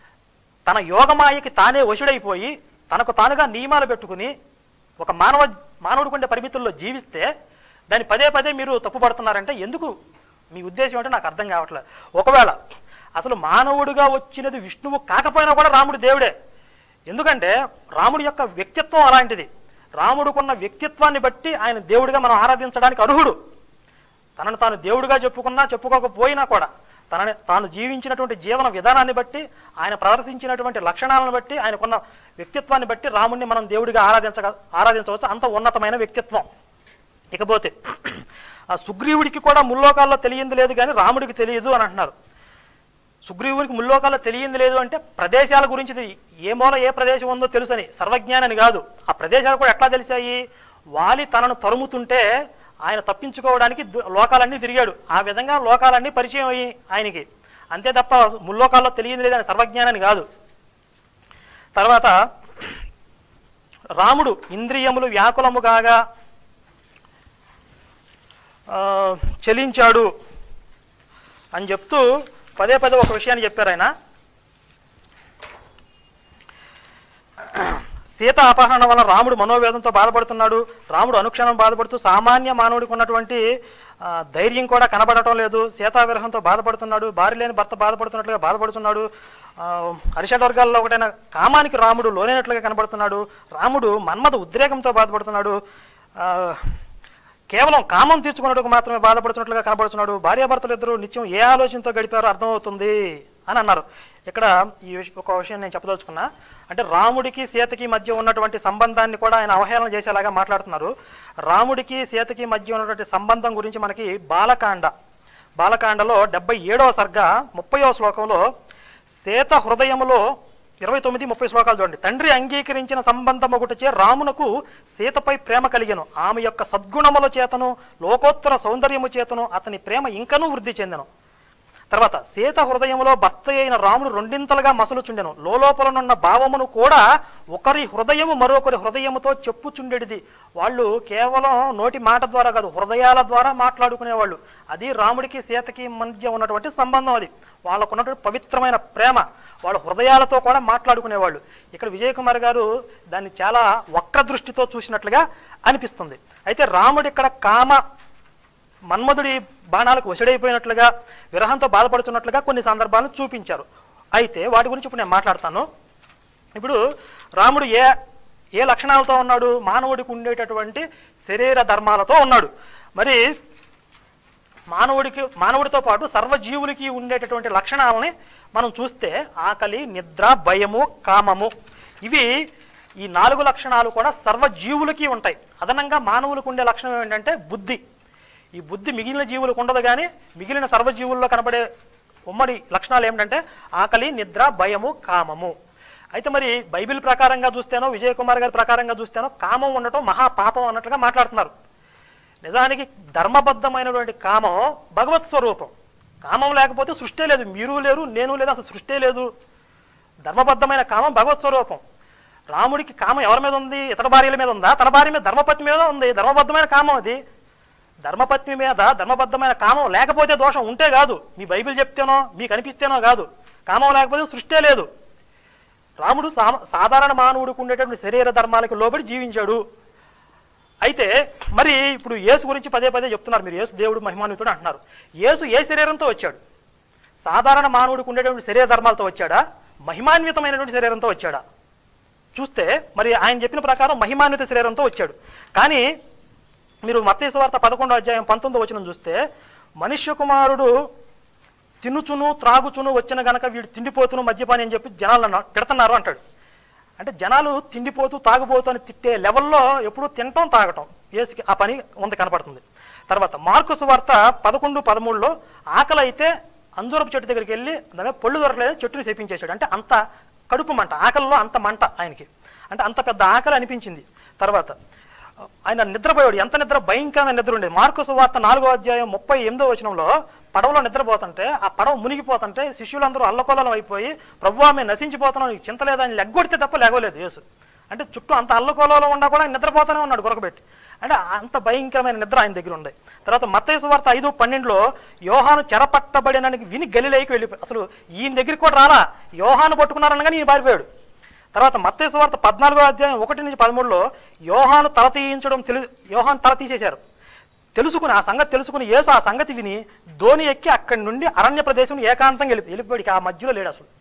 తన యోగమాయకి తానే వశుడైపోయి తనకు తానుగా నియమాలు పెట్టుకుని ఒక మానవ మానవుడికి ఉండే పరిమితుల్లో జీవిస్తే దాన్ని పదే పదే మీరు తప్పుపడుతున్నారంటే ఎందుకు మీ ఉద్దేశం ఏంటో నాకు అర్థం కావట్లేదు ఒకవేళ అసలు మానవుడిగా వచ్చినది విష్ణువు కాకపోయినా కూడా రాముడు దేవుడే ఎందుకంటే రాముడి యొక్క వ్యక్తిత్వం అలాంటిది రాముడుకున్న వ్యక్తిత్వాన్ని బట్టి ఆయన దేవుడిగా మనం ఆరాధించడానికి అర్హుడు తనను తాను దేవుడిగా చెప్పుకున్నా చెప్పుకోకపోయినా కూడా తనని తాను జీవించినటువంటి జీవన విధానాన్ని బట్టి ఆయన ప్రదర్శించినటువంటి లక్షణాలను బట్టి ఆయనకున్న వ్యక్తిత్వాన్ని బట్టి రాముడిని మనం దేవుడిగా ఆరాధించ ఆరాధించవచ్చు అంత ఉన్నతమైన వ్యక్తిత్వం ఇకపోతే ఆ సుగ్రీవుడికి కూడా ముల్లోకాల్లో తెలియంది లేదు కానీ రాముడికి తెలియదు అని అంటున్నారు సుగ్రీవునికి ముల్లోకాల్లో తెలియంది లేదు అంటే ప్రదేశాల గురించి తెలి- ఏ మూల ఏ ప్రదేశం ఉందో తెలుసని సర్వజ్ఞానని కాదు ఆ ప్రదేశాలు కూడా ఎట్లా తెలిసాయి వాలి తనను తరుముతుంటే ఆయన తప్పించుకోవడానికి దు- లోకాలన్నీ తిరిగాడు ఆ విధంగా లోకాలన్నీ పరిచయం అయ్యి ఆయనకి అంతే తప్ప ముల్లోకాల్లో తెలియదు లేదని సర్వజ్ఞానని కాదు తర్వాత రాముడు ఇంద్రియములు వ్యాకులము కాగా ఆ, చలించాడు అని చెప్తూ పదే పదే ఒక విషయాన్ని చెప్పారు ఆయన సీత అపహరణ వల్ల రాముడు మనోవేదంతో బాధపడుతున్నాడు రాముడు అనుక్షణం బాధపడుతూ సామాన్య మానవుడికి ఉన్నటువంటి ఆ, ధైర్యం కూడా కనబడటం లేదు సీతా విరహంతో బాధపడుతున్నాడు భార్య లేని భర్త బాధపడుతున్నట్లుగా బాధపడుతున్నాడు ఆ, అరిషడ్ వర్గాల్లో ఒకటైన కామానికి రాముడు లోనైనట్లుగా కనబడుతున్నాడు రాముడు మన్మథ ఉద్రేకంతో బాధపడుతున్నాడు ఆ, కేవలం కామం తీర్చుకున్నట్టుకు మాత్రమే బాధపడుతున్నట్లుగా కనబడుతున్నాడు భార్యాభర్తలు ఇద్దరు నిత్యం ఏ ఆలోచనతో గడిపారో అర్థమవుతుంది అని అన్నారు ఇక్కడ ఈ విష- ఒక విషయం నేను చెప్పదలుచుకున్నా అంటే రాముడికి సీతకి మధ్య ఉన్నటువంటి సంబంధాన్ని కూడా ఆయన అవహేళన చేసేలాగా మాట్లాడుతున్నారు రాముడికి సీతకి మధ్య ఉన్నటువంటి సంబంధం గురించి మనకి బాలకాండ బాలకాండలో డెబ్బై ఏడవ సర్గ ముప్పయో శ్లోకంలో సీత హృదయములో ఇరవై తొమ్మిది ముప్పై శ్లోకాలు చూడండి తండ్రి అంగీకరించిన సంబంధం ఒకటిచే రామునకు సీతపై ప్రేమ కలిగెను ఆమె యొక్క సద్గుణముల చేతను లోకోత్తర సౌందర్యము చేతను అతని ప్రేమ ఇంకనూ వృద్ధి చెందెను తర్వాత సీత హృదయంలో భర్త అయిన రాముడు రెండింతలుగా మసలుచుండెను లోపలనున్న భావమును కూడా ఒకరి హృదయము మరొకరి హృదయముతో చెప్పుచుండెడిది వాళ్ళు కేవలం నోటి మాట ద్వారా కాదు హృదయాల ద్వారా మాట్లాడుకునేవాళ్ళు అది రాముడికి సీతకి మధ్య ఉన్నటువంటి సంబంధం అది వాళ్ళకు ఉన్నటువంటి పవిత్రమైన ప్రేమ వాళ్ళ హృదయాలతో కూడా మాట్లాడుకునేవాళ్ళు ఇక్కడ విజయ్ కుమార్ గారు దాన్ని చాలా వక్ర దృష్టితో చూసినట్లుగా అనిపిస్తుంది అయితే రాముడు ఇక్కడ కామ మన్మధుడి బాణాలకు వశడైపోయినట్లుగా విరహంతో బాధపడుతున్నట్లుగా కొన్ని సందర్భాలను చూపించారు అయితే వాటి గురించి ఇప్పుడు నేను మాట్లాడతాను ఇప్పుడు రాముడు ఏ ఏ లక్షణాలతో ఉన్నాడు మానవుడికి ఉండేటటువంటి శరీర ధర్మాలతో ఉన్నాడు మరి మానవుడికి మానవుడితో పాటు సర్వజీవులకి ఉండేటటువంటి లక్షణాలని మనం చూస్తే ఆకలి నిద్ర భయము కామము ఇవి ఈ నాలుగు లక్షణాలు కూడా సర్వజీవులకి ఉంటాయి అదనంగా మానవులకు ఉండే లక్షణం ఏంటంటే బుద్ధి ఈ బుద్ధి మిగిలిన జీవులకు ఉండదు కానీ మిగిలిన సర్వజీవుల్లో కనబడే ఉమ్మడి లక్షణాలు ఏమిటంటే ఆకలి నిద్ర భయము కామము అయితే మరి బైబిల్ ప్రకారంగా చూస్తేనో విజయ్ కుమార్ గారి ప్రకారంగా చూస్తేనో కామం ఉండటం మహాపాపం అన్నట్లుగా మాట్లాడుతున్నారు నిజానికి ధర్మబద్ధమైనటువంటి కామం భగవత్ స్వరూపం కామం లేకపోతే సృష్టి లేదు మీరు లేరు నేను లేదు అసలు సృష్టి లేదు ధర్మబద్ధమైన కామం భగవత్ స్వరూపం రాముడికి కామం ఎవరి మీద ఉంది ఇతర భార్యల మీద ఉందా తన భార్య మీద ధర్మపత్ని మీద ఉంది ధర్మబద్ధమైన కామం అది ధర్మపత్ని మీద ధర్మబద్ధమైన కామం లేకపోతే దోషం ఉంటే కాదు మీ బైబిల్ చెప్తేనో మీకు అనిపిస్తేనో కాదు కామం లేకపోతే సృష్టే లేదు రాముడు సా- సాధారణ మానవుడికి ఉండేటటువంటి శరీర ధర్మాలకు లోబడి జీవించాడు అయితే మరి ఇప్పుడు యేసు గురించి పదే పదే చెప్తున్నారు మీరు యేసు దేవుడు మహిమాన్వితుడు అంటున్నారు యేసు ఏ శరీరంతో వచ్చాడు సాధారణ మానవుడికి ఉండేటువంటి శరీర ధర్మాలతో వచ్చాడా మహిమాన్వితమైనటువంటి శరీరంతో వచ్చాడా చూస్తే మరి ఆయన చెప్పిన ప్రకారం మహిమాన్విత శరీరంతో వచ్చాడు కానీ మీరు మత్తయి వార్త పదకొండో అధ్యాయం పంతొమ్మిదో వచనం చూస్తే మనుష్య కుమారుడు తినుచును త్రాగుచును వచ్చిన గనక వీడు తిండిపోతును మద్యపాని అని చెప్పి జనాలు అన్నా- తిడుతున్నారు అంటాడు అంటే జనాలు తిండిపోతూ తాగుబోతూ అని తిట్టే లెవెల్లో ఎప్పుడూ తినటం తాగటం ఏసుకి ఆ పని ఉంది కనపడుతుంది తర్వాత మార్కుసు వార్త పదకొండు పదమూడులో ఆకలి అయితే అంజూరపు చెట్టు దగ్గరికి వెళ్ళి దాని పళ్ళు దొరకలేదు చెట్టుని సేపించేశాడు అంటే అంత కడుపు మంట ఆకలిలో అంత మంట ఆయనకి అంటే అంత పెద్ద ఆకలి అనిపించింది తర్వాత ఆయన నిద్రపోయాడు ఎంత నిద్ర భయంకరమైన నిద్ర ఉండేది మార్కుసు వార్త నాలుగో అధ్యాయం ముప్పై ఎనిమిదో వచనంలో పడవలో నిద్రపోతుంటే ఆ పడవ మునిగిపోతుంటే శిష్యులందరూ అల్లకొల్లం అయిపోయి ప్రభు ఆమె నశించిపోతున్నాం నీకు చింత లేదా అని లెగ్గొడితే తప్ప లేగలేదు యేసు అంటే చుట్టూ అంత అల్లకొల్లలో ఉన్నా కూడా ఆయన నిద్రపోతూనే ఉన్నాడు గొరకబెట్టి అంటే అంత భయంకరమైన నిద్ర ఆయన దగ్గర ఉంది తర్వాత మత్తయి వార్త ఐదు పన్నెండులో యోహాను చెరపట్టబడినని విని గలిలేకి వెళ్ళిపోయి అసలు ఈయన దగ్గరికి కూడా రాలా యోహాను పట్టుకున్నారనగా ఈయన పారిపోయాడు తర్వాత మత్తయి వార్త పద్నాలుగో అధ్యాయం ఒకటి నుంచి పదమూడులో యోహాను తల తీయించడం తెలు యోహాను తల తీసేశారు తెలుసుకుని ఆ సంగతి తెలుసుకుని యేసు ఆ సంగతి విని ధోని ఎక్కి అక్కడి నుండి అరణ్య ప్రదేశం ఏకాంతంగా వెళ్ళి వెళ్ళిపోయాడు ఇక ఆ మధ్యలో లేడు అసలు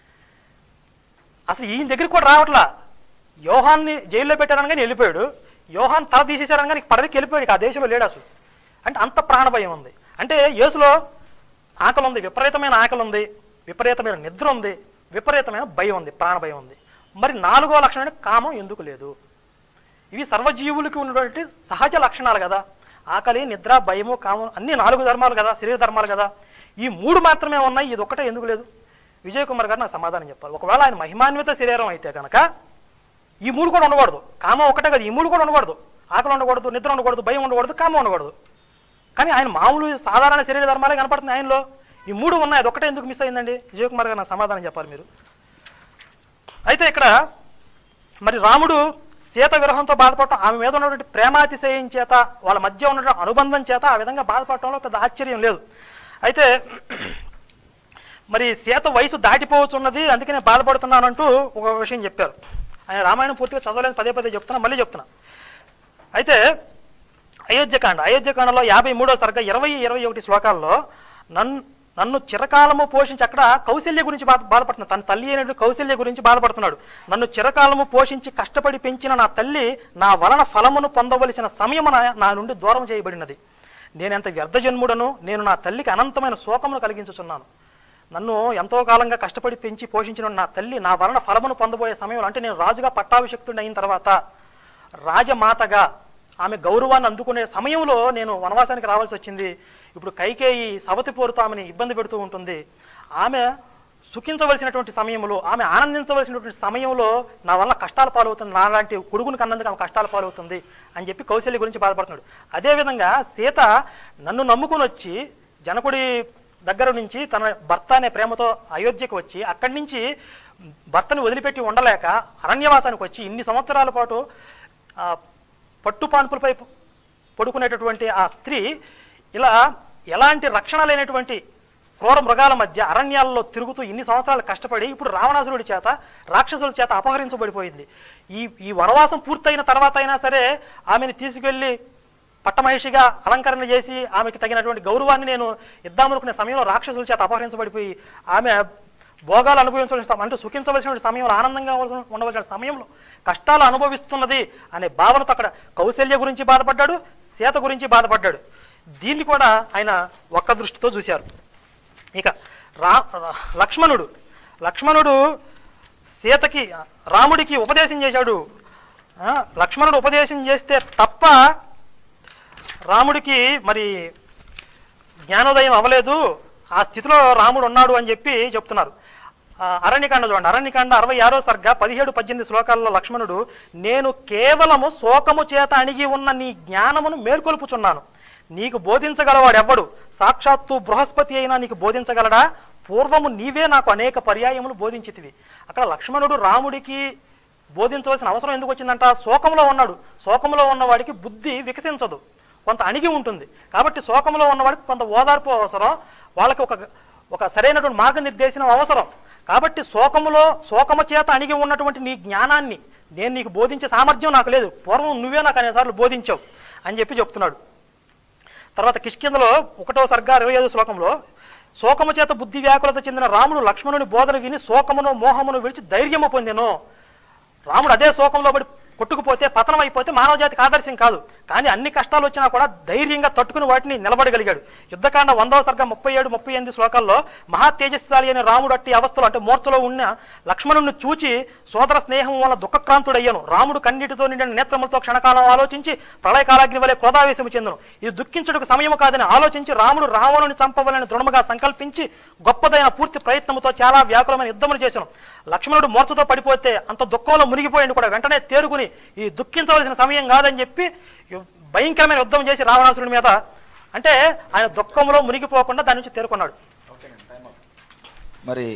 అసలు ఈయన దగ్గరికి కూడా రావట్లా యోహాన్ని జైల్లో పెట్టారని కానీ వెళ్ళిపోయాడు యోహాన్ తల తీసేశారని కానీ పడవకి వెళ్ళిపోయాడు ఇక ఆ దేశంలో లేడు అసలు అంటే అంత ప్రాణభయం ఉంది అంటే యేసులో ఆకలి ఉంది విపరీతమైన ఆకలి ఉంది విపరీతమైన నిద్ర ఉంది విపరీతమైన భయం ఉంది ప్రాణభయం ఉంది మరి నాలుగో లక్షణం కామం ఎందుకు లేదు ఇవి సర్వజీవులకి ఉన్నటువంటి సహజ లక్షణాలు కదా ఆకలి నిద్ర భయము కామం అన్ని నాలుగు ధర్మాలు కదా శరీర ధర్మాలు కదా ఈ మూడు మాత్రమే ఉన్నాయి ఇది ఒక్కటే ఎందుకు లేదు విజయ్ కుమార్ గారు నాకు సమాధానం చెప్పాలి ఒకవేళ ఆయన మహిమాన్విత శరీరం అయితే కనుక ఈ మూడు కూడా ఉండకూడదు కామం ఒకటే కదా ఈ మూడు కూడా ఉండకూడదు ఆకలి ఉండకూడదు నిద్ర ఉండకూడదు భయం ఉండకూడదు కామం ఉండకూడదు కానీ ఆయన మామూలు సాధారణ శరీర ధర్మాలే కనపడుతుంది ఆయనలో ఈ మూడు ఉన్నాయి అది ఒకటే ఎందుకు మిస్ అయిందండి విజయ్ కుమార్ గారు నాకు సమాధానం చెప్పాలి మీరు అయితే ఇక్కడ మరి రాముడు సీత విరహంతో బాధపడటం ఆమె మీద ఉన్నటువంటి ప్రేమాతిశయం చేత వాళ్ళ మధ్య ఉన్నటువంటి అనుబంధం చేత ఆ విధంగా బాధపడటంలో పెద్ద ఆశ్చర్యం లేదు అయితే మరి సీత వయసు దాటిపోవచ్చున్నది అందుకే నేను బాధపడుతున్నానంటూ ఒక విషయం చెప్పారు ఆయన రామాయణం పూర్తిగా చదవలేదు పదే పదే చెప్తున్నా మళ్ళీ చెప్తున్నా అయితే అయోధ్యకాండ అయోధ్యకాండలో యాభై మూడో సరిగ్గా ఇరవై ఇరవై ఒకటి శ్లోకాల్లో నన్ నన్ను చిరకాలము పోషించి అక్కడ కౌశల్య గురించి బాధ బాధపడుతున్నాడు తన తల్లి అయినటువంటి కౌశల్య గురించి బాధపడుతున్నాడు నన్ను చిరకాలము పోషించి కష్టపడి పెంచిన నా తల్లి నా వలన ఫలమును పొందవలసిన సమయమున నా నుండి దూరం చేయబడినది నేను ఎంత వ్యర్థ జన్ముడను నేను నా తల్లికి అనంతమైన శోకమును కలిగించుచున్నాను నన్ను ఎంతో కాలంగా కష్టపడి పెంచి పోషించిన నా తల్లి నా వలన ఫలమును పొందబోయే సమయంలో అంటే నేను రాజుగా పట్టాభిషక్తుడిని అయిన తర్వాత రాజమాతగా ఆమె గౌరవాన్ని అందుకునే సమయంలో నేను వనవాసానికి రావాల్సి వచ్చింది ఇప్పుడు కైకేయి సవతి పోరుతో ఆమెని ఇబ్బంది పెడుతూ ఉంటుంది ఆమె సుఖించవలసినటువంటి సమయంలో ఆమె ఆనందించవలసినటువంటి సమయంలో నా వల్ల కష్టాల పాలవుతుంది నాలాంటి కొడుకుని కన్నందుకు ఆమె కష్టాల పాలవుతుంది అని చెప్పి కౌశల్య గురించి బాధపడుతున్నాడు అదేవిధంగా సీత నన్ను నమ్ముకుని వచ్చి జనకుడి దగ్గర నుంచి తన భర్త అనే ప్రేమతో అయోధ్యకు వచ్చి అక్కడి నుంచి భర్తను వదిలిపెట్టి ఉండలేక అరణ్యవాసానికి వచ్చి ఇన్ని సంవత్సరాల పాటు ఆ, పట్టు పాన్పులపై పడుకునేటటువంటి ఆ స్త్రీ ఇలా ఎలాంటి రక్షణ లేనటువంటి క్రూర మృగాల మధ్య అరణ్యాల్లో తిరుగుతూ ఇన్ని సంవత్సరాలు కష్టపడి ఇప్పుడు రావణాసురుడి చేత రాక్షసుల చేత అపహరించబడిపోయింది ఈ ఈ వనవాసం పూర్తయిన తర్వాత అయినా సరే ఆమెను తీసుకెళ్ళి పట్టమహిషిగా అలంకరణ చేసి ఆమెకి తగినటువంటి గౌరవాన్ని నేను ఇద్దామనుకునే సమయంలో రాక్షసుల చేత అపహరించబడిపోయి ఆమె భోగాలు అనుభవించవలసిన సమ- అంటే సుఖించవలసిన సమయంలో ఆనందంగా ఉండవలసిన- ఉండవలసిన సమయంలో కష్టాలు అనుభవిస్తున్నది అనే భావనతో అక్కడ కౌశల్య గురించి బాధపడ్డాడు సీత గురించి బాధపడ్డాడు దీన్ని కూడా ఆయన ఒక్క దృష్టితో చూశారు ఇక రా లక్ష్మణుడు లక్ష్మణుడు సీతకి రాముడికి ఉపదేశం చేశాడు ఆ, లక్ష్మణుడు ఉపదేశం చేస్తే తప్ప రాముడికి మరి జ్ఞానోదయం అవ్వలేదు ఆ స్థితిలో రాముడు ఉన్నాడు అని చెప్పి చెప్తున్నారు ఆ, అరణ్యకాండ చూడండి అరణ్యకాండ అరవై ఆరో సర్గ పదిహేడు పద్దెనిమిది శ్లోకాల్లో లక్ష్మణుడు నేను కేవలము శోకము చేత అణిగి ఉన్న నీ జ్ఞానమును మేల్కొల్పుచున్నాను నీకు బోధించగలవాడు ఎవ్వడు సాక్షాత్తు బృహస్పతి అయినా నీకు బోధించగలడా పూర్వము నీవే నాకు అనేక పర్యాయములు బోధించితివి అక్కడ లక్ష్మణుడు రాముడికి బోధించవలసిన అవసరం ఎందుకు వచ్చిందంట శోకంలో ఉన్నాడు శోకంలో ఉన్నవాడికి బుద్ధి వికసించదు కొంత అణిగి ఉంటుంది కాబట్టి శోకంలో ఉన్నవాడికి కొంత ఓదార్పు అవసరం వాళ్ళకి ఒక ఒక సరైనటువంటి మార్గనిర్దేశనం అవసరం కాబట్టి శోకములో శోకము చేత అణిగి ఉన్నటువంటి నీ జ్ఞానాన్ని నేను నీకు బోధించే సామర్థ్యం నాకు లేదు పూర్వం నువ్వే నాకు అనేసార్లు బోధించావు అని చెప్పి చెప్తున్నాడు తర్వాత కిష్కిందలో ఒకటో సర్గా ఇరవై ఐదు శ్లోకంలో శోకము చేత బుద్ధి వ్యాకులత చెందిన రాముడు లక్ష్మణుని బోధన విని శోకమును మోహమును విడిచి ధైర్యము పొందెను రాముడు అదే శోకంలో పడి కొట్టుకుపోతే పతనం అయిపోతే మానవ జాతికి ఆదర్శం కాదు కానీ అన్ని కష్టాలు వచ్చినా కూడా ధైర్యంగా తట్టుకుని వాటిని నిలబడగలిగాడు యుద్ధకాండ వందవ సర్గ ముప్పై ఏడు ముప్పై ఎనిమిది శ్లోకాల్లో మహా తేజస్శాలి అనే రాముడు అట్టి అవస్థలో అంటే మూర్ఛలో ఉన్న లక్ష్మణుని చూచి సోదర స్నేహం వల్ల దుఃఖక్రాంతుడయ్యను రాముడు కన్నీటితో నిండిన నేత్రములతో క్షణకాలం ఆలోచించి ప్రళయకాలాగ్ని వలె క్రోధావేశము చెందును ఇది దుఃఖించుటకు సమయము కాదని ఆలోచించి రాముడు రావణుని చంపవలని దృఢముగా సంకల్పించి గొప్పదైన పూర్తి ప్రయత్నముతో చాలా వ్యాకులమైన యుద్ధములు చేశాను లక్ష్మణుడు మూర్ఛతో పడిపోతే అంత దుఃఖంలో మునిగిపోయింది కూడా వెంటనే తేరుకుని ఈ దుఃఖించవలసిన సమయం కాదని చెప్పి యు- భయంకరమైన యుద్ధం చేసి రావణాసురుడి మీద అంటే ఆయన దుఃఖంలో మునిగిపోకుండా దాని నుంచి తేరుకున్నాడు మరి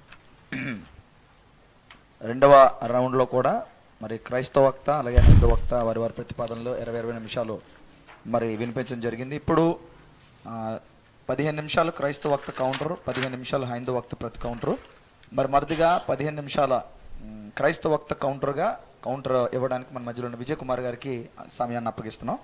రెండవ రౌండ్లో కూడా మరి క్రైస్తవ వక్త అలాగే హైందవ వక్త వారి వారి ప్రతిపాదనలో ఇరవై ఇరవై నిమిషాలు మరి వినిపించడం జరిగింది ఇప్పుడు ఆ, పదిహేను నిమిషాలు క్రైస్తవ వక్త కౌంటర్ పదిహేను నిమిషాలు హైందవ వక్త ప్రతి కౌంటరు మరి మరిదిగా పదిహేను నిమిషాల మ్, క్రైస్తవ వక్త కౌంటర్గా కౌంటర్ ఇవ్వడానికి మన మధ్యలో ఉన్న విజయ్ కుమార్ గారికి సమయాన్ని అప్పగిస్తున్నాం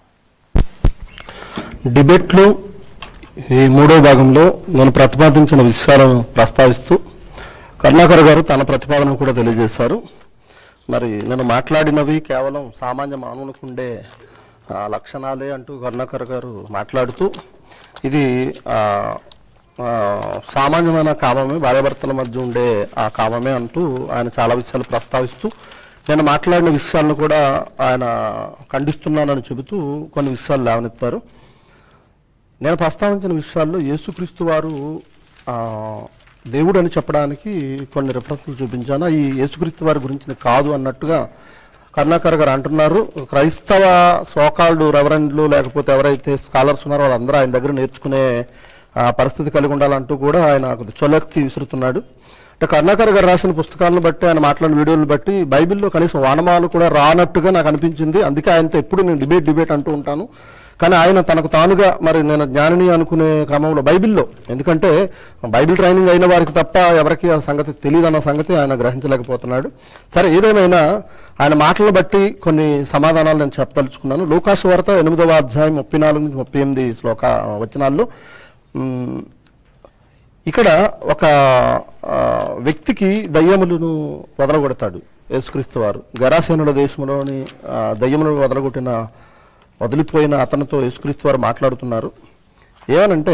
డిబేట్లో ఈ మూడో భాగంలో నేను ప్రతిపాదించిన విషయాలను ప్రస్తావిస్తూ కరుణాకర్ గారు తన ప్రతిపాదన కూడా తెలియజేశారు మరి నేను మాట్లాడినవి కేవలం సామాన్య మానవునికి ఉండే ఆ, లక్షణాలే అంటూ కరుణాకర్ గారు మాట్లాడుతూ ఇది ఆ, ఆ, సామాన్యమైన కామమే భార్యాభర్తల మధ్య ఉండే ఆ కామమే అంటూ ఆయన చాలా విషయాలు ప్రస్తావిస్తూ నేను మాట్లాడిన విషయాలను కూడా ఆయన ఖండిస్తున్నానని చెబుతూ కొన్ని విషయాలు లేవనెత్తారు నేను ప్రస్తావించిన విషయాల్లో యేసుక్రీస్తు వారు ఆ, దేవుడు అని చెప్పడానికి కొన్ని రెఫరెన్స్లు చూపించాను ఈ యేసుక్రీస్తు వారి గురించి కాదు అన్నట్టుగా కరుణాకర్ గారు అంటున్నారు క్రైస్తవ సోకాల్డ్ రెవరెండ్లు లేకపోతే ఎవరైతే స్కాలర్స్ ఉన్నారో వాళ్ళందరూ ఆయన దగ్గర నేర్చుకునే ఆ, పరిస్థితి కలిగి ఉండాలంటూ కూడా ఆయన కొద్ది చొలెత్తి విసురుతున్నాడు అంటే కరుణాకర్ గారు రాసిన పుస్తకాలను బట్టి ఆయన మాట్లాడిన వీడియోలు బట్టి బైబిల్లో కనీసం వానమాలు కూడా రానట్టుగా నాకు అనిపించింది అందుకే ఆయనతో ఎప్పుడు నేను డిబేట్ డిబేట్ అంటూ ఉంటాను కానీ ఆయన తనకు తానుగా మరి నేను జ్ఞానిని అనుకునే క్రమంలో బైబిల్లో ఎందుకంటే బైబిల్ ట్రైనింగ్ అయిన వారికి తప్ప ఎవరికి ఆ సంగతి తెలియదు అన్న సంగతి ఆయన గ్రహించలేకపోతున్నాడు సరే ఏదేమైనా ఆయన మాటలను బట్టి కొన్ని సమాధానాలు నేను చెప్పదలుచుకున్నాను లూకాసు వార్త ఎనిమిదవ అధ్యాయం ముప్పై నాలుగు నుంచి ముప్పై ఎనిమిది శ్లోక వచనాల్లో ఉమ్, ఇక్కడ ఒక ఆ, వ్యక్తికి దయ్యములను వదలగొడతాడు యేసుక్రీస్తు వారు గరాసేనుల దేశంలోని ఆ, దయ్యములను వదలగొట్టిన వదిలిపోయిన అతనితో యేసుక్రీస్తు వారు మాట్లాడుతున్నారు ఏమనంటే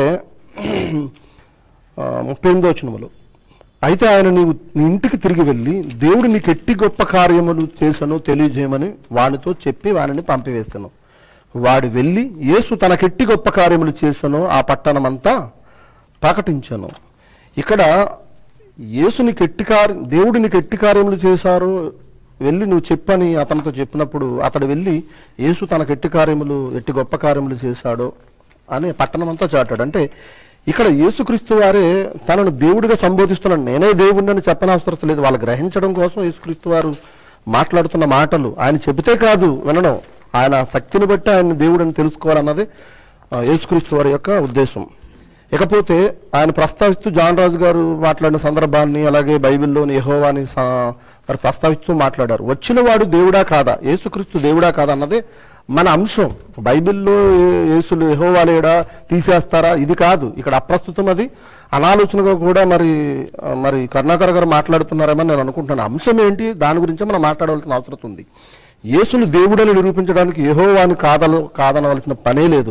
ఆ, ముప్పై ఎనిమిదో వచనములు అయితే ఆయన నీవు నీ ఇంటికి తిరిగి వెళ్ళి దేవుడు నీకు ఎట్టి గొప్ప కార్యములు చేశానో తెలియజేయమని వానితో చెప్పి వానిని పంపివేస్తాను వాడు వెళ్ళి యేసు తనకెట్టి గొప్ప కార్యములు చేశానో ఆ పట్టణమంతా ప్రకటించాను ఇక్కడ యేసు నీకు ఎట్టి కార్య దేవుడు నీకు ఎట్టి కార్యములు చేశారు వెళ్ళి నువ్వు చెప్పని అతనితో చెప్పినప్పుడు అతడు వెళ్ళి యేసు తనకు ఎట్టి కార్యములు ఎట్టి గొప్ప కార్యములు చేశాడో అని పట్టణమంతా చాటాడు అంటే ఇక్కడ యేసుక్రీస్తు వారే తనను దేవుడిగా సంబోధిస్తున్నాడు నేనే దేవుడిని చెప్పనవసరం లేదు వాళ్ళు గ్రహించడం కోసం యేసుక్రీస్తు వారు మాట్లాడుతున్న మాటలు ఆయన చెబితే కాదు వినడం ఆయన శక్తిని బట్టి ఆయన దేవుడని తెలుసుకోవాలన్నది ఆ, యేసుక్రీస్తు వారి యొక్క ఉద్దేశం ఇకపోతే ఆయన ప్రస్తావిస్తూ జాన్ రాజు గారు మాట్లాడిన సందర్భాన్ని అలాగే బైబిల్లోని యెహోవాని సా- మరి ప్రస్తావిస్తూ మాట్లాడారు వచ్చిన వాడు దేవుడా కాదా యేసుక్రీస్తు దేవుడా కాదా అన్నదే మన అంశం బైబిల్లో ఏ- యేసులు యెహోవా లేడా తీసేస్తారా ఇది కాదు ఇక్కడ అప్రస్తుతం అది అనాలోచనగా కూడా మరి ఆ, మరి కరుణాకర్ గారు మాట్లాడుతున్నారేమని నేను అనుకుంటున్నాను అంశం ఏంటి దాని గురించి మనం మాట్లాడవలసిన అవసరం ఉంది యేసును దేవుడని నిరూపించడానికి యెహోవాని కాదల కాదనవలసిన పనే లేదు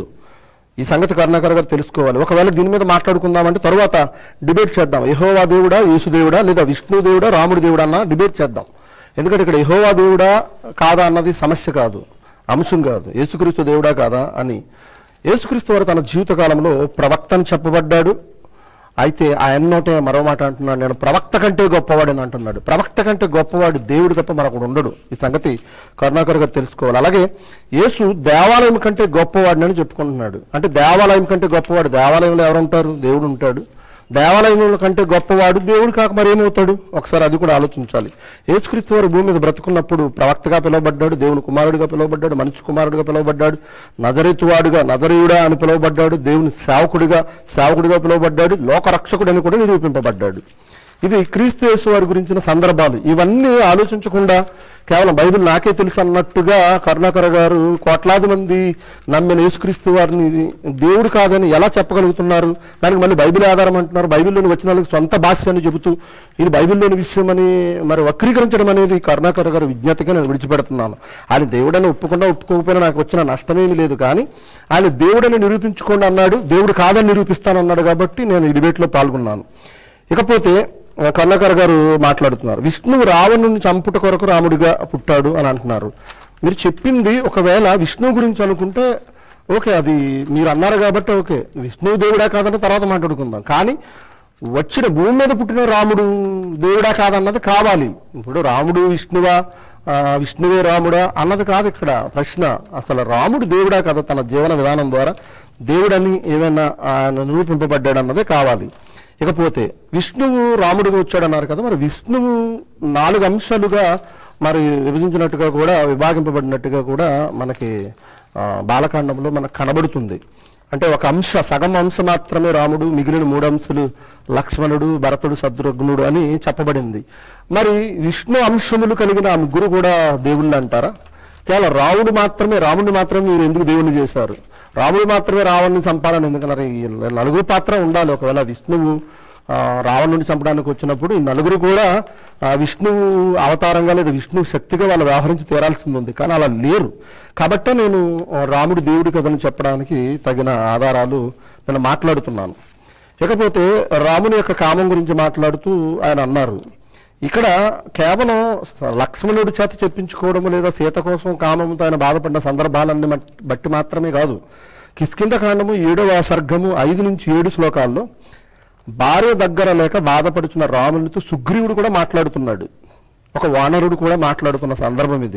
ఈ సంగతి కరుణాకర్ గారు తెలుసుకోవాలి ఒకవేళ దీని మీద మాట్లాడుకుందామంటే తరువాత డిబేట్ చేద్దాం యహోవా దేవుడా యేసు దేవుడా లేదా విష్ణు దేవుడా రాముడు దేవుడా అన్న డిబేట్ చేద్దాం ఎందుకంటే ఇక్కడ యహోవా దేవుడా కాదా అన్నది సమస్య కాదు అంశం కాదు యేసుక్రీస్తు దేవుడా కాదా అని యేసుక్రీస్తు వారు తన జీవితకాలంలో ప్రవక్తని చెప్పబడ్డాడు అయితే ఆయన నోటే మరో మాట అంటున్నాడు నేను ప్రవక్త కంటే గొప్పవాడని అంటున్నాడు ప్రవక్త కంటే గొప్పవాడు దేవుడు తప్ప మరొకడు ఉండడు ఈ సంగతి కరుణాకర్ గారు తెలుసుకోవాలి అలాగే యేసు దేవాలయం కంటే గొప్పవాడిని అని చెప్పుకుంటున్నాడు అంటే దేవాలయం కంటే గొప్పవాడు దేవాలయంలో ఎవరు ఉంటారు దేవుడు ఉంటాడు దేవాలయంలో కంటే గొప్పవాడు దేవుడు కాక మరి ఏమవుతాడు ఒకసారి అది కూడా ఆలోచించాలి యేసుక్రీస్తు వారు భూమి మీద బ్రతుకున్నప్పుడు ప్రవక్తగా పిలువబడ్డాడు దేవుని కుమారుడిగా పిలువబడ్డాడు మనిషి కుమారుడిగా పిలువబడ్డాడు నజరేతువాడుగా నజరీయుడా అని పిలువబడ్డాడు దేవుని సేవకుడిగా సేవకుడిగా పిలువబడ్డాడు లోకరక్షకుడు అని కూడా నిరూపింపబడ్డాడు ఇది క్రీస్తు యేసు వారి గురించిన సందర్భాలు ఇవన్నీ ఆలోచించకుండా కేవలం బైబిల్ నాకే తెలుసు అన్నట్టుగా కరుణాకర గారు కోట్లాది మంది నమ్మిన యేసుక్రీస్తు వారిని దేవుడు కాదని ఎలా చెప్పగలుగుతున్నారు దానికి మళ్ళీ బైబిల్ ఆధారం అంటున్నారు బైబిల్లోని వచ్చిన వాళ్ళకి సొంత భాష అని చెబుతూ ఇది బైబిల్లోని విషయం అని మరి వక్రీకరించడం అనేది కరుణాకర గారి విజ్ఞతగా నేను విడిచిపెడుతున్నాను ఆయన దేవుడని ఒప్పుకున్నా ఒప్పుకోకపోయినా నాకు వచ్చిన నష్టమేమీ లేదు కానీ ఆయన దేవుడని నిరూపించుకోండి అన్నాడు దేవుడు కాదని నిరూపిస్తానన్నాడు కాబట్టి నేను ఈ డిబేట్లో పాల్గొన్నాను ఇకపోతే ఆ, కరుణాకర్ గారు మాట్లాడుతున్నారు విష్ణువు రావణుని చంపుట కొరకు రాముడిగా పుట్టాడు అని అంటున్నారు మీరు చెప్పింది ఒకవేళ విష్ణువు గురించి అనుకుంటే ఓకే అది మీరు అన్నారు కాబట్టి ఓకే విష్ణువు దేవుడా కాదంటే తర్వాత మాట్లాడుకుందాం కానీ వచ్చిన భూమి మీద పుట్టిన రాముడు దేవుడా కాదన్నది కావాలి ఇప్పుడు రాముడు విష్ణువా ఆ, విష్ణువే రాముడా అన్నది కాదు ఇక్కడ ప్రశ్న అసలు రాముడు దేవుడా కదా తన జీవన విధానం ద్వారా దేవుడని ఏమైనా ఆయన నిరూపింపబడ్డాడు అన్నదే కావాలి ఇకపోతే విష్ణువు రాముడిగా వచ్చాడన్నారు కదా మరి విష్ణువు నాలుగు అంశాలుగా మరి విభజించినట్టుగా కూడా విభాగింపబడినట్టుగా కూడా మనకి ఆ, బాలకాండంలో మనకు కనబడుతుంది అంటే ఒక అంశ సగం అంశ మాత్రమే రాముడు మిగిలిన మూడు అంశాలు లక్ష్మణుడు భరతుడు శత్రుఘ్నుడు అని చెప్పబడింది మరి విష్ణు అంశములు కలిగిన ఆ ముగ్గురు కూడా దేవుళ్ళు అంటారా కేవలం రాముడు మాత్రమే రాముడిని మాత్రమే మీరు ఎందుకు దేవుణ్ణి చేశారు రాముడు మాత్రమే రావణ్ణి చంపాలని ఎందుకన్నారు ఈ నలుగురు పాత్ర ఉండాలి ఒకవేళ విష్ణువు ఆ, రావణుని చంపడానికి వచ్చినప్పుడు ఈ నలుగురు కూడా ఆ, విష్ణువు అవతారంగా లేదా విష్ణువు శక్తిగా వాళ్ళు వ్యవహరించి తీరాల్సింది ఉంది కానీ అలా లేరు కాబట్టే నేను ఆ, రాముడు దేవుడి కథను చెప్పడానికి తగిన ఆధారాలు నేను మాట్లాడుతున్నాను ఇకపోతే రాముని యొక్క కామం గురించి మాట్లాడుతూ ఆయన అన్నారు ఇక్కడ కేవలం లక్ష్మణుడి చేత చెప్పించుకోవడం లేదా సీత కోసం కామంతో ఆయన బాధపడిన సందర్భాలన్నీ మట్- బట్టి మాత్రమే కాదు కిష్కింద కాండము ఏడవ సర్గము ఐదు నుంచి ఏడు శ్లోకాల్లో భార్య దగ్గర లేక బాధపడుచున్న రామునితో సుగ్రీవుడు కూడా మాట్లాడుతున్నాడు ఒక వానరుడు కూడా మాట్లాడుతున్న సందర్భం ఇది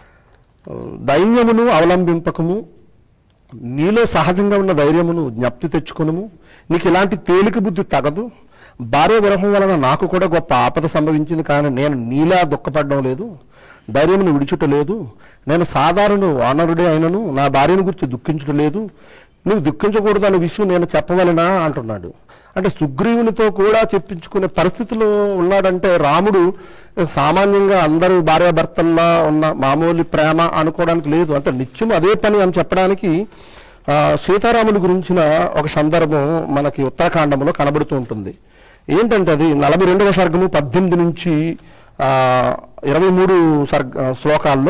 దైన్యమును అవలంబింపకము నీలో సహజంగా ఉన్న ధైర్యమును జ్ఞప్తి తెచ్చుకొనుము నీకు ఇలాంటి తేలిక బుద్ధి తగదు భార్య విరహం వలన నాకు కూడా గొప్ప ఆపద సంభవించింది కానీ నేను నీలా దుఃఖపడడం లేదు ధైర్యమును విడిచుట లేదు నేను సాధారణ వానరుడే అయినను నా భార్యను గురించి దుఃఖించుట లేదు నువ్వు దుఃఖించకూడదు అనే విషయం నేను చెప్పవలనా అంటున్నాడు అంటే సుగ్రీవునితో కూడా చెప్పించుకునే పరిస్థితిలో ఉన్నాడంటే రాముడు సామాన్యంగా అందరూ భార్యాభర్తల్లా ఉన్న మామూలు ప్రేమ అనుకోవడానికి లేదు అంటే నిత్యం అదే పని అని చెప్పడానికి ఆ, సీతారాముల గురించిన ఒక సందర్భం మనకి ఉత్తరాఖండంలో కనబడుతూ ఉంటుంది ఏంటంటే అది నలభై రెండవ సర్గము పద్దెనిమిది నుంచి ఆ, ఇరవై మూడు సర్గ శ్లోకాల్లో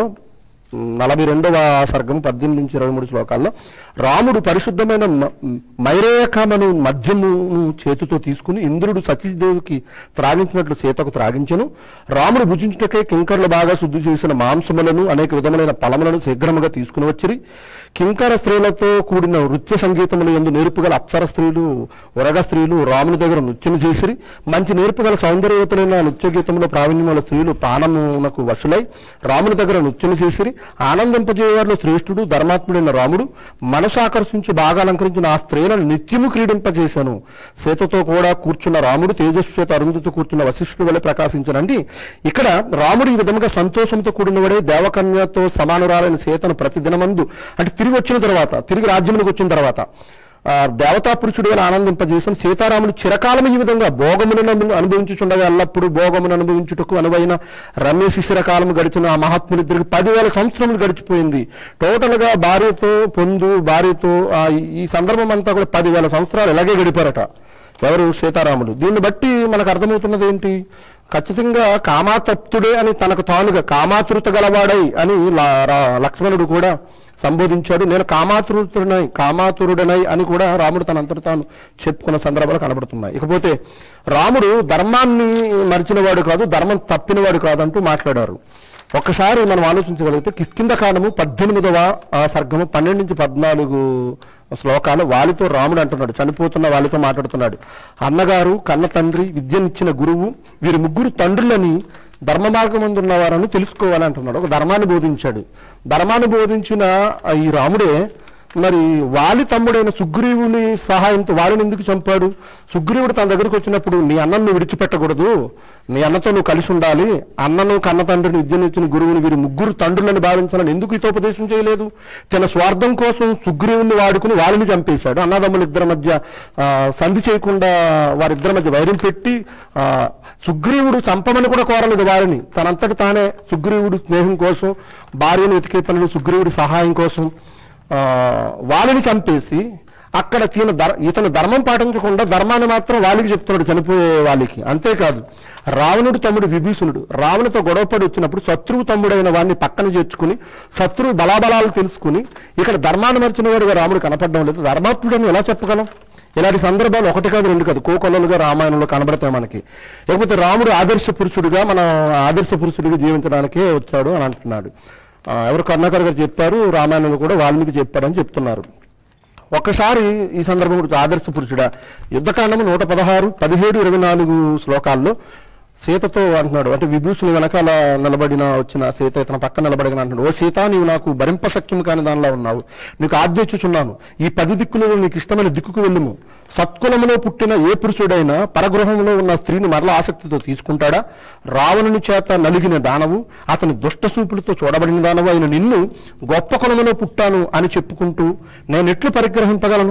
నలభై రెండవ సర్గం పద్దెనిమిది నుంచి ఇరవై మూడు శ్లోకాల్లో రాముడు పరిశుద్ధమైన మ- మైరేఖమను మద్యమును చేతితో తీసుకుని ఇంద్రుడు సతీదేవికి త్రాగించినట్లు సీతకు త్రాగించెను రాముడు భుజించుటకై కింకర్లు బాగా శుద్ధి చేసిన మాంసములను అనేక విధములైన ఫలములను శీఘ్రముగా తీసుకుని వచ్చిరి కింకర స్త్రీలతో కూడిన నృత్య సంగీతములు ఎందు నేర్పుగల అప్సర స్త్రీలు ఉరగ స్త్రీలు రాముని దగ్గర నృత్యం చేసిరి మంచి నేర్పుగల సౌందర్యవతులైన నృత్య గీతంలో ప్రావీణ్యముల స్త్రీలు పానమునకు వశులై రాముని దగ్గర నృత్యం చేసిరి ఆనందింపజేయవారిలో శ్రేష్ఠుడు ధర్మాత్ముడైన రాముడు మనసు ఆకర్షించి బాగా అలంకరించిన ఆ స్త్రీలను నిత్యము క్రీడింపజేశాను సీతతో కూడా కూర్చున్న రాముడు తేజస్విత అరుంధతో కూర్చున్న వశిష్ఠుడు వలె ప్రకాశించనండి ఇక్కడ రాముడు ఈ విధంగా సంతోషంతో కూడినవాడే దేవకన్యతో సమానురాలైన సీతను ప్రతిదినమందు అంటే తిరిగి వచ్చిన తర్వాత తిరిగి రాజ్యంలోకి వచ్చిన తర్వాత ఆ, దేవతా పురుషుడు అని ఆనందింపజేసిన సీతారాముడు చిరకాలం ఈ విధంగా భోగములను అను- అనుభవించుచుండగా ఎల్లప్పుడూ భోగమును అనుభవించుటకు అనువైన రమ్య శిశిర కాలం గడిచిన ఆ మహాత్ములిద్దరికి పదివేల సంవత్సరములు గడిచిపోయింది టోటల్ గా భార్యతో పొందు భార్యతో ఆ, ఈ- ఈ సందర్భం అంతా కూడా పదివేల సంవత్సరాలు ఇలాగే గడిపారట ఎవరు సీతారాములు దీన్ని బట్టి మనకు అర్థమవుతున్నది ఏంటి ఖచ్చితంగా కామాతప్తుడే అని తనకు తానుగా కామాతృత గలవాడై అని లా- రా- లక్ష్మణుడు కూడా సంబోధించాడు నేను కామాతురుడనై కామాతురుడనై అని కూడా రాముడు తన అంతట తాను చెప్పుకున్న సందర్భాలు కనబడుతున్నాయి ఇకపోతే రాముడు ధర్మాన్ని మరిచినవాడు కాదు ధర్మం తప్పినవాడు కాదంటూ మాట్లాడారు ఒక్కసారి మనం ఆలోచించగలిగితే కిష్కింద కాండము పద్దెనిమిదవ ఆ సర్గము పన్నెండు నుంచి పద్నాలుగు శ్లోకాలు వాలితో రాముడు అంటున్నాడు చనిపోతున్న వాళ్ళతో మాట్లాడుతున్నాడు అన్నగారు కన్న తండ్రి విద్యనిచ్చిన గురువు వీరి ముగ్గురు తండ్రులని ధర్మ మార్గమందు ఉన్నవారని తెలుసుకోవాలంటున్నాడు ఒక ధర్మాన్ని బోధించాడు ధర్మాన్ని బోధించిన ఆ ఈ రాముడే మరి వాలి తమ్ముడైన సుగ్రీవుని సహాయంతో వారిని ఎందుకు చంపాడు సుగ్రీవుడు తన దగ్గరికి వచ్చినప్పుడు నీ అన్నను విడిచిపెట్టకూడదు నీ అన్నతో నువ్వు కలిసి ఉండాలి అన్నను కన్న తండ్రిని విద్యనిచ్చిన గురువుని వీరి ముగ్గురు తండ్రులని భావించాలని ఎందుకు హితోపదేశం చేయలేదు తన స్వార్థం కోసం సుగ్రీవుని వాడుకుని వాళ్ళని చంపేశాడు అన్నదమ్ముల ఇద్దరి మధ్య ఆ, సంధి చేయకుండా వారిద్దరి మధ్య వైరం పెట్టి ఆ, సుగ్రీవుడు చంపమని కూడా కోరలేదు వారిని తనంతటి తానే సుగ్రీవుడు స్నేహం కోసం భార్యను వెతికే పనులు సుగ్రీవుడి సహాయం కోసం ఆ, వాళ్ళని చంపేసి అక్కడ తీన ధర్ ఇతను ధర్మం పాటించకుండా ధర్మాన్ని మాత్రం వాళ్ళకి చెప్తున్నాడు చనిపోయే వాళ్ళకి అంతేకాదు రావణుడు తమ్ముడు విభీషణుడు రావణుతో గొడవపడి వచ్చినప్పుడు శత్రువు తమ్ముడైన వాడిని పక్కన చేర్చుకుని శత్రువు బలాబలాలు తెలుసుకుని ఇక్కడ ధర్మాన్ని మర్చిన వాడుగా రాముడు కనపడడం లేదు ధర్మాత్ముడని ఎలా చెప్పగలం ఇలాంటి సందర్భాలు ఒకటి కాదు రెండు కాదు కోకొల్లలుగా రామాయణంలో కనబడతాయి మనకి లేకపోతే రాముడు ఆదర్శ పురుషుడిగా మన ఆదర్శ పురుషుడిగా జీవించడానికే వచ్చాడు అని అంటున్నాడు ఆ, ఎవరు కరుణాకర్ గారు చెప్పారు రామాయణంలో కూడా వాల్మీకి చెప్పాడని చెప్తున్నారు ఒక్కసారి ఈ సందర్భం గురించి ఆదర్శ పురుషుడా యుద్ధకాండము నూట పదహారు పదిహేడు ఇరవై నాలుగు శ్లోకాల్లో సీతతో అంటున్నాడు అంటే విభూషణి వెనకాల నిలబడిన వచ్చిన సీత ఇతను పక్కన నిలబడిన అంటున్నాడు ఓ సీత నీవు నాకు భరింపశక్యం కాని దానిలో ఉన్నావు నీకు ఆజ్ఞించుచున్నాను ఈ పది దిక్కులలో నీకు ఇష్టమైన దిక్కుకు వెళ్ళుము సత్కులములో పుట్టిన ఏ పురుషుడైనా పరగృహంలో ఉన్న స్త్రీని మరల ఆసక్తితో తీసుకుంటాడా రావణుని చేత నలిగిన దానవు అతని దుష్ట చూపులతో చూడబడిన దానవు అయిన నిన్ను గొప్ప కులములో పుట్టాను అని చెప్పుకుంటూ నేను ఎట్లు పరిగ్రహింపగలను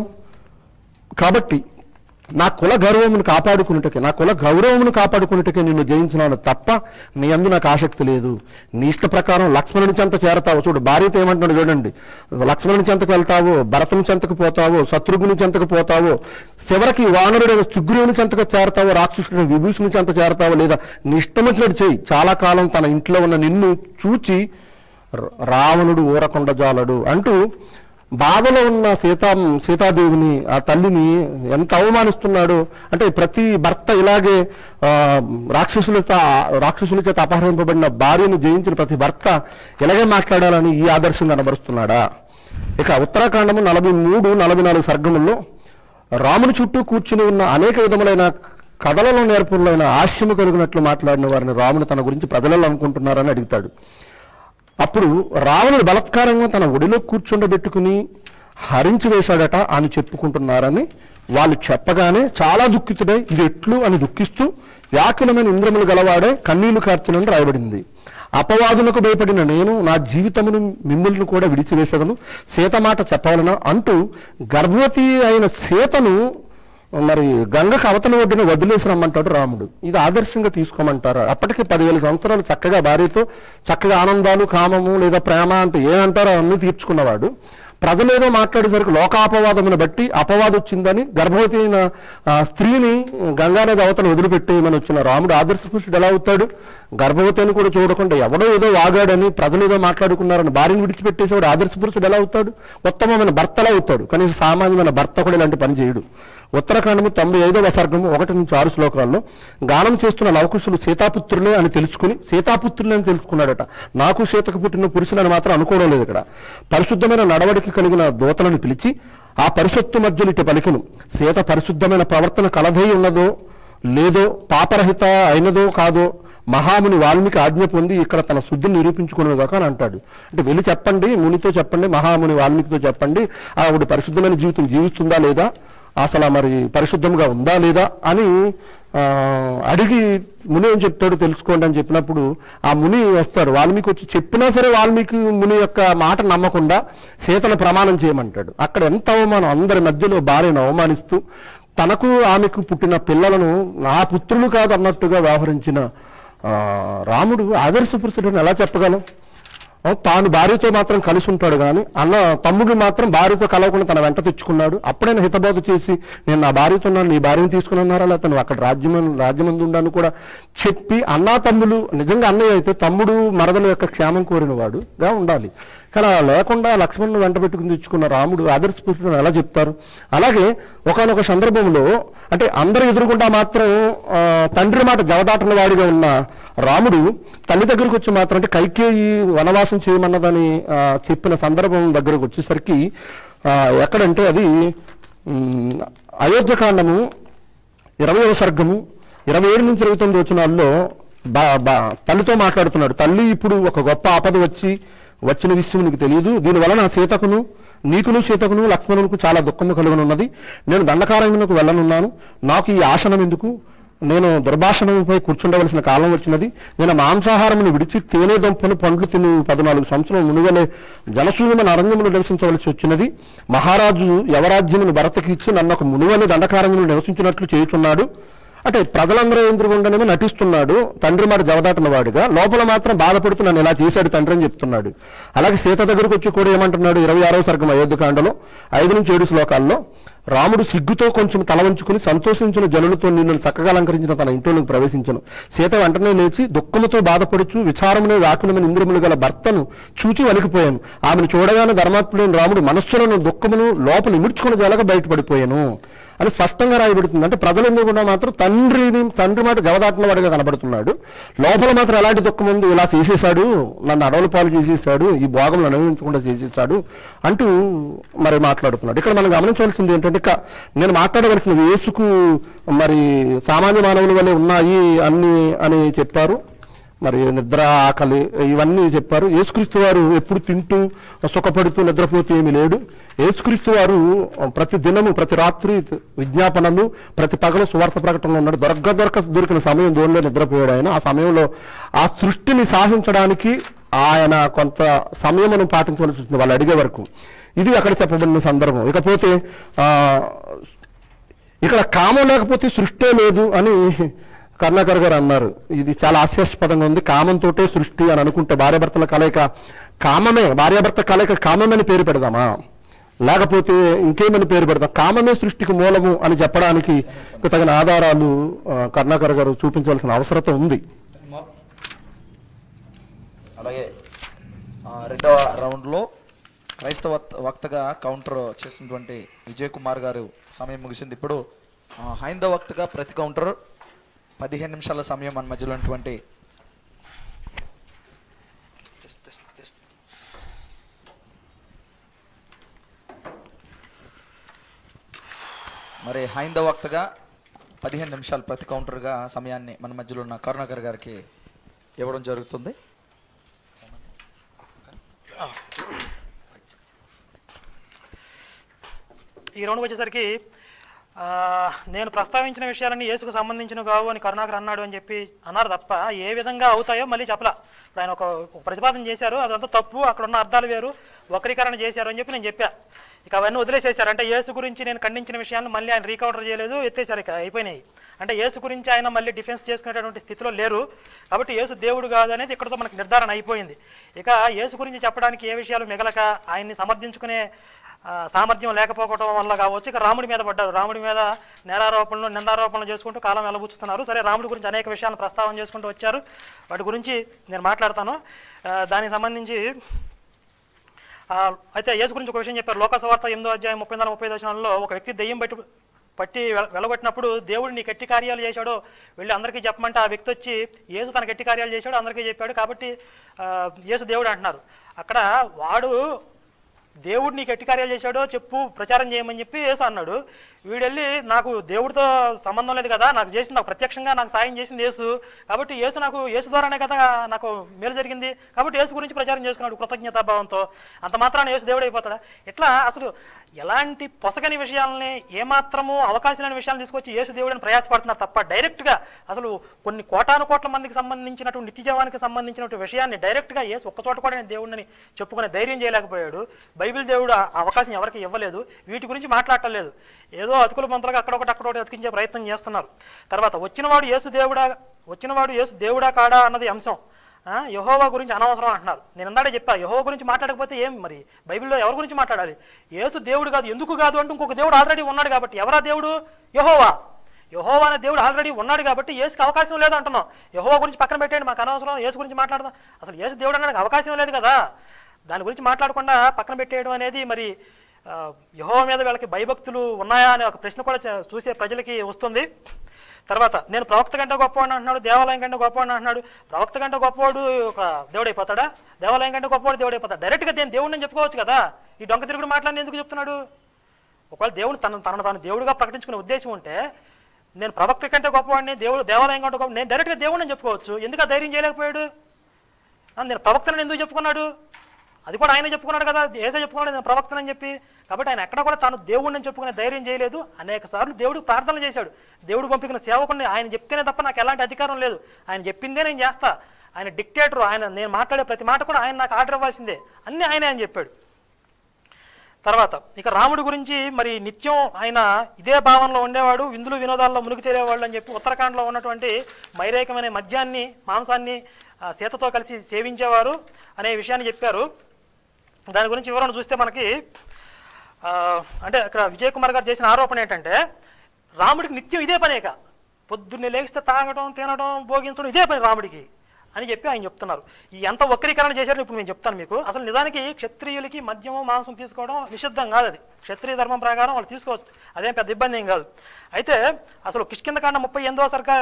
కాబట్టి నా కుల గౌరవమును కాపాడుకున్నటకే నా కుల గౌరవమును కాపాడుకున్నటకే నిన్ను జయించినాను తప్ప నీ అందు నాకు ఆసక్తి లేదు నీ ఇష్ట ప్రకారం లక్ష్మణుని చెంత చేరతావు చూడు భార్యతో ఏమంటున్నాడు చూడండి లక్ష్మణుని చెంతకు వెళ్తావో భరతుని చెంతకు పోతావో శత్రుఘ్ని చెంతకు పోతావో చివరికి వానరుడైన సుగ్రీవుని చెంతకు చేరతావో రాక్షసుడిని విభూషణి చెంత చేరతావో లేదా నీ ఇష్టం వచ్చినట్టు చేయి చాలా కాలం తన ఇంట్లో ఉన్న నిన్ను చూచి ర- రావణుడు ఊరకొండ జాలడు అంటూ బాధలో ఉన్న సీతా సీతాదేవిని ఆ తల్లిని ఎంత అవమానిస్తున్నాడో అంటే ప్రతి భర్త ఇలాగే ఆ, రాక్షసుల రాక్షసుల చేత అపహరింపబడిన భార్యను జయించిన ప్రతి భర్త ఇలాగే మాట్లాడాలని ఈ ఆదర్శం కనబరుస్తున్నాడా ఇక ఉత్తరాఖండము నలభై మూడు నలభై నాలుగు సర్గముల్లో రాముని చుట్టూ కూర్చుని ఉన్న అనేక విధములైన కథలలో నేర్పులైన ఆశ్చర్యము కలిగినట్లు మాట్లాడిన వారిని రాముడు తన గురించి ప్రజలలో అనుకుంటున్నారని అడుగుతాడు అప్పుడు రావణుడు బలత్కారంగా తన ఒడిలో కూర్చుండబెట్టుకుని హరించి వేశాడట అని చెప్పుకుంటున్నారని వాళ్ళు చెప్పగానే చాలా దుఃఖితుడై ఇది ఎట్లు అని దుఃఖిస్తూ వ్యాకులమైన ఇంద్రములు గలవాడే కన్నీళ్లు కార్చినని రాయబడింది అపవాదులకు భయపడిన నేను నా జీవితమును మిమ్మల్ని కూడా విడిచివేసేదను సీత మాట చెప్పవలన అంటూ గర్భవతి అయిన సీతను మరి గంగకు అవతల ఒడ్డున వదిలేసి రమ్మంటాడు రాముడు ఇది ఆదర్శంగా తీసుకోమంటారు అప్పటికి పదివేల సంవత్సరాలు చక్కగా భార్యతో చక్కగా ఆనందాలు కామము లేదా ప్రేమ అంటూ ఏమంటారో అన్నీ తీర్చుకున్నవాడు ప్రజలు ఏదో మాట్లాడేసరికి లోకాపవాదమును బట్టి అపవాదం వచ్చిందని గర్భవతి అయిన ఆ, స్త్రీని గంగానది అవతల వదిలిపెట్టేయమని వచ్చిన రాముడు ఆదర్శ పురుషుడు ఎలా అవుతాడు గర్భవతి అని కూడా చూడకుండా ఎవడో ఏదో వాగాడని ప్రజలు ఏదో మాట్లాడుకున్నారని భార్యను విడిచిపెట్టేసేవాడు ఆదర్శ పురుషుడు ఎలా అవుతాడు ఉత్తమమైన భర్తలా అవుతాడు కనీసం సామాన్యమైన భర్త కూడా ఇలాంటి పని చేయడు ఉత్తరాఖండము తొంభై ఐదవ సర్గము ఒకటి నుంచి ఆరు శ్లోకాల్లో గానం చేస్తున్న లవకుశులు సీతాపుత్రులే అని తెలుసుకుని సీతాపుత్రులే అని తెలుసుకున్నాడట నాకు సీతకు పుట్టిన పురుషులని మాత్రం అనుకోవడం లేదు ఇక్కడ పరిశుద్ధమైన నడవడికి కలిగిన దూతలను పిలిచి ఆ పరిశుద్ధ మధ్యలో ఇటు పలికను సీత పరిశుద్ధమైన ప్రవర్తన కలదై ఉన్నదో లేదో పాపరహిత అయినదో కాదో మహాముని వాల్మీకి ఆజ్ఞ పొంది ఇక్కడ తన శుద్ధిని నిరూపించుకునేదాకా అని అంటాడు అంటే వెళ్ళి చెప్పండి మునితో చెప్పండి మహాముని వాల్మీకితో చెప్పండి ఆవిడ పరిశుద్ధమైన జీవితం జీవిస్తుందా లేదా అసలు మరి పరిశుద్ధంగా ఉందా లేదా అని ఆ, అడిగి ముని ఏం చెప్తాడు తెలుసుకోండి అని చెప్పినప్పుడు ఆ ముని వస్తాడు వాల్మీకి వచ్చి చెప్పినా సరే వాల్మీకి ముని యొక్క మాట నమ్మకుండా సీతను ప్రమాణం చేయమంటాడు అక్కడ ఎంత అవమానం అందరి మధ్యలో భార్యను అవమానిస్తూ తనకు ఆమెకు పుట్టిన పిల్లలను నా పుత్రులు కాదు అన్నట్టుగా వ్యవహరించిన ఆ, రాముడు ఆదర్శ పురుషుడు ఎలా చెప్పగలం ఆ, తాను భార్యతో మాత్రం కలిసి ఉంటాడు కానీ అన్న తమ్ముడు మాత్రం భార్యతో కలవకుండా తన వెంట తెచ్చుకున్నాడు అప్పుడైనా హితబోధ చేసి నేను నా భార్యతో ఉన్నాను నీ భార్యను తీసుకుని ఉన్నారా లేకపోతే నువ్వు అక్కడ రాజ్యం రాజ్యమందు ఉండాలని కూడా చెప్పి అన్నా తమ్ముడు నిజంగా అన్నయ్య అయితే తమ్ముడు మరదల యొక్క క్షేమం కోరిన వాడుగా ఉండాలి కానీ అలా లేకుండా లక్ష్మణ్ను వెంట పెట్టుకుని తెచ్చుకున్న రాముడు ఆదర్శ పురుషుడు ఎలా చెప్తారు అలాగే ఒకనొక సందర్భంలో అంటే అందరు ఎదురుకుండా మాత్రం ఆ, తండ్రి మాట జవదాటన వాడిగా ఉన్న రాముడు తల్లి దగ్గరకు వచ్చి మాత్రం అంటే కైకేయి వనవాసం చేయమన్నదని ఆ, చెప్పిన సందర్భం దగ్గరకు వచ్చేసరికి ఆ, ఎక్కడంటే అది ఉమ్, అయోధ్యకాండము ఇరవయవ సర్గము ఇరవై ఏడు నుంచి ఇరవై తొమ్మిది వచనాల్లో బా బా తల్లితో మాట్లాడుతున్నాడు తల్లి ఇప్పుడు ఒక గొప్ప ఆపద వచ్చి వచ్చిన విషయం నీకు తెలియదు దీని వలన సీతకును నీకును సీతకును లక్ష్మణులకు చాలా దుఃఖము కలుగనున్నది నేను దండకారణ్యమునకు వెళ్ళనున్నాను నాకు ఈ ఆసనం ఎందుకు నేను దుర్భాషణంపై కూర్చుండవలసిన కాలం వచ్చినది నేను మాంసాహారమును విడిచి తేనె దుంపను పండ్లు తిని పద్నాలుగు సంవత్సరం మునుగలే జనసూయమైన అరణ్యములు నివసించవలసి వచ్చినది మహారాజు యవరాజ్యమును భరతకి ఇచ్చి నన్ను ఒక మునువని దండకారణ్యములు నివసించినట్లు చేయుచున్నాడు అంటే ప్రజలందరూ ఎదురుగుండనేమో నటిస్తున్నాడు తండ్రి మాట జవదాటిన వాడుగా లోపల మాత్రం బాధపడుతూ నన్ను ఇలా చేశాడు తండ్రి అని చెప్తున్నాడు అలాగే సీత దగ్గరకు వచ్చి కూడా ఏమంటున్నాడు ఇరవై ఆరవ సర్గం అయోధ్యకాండలో ఐదు నుంచి ఏడు శ్లోకాల్లో రాముడు సిగ్గుతో కొంచెం తల వంచుకుని సంతోషించిన జనులతో నిన్ను చక్కగా అలంకరించిన తన ఇంట్లోకి ప్రవేశించను సీత వెంటనే లేచి దుఃఖముతో బాధపడుచు విచారమునే వ్యాకులమైన ఇంద్రియములు గల భర్తను చూచి వణికిపోయాను ఆమెను చూడగానే ధర్మాత్ముడైన రాముడు మనస్సులను దుఃఖమును లోపల ఇముడ్చుకుని జలగ బయటపడిపోయాను అని స్పష్టంగా రాయబడుతుంది అంటే ప్రజలు ఎందుకుండా మాత్రం తండ్రిని తండ్రి మాట జవదాటిన వాడిగా కనబడుతున్నాడు లోపల మాత్రం ఎలాంటి దుఃఖం ఉంది ఇలా చేసేశాడు నన్ను అడవుల పాలు చేసేసాడు ఈ భోగంలో అనుభవించకుండా చేసేసాడు అంటూ మరి మాట్లాడుతున్నాడు ఇక్కడ మనం గమనించవలసింది ఏంటంటే ఇక నేను మాట్లాడవలసిన యేసుకు మరి సామాన్య మానవుల వల్లే ఉన్నాయి అన్ని అని చెప్పారు మరి నిద్ర ఆకలి ఇవన్నీ చెప్పారు యేసుక్రీస్తు వారు ఎప్పుడు తింటూ సుఖపడుతూ నిద్రపోతూ ఏమీ లేడు యేసుక్రీస్తు వారు ప్రతి దినము ప్రతి రాత్రి విజ్ఞాపనలు ప్రతి పగలు సువార్త ప్రకటనలో ఉన్నాడు దొరక దొరక దొరికిన సమయం దూరంలో నిద్రపోయాడు ఆయన ఆ సమయంలో ఆ సృష్టిని శాసించడానికి ఆయన కొంత సమయమును పాటించవలసి వచ్చింది వాళ్ళు అడిగే వరకు ఇది అక్కడ చెప్పబడిన సందర్భం ఇకపోతే ఆ ఇక్కడ కామం లేకపోతే సృష్టే లేదు అని కరుణాకర్ గారు అన్నారు ఇది చాలా హాస్యాస్పదంగా ఉంది కామంతోటే సృష్టి అని అనుకుంటే భార్యాభర్తల కలయిక కామమే భార్యాభర్త కలయిక కామమని పేరు పెడదామా లేకపోతే ఇంకేమని పేరు పెడదాం కామమే సృష్టికి మూలము అని చెప్పడానికి తగిన ఆధారాలు ఆ, కరుణాకర్ గారు చూపించవలసిన అవసరత ఉంది అలాగే ఆ, రెండవ రౌండ్లో క్రైస్తవ వక్త- వక్తగా కౌంటర్ చేసినటువంటి విజయ్ కుమార్ గారు సమయం ముగిసింది ఇప్పుడు ఆ, హైందవ వక్తగా ప్రతి కౌంటర్ పదిహేను నిమిషాల సమయం మన మధ్యలో ఉన్నటువంటి మరి హైందవ వక్తగా పదిహేను నిమిషాలు ప్రతి కౌంటర్గా సమయాన్ని మన మధ్యలో ఉన్న కరుణాకర్ గారికి ఇవ్వడం జరుగుతుంది ఈ రౌండ్కి వచ్చేసరికి ఆ, నేను ప్రస్తావించిన విషయాలన్నీ యేసుకు సంబంధించిన కావు అని కరుణాకర్ అన్నాడు అని చెప్పి అన్నారు తప్ప ఏ విధంగా అవుతాయో మళ్ళీ చెప్పలా ఇప్పుడు ఆయన ఒక ఒక ప్రతిపాదన చేశారు అదంతా తప్పు అక్కడ ఉన్న అర్థాలు వేరు వక్రీకరణ చేశారు అని చెప్పి నేను చెప్పా ఇక అవన్నీ వదిలేసేశారు అంటే యేసు గురించి నేను ఖండించిన విషయాలను మళ్ళీ ఆయన రీకౌంటర్ చేయలేదు ఎత్తేసారు ఇక అయిపోయినాయి అంటే యేసు గురించి ఆయన మళ్ళీ డిఫెన్స్ చేసుకునేటటువంటి స్థితిలో లేరు కాబట్టి యేసు దేవుడు కాదు అనేది ఇక్కడతో మనకు నిర్ధారణ అయిపోయింది ఇక యేసు గురించి చెప్పడానికి ఏ విషయాలు మిగలక ఆయన్ని సమర్థించుకునే ఆ, సామర్థ్యం లేకపోవడం వల్ల కావచ్చు ఇక రాముడి మీద పడ్డారు రాముడి మీద నేరారోపణలు నిందారోపణలు చేసుకుంటూ కాలం వెలబుచ్చుతున్నారు సరే రాముడి గురించి అనేక విషయాలను ప్రస్తావన చేసుకుంటూ వచ్చారు వాటి గురించి నేను మాట్లాడతాను ఆ, దానికి సంబంధించి ఆ, అయితే యేసు గురించి ఒక విషయం చెప్పారు లోకసవార్త ఎనిమిదో అధ్యాయం ముప్పై నాలుగు ముప్పై దశనంలో ఒక వ్యక్తి దెయ్యం బట్టి పట్టి వెల- వెలగొట్టినప్పుడు దేవుడు నీ గట్టి కార్యాలు చేశాడో వెళ్ళి అందరికీ చెప్పమంటే ఆ వ్యక్తి వచ్చి యేసు తన గట్టి కార్యాలు చేశాడు అందరికీ చెప్పాడు కాబట్టి ఆ, యేసు దేవుడు అంటున్నారు అక్కడ వాడు దేవుడు నీకు ఎట్టి కార్యాలు చేశాడో చెప్పు ప్రచారం చేయమని చెప్పి యేసు అన్నాడు వీడెళ్ళి నాకు దేవుడితో సంబంధం లేదు కదా నాకు చేసింది నాకు ప్రత్యక్షంగా నాకు సాయం చేసింది యేసు కాబట్టి యేసు నాకు యేసు ద్వారానే కదా నాకు మేలు జరిగింది కాబట్టి యేసు గురించి ప్రచారం చేసుకున్నాడు కృతజ్ఞతాభావంతో అంత మాత్రాన యేసు దేవుడు అయిపోతాడా ఇట్లా అసలు ఎలాంటి పొసగని విషయాలని ఏమాత్రము అవకాశం లేని విషయాలను తీసుకొచ్చి యేసు దేవుడిని ప్రయాసపడుతున్నారు తప్ప డైరెక్ట్గా అసలు కొన్ని కోటాను కోట్ల మందికి సంబంధించినటువంటి నిత్యజీవానికి సంబంధించినటువంటి విషయాన్ని డైరెక్ట్గా యేసు ఒక్క చోట కూడా నేను దేవుడిని చెప్పుకునే ధైర్యం చేయలేకపోయాడు బైబిల్ దేవుడు ఆ అవకాశం ఎవరికి ఇవ్వలేదు వీటి గురించి మాట్లాడలేదు ఏదో అతుకుల మంత్రులుగా అక్కడొకటి అక్కడొకటి అతికించే ప్రయత్నం చేస్తున్నారు తర్వాత వచ్చినవాడు యేసు దేవుడా వచ్చినవాడు యేసు దేవుడా కాడా అన్నది అంశం ఆ, యెహోవా గురించి అనవసరం అంటున్నారు నేను ఇందాడే చెప్పా యెహోవా గురించి మాట్లాడకపోతే ఏం మరి బైబిల్లో ఎవరి గురించి మాట్లాడాలి యేసు దేవుడు కాదు ఎందుకు కాదు అంటే ఇంకొక దేవుడు ఆల్రెడీ ఉన్నాడు కాబట్టి ఎవరా దేవుడు యెహోవా యెహోవా అనే దేవుడు ఆల్రెడీ ఉన్నాడు కాబట్టి యేసుకి అవకాశం లేదు అంటున్నాం యెహోవా గురించి పక్కన పెట్టండి మాకు అనవసరం యేసు గురించి మాట్లాడదాం అసలు యేసు దేవుడు అనడానికి అవకాశం లేదు కదా దాని గురించి మాట్లాడకుండా పక్కన పెట్టేయడం అనేది మరి ఆ, యెహోవా మీద వీళ్ళకి భయభక్తులు ఉన్నాయా అనే ఒక ప్రశ్న కూడా చ- చూసే ప్రజలకి వస్తుంది తర్వాత నేను ప్రవక్త కంటే గొప్పవాడిని అంటున్నాడు దేవాలయం కంటే గొప్పవాడిని అంటున్నాడు ప్రవక్త కంటే గొప్పవాడు ఒక దేవుడైపోతాడా దేవాలయం కంటే గొప్పవాడు దేవుడైపోతాడు డైరెక్ట్గా దేని దేవుడిని చెప్పుకోవచ్చు కదా ఈ డొంక తిరుగుడు మాట్లాడి ఎందుకు చెప్తున్నాడు ఒకవేళ దేవుడు తన తనను తాను దేవుడిగా ప్రకటించుకునే ఉద్దేశం ఉంటే నేను ప్రవక్త కంటే గొప్పవాడిని దేవుడు దేవాలయం కంటే గొప్ప నేను డైరెక్ట్గా దేవుడిని చెప్పుకోవచ్చు ఎందుకు ఆ ధైర్యం చేయలేకపోయాడు ఆ, నేను ప్రవక్తనని ఎందుకు చెప్పుకున్నాడు అది కూడా ఆయన చెప్పుకున్నాడు కదా ఏసే చెప్పుకున్నాడు నేను ప్రవక్తనని చెప్పి కాబట్టి ఆయన ఎక్కడ కూడా తాను దేవుడిని చెప్పుకునే ధైర్యం చేయలేదు అనేక సార్లు దేవుడికి ప్రార్థనలు చేశాడు దేవుడు పంపిన సేవకుని ఆయన చెప్తేనే తప్ప నాకు ఎలాంటి అధికారం లేదు ఆయన చెప్పిందే నేను చేస్తా ఆయన డిక్టేటర్ ఆయన నేను మాట్లాడే ప్రతి మాట కూడా ఆయన నాకు ఆర్డర్ ఇవ్వాల్సిందే అన్నీ ఆయనే అని చెప్పాడు తర్వాత ఇక రాముడి గురించి మరి నిత్యం ఆయన ఇదే భావనలో ఉండేవాడు విందులు వినోదాల్లో మునిగి తేలేవాళ్ళు అని చెప్పి ఉత్తరాఖండ్లో ఉన్నటువంటి మైరేకమనే మద్యాన్ని మాంసాన్ని ఆ, సీతతో కలిసి సేవించేవారు అనే విషయాన్ని చెప్పారు దాని గురించి వివరణ చూస్తే మనకి ఆ, అంటే ఇక్కడ విజయ్ కుమార్ గారు చేసిన ఆరోపణ ఏంటంటే రాముడికి నిత్యం ఇదే పనేక పొద్దున్నే లేగిస్తే తాగడం తినడం భోగించడం ఇదే పని రాముడికి అని చెప్పి ఆయన చెప్తున్నారు ఈ ఎంత వక్రీకరణ చేశారని ఇప్పుడు నేను చెప్తాను మీకు అసలు నిజానికి క్షత్రియులకి మద్యము మాంసం తీసుకోవడం నిషిద్ధం కాదు అది క్షత్రియ ధర్మం ప్రకారం వాళ్ళు తీసుకోవచ్చు అదేం పెద్ద ఇబ్బంది ఏం కాదు అయితే అసలు కిష్కిందకాండ ముప్పై ఎనిమిదవ సరిగా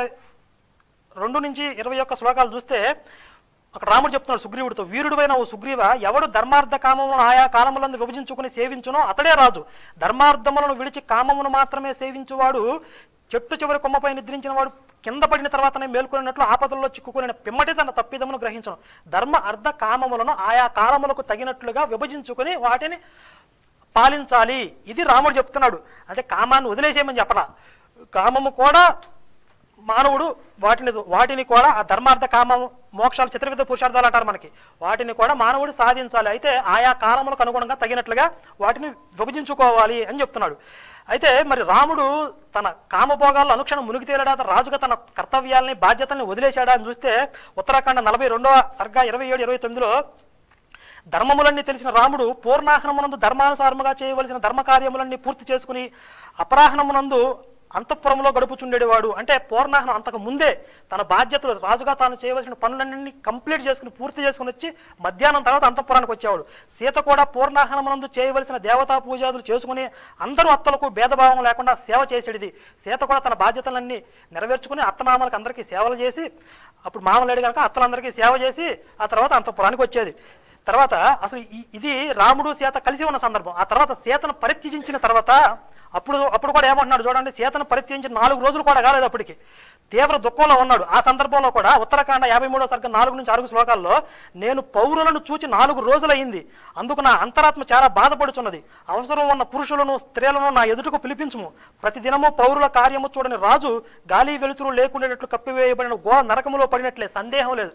రెండు నుంచి ఇరవై ఒక్క శ్లోకాలు చూస్తే అక్కడ రాముడు చెప్తున్నాడు సుగ్రీవుడితో వీరుడువైన ఓ సుగ్రీవ ఎవడు ధర్మార్థ కామములను ఆయా కాలములను విభజించుకుని సేవించునో అతడే రాజు ధర్మార్థములను విడిచి కామమును మాత్రమే సేవించువాడు చెట్టు చివరి కొమ్మపై నిద్రించిన వాడు కింద పడిన తర్వాతనే మేల్కొనినట్లు ఆపదల్లో చిక్కుకుని పిమ్మటి తన తప్పిదమును గ్రహించను ధర్మ అర్ధ కామములను ఆయా కాలములకు తగినట్లుగా విభజించుకుని వాటిని పాలించాలి ఇది రాముడు చెప్తున్నాడు అంటే కామాన్ని వదిలేసేయమని చెప్పలా కామము కూడా మానవుడు వాటిని వాటిని కూడా ఆ ధర్మార్థ కామం మోక్షాలు చతుర్విధ పురుషార్థాలు అంటారు మనకి వాటిని కూడా మానవుడు సాధించాలి అయితే ఆయా కాలములకు అనుగుణంగా తగినట్లుగా వాటిని విభజించుకోవాలి అని చెప్తున్నాడు అయితే మరి రాముడు తన కామభోగాల్లో అనుక్షణం మునిగి తేలడా రాజుగా తన కర్తవ్యాలని బాధ్యతల్ని వదిలేశాడా అని చూస్తే ఉత్తరాఖండ నలభై రెండవ సర్గా ఇరవై ఏడు ఇరవై తొమ్మిదిలో ధర్మములన్నీ తెలిసిన రాముడు పూర్ణాహనమునందు ధర్మానుసారముగా చేయవలసిన ధర్మకార్యములన్నీ పూర్తి చేసుకుని అపరాహనమునందు అంతఃపురంలో గడుపుచుండేవాడు అంటే పూర్ణాహనం అంతకు ముందే తన బాధ్యతలు రాజుగా తాను చేయవలసిన పనులన్నీ కంప్లీట్ చేసుకుని పూర్తి చేసుకుని వచ్చి మధ్యాహ్నం తర్వాత అంతఃపురానికి వచ్చేవాడు సీత కూడా పూర్ణాహనమునందు చేయవలసిన దేవతా పూజాదులు చేసుకుని అందరూ అత్తలకు భేదభావం లేకుండా సేవ చేసేది సీత కూడా తన బాధ్యతలన్నీ నెరవేర్చుకుని అత్తమామలకు అందరికీ సేవలు చేసి అప్పుడు మామలేడు కనుక అత్తలందరికీ సేవ చేసి ఆ తర్వాత అంతఃపురానికి వచ్చేది తర్వాత అసలు ఈ- ఇది రాముడు సీత కలిసి ఉన్న సందర్భం ఆ తర్వాత సీతను పరిత్యజించిన తర్వాత అప్పుడు అప్పుడు కూడా ఏమంటున్నాడు చూడండి సీతను పరిత్యజించిన నాలుగు రోజులు కూడా కాలేదు అప్పటికి తీవ్ర దుఃఖంలో ఉన్నాడు ఆ సందర్భంలో కూడా ఉత్తరాఖండ యాభై మూడో సర్గం నాలుగు నుంచి ఆరు శ్లోకాల్లో నేను పౌరులను చూచి నాలుగు రోజులైంది అందుకు నా అంతరాత్మ చాలా బాధపడుచున్నది అవసరం ఉన్న పురుషులను స్త్రీలను నా ఎదుటకు పిలిపించుము ప్రతి దినము పౌరుల కార్యము చూడని రాజు గాలి వెలుతురు లేకుండేటట్లు కప్పివేయబడిన గో నరకములో పడినట్లే సందేహం లేదు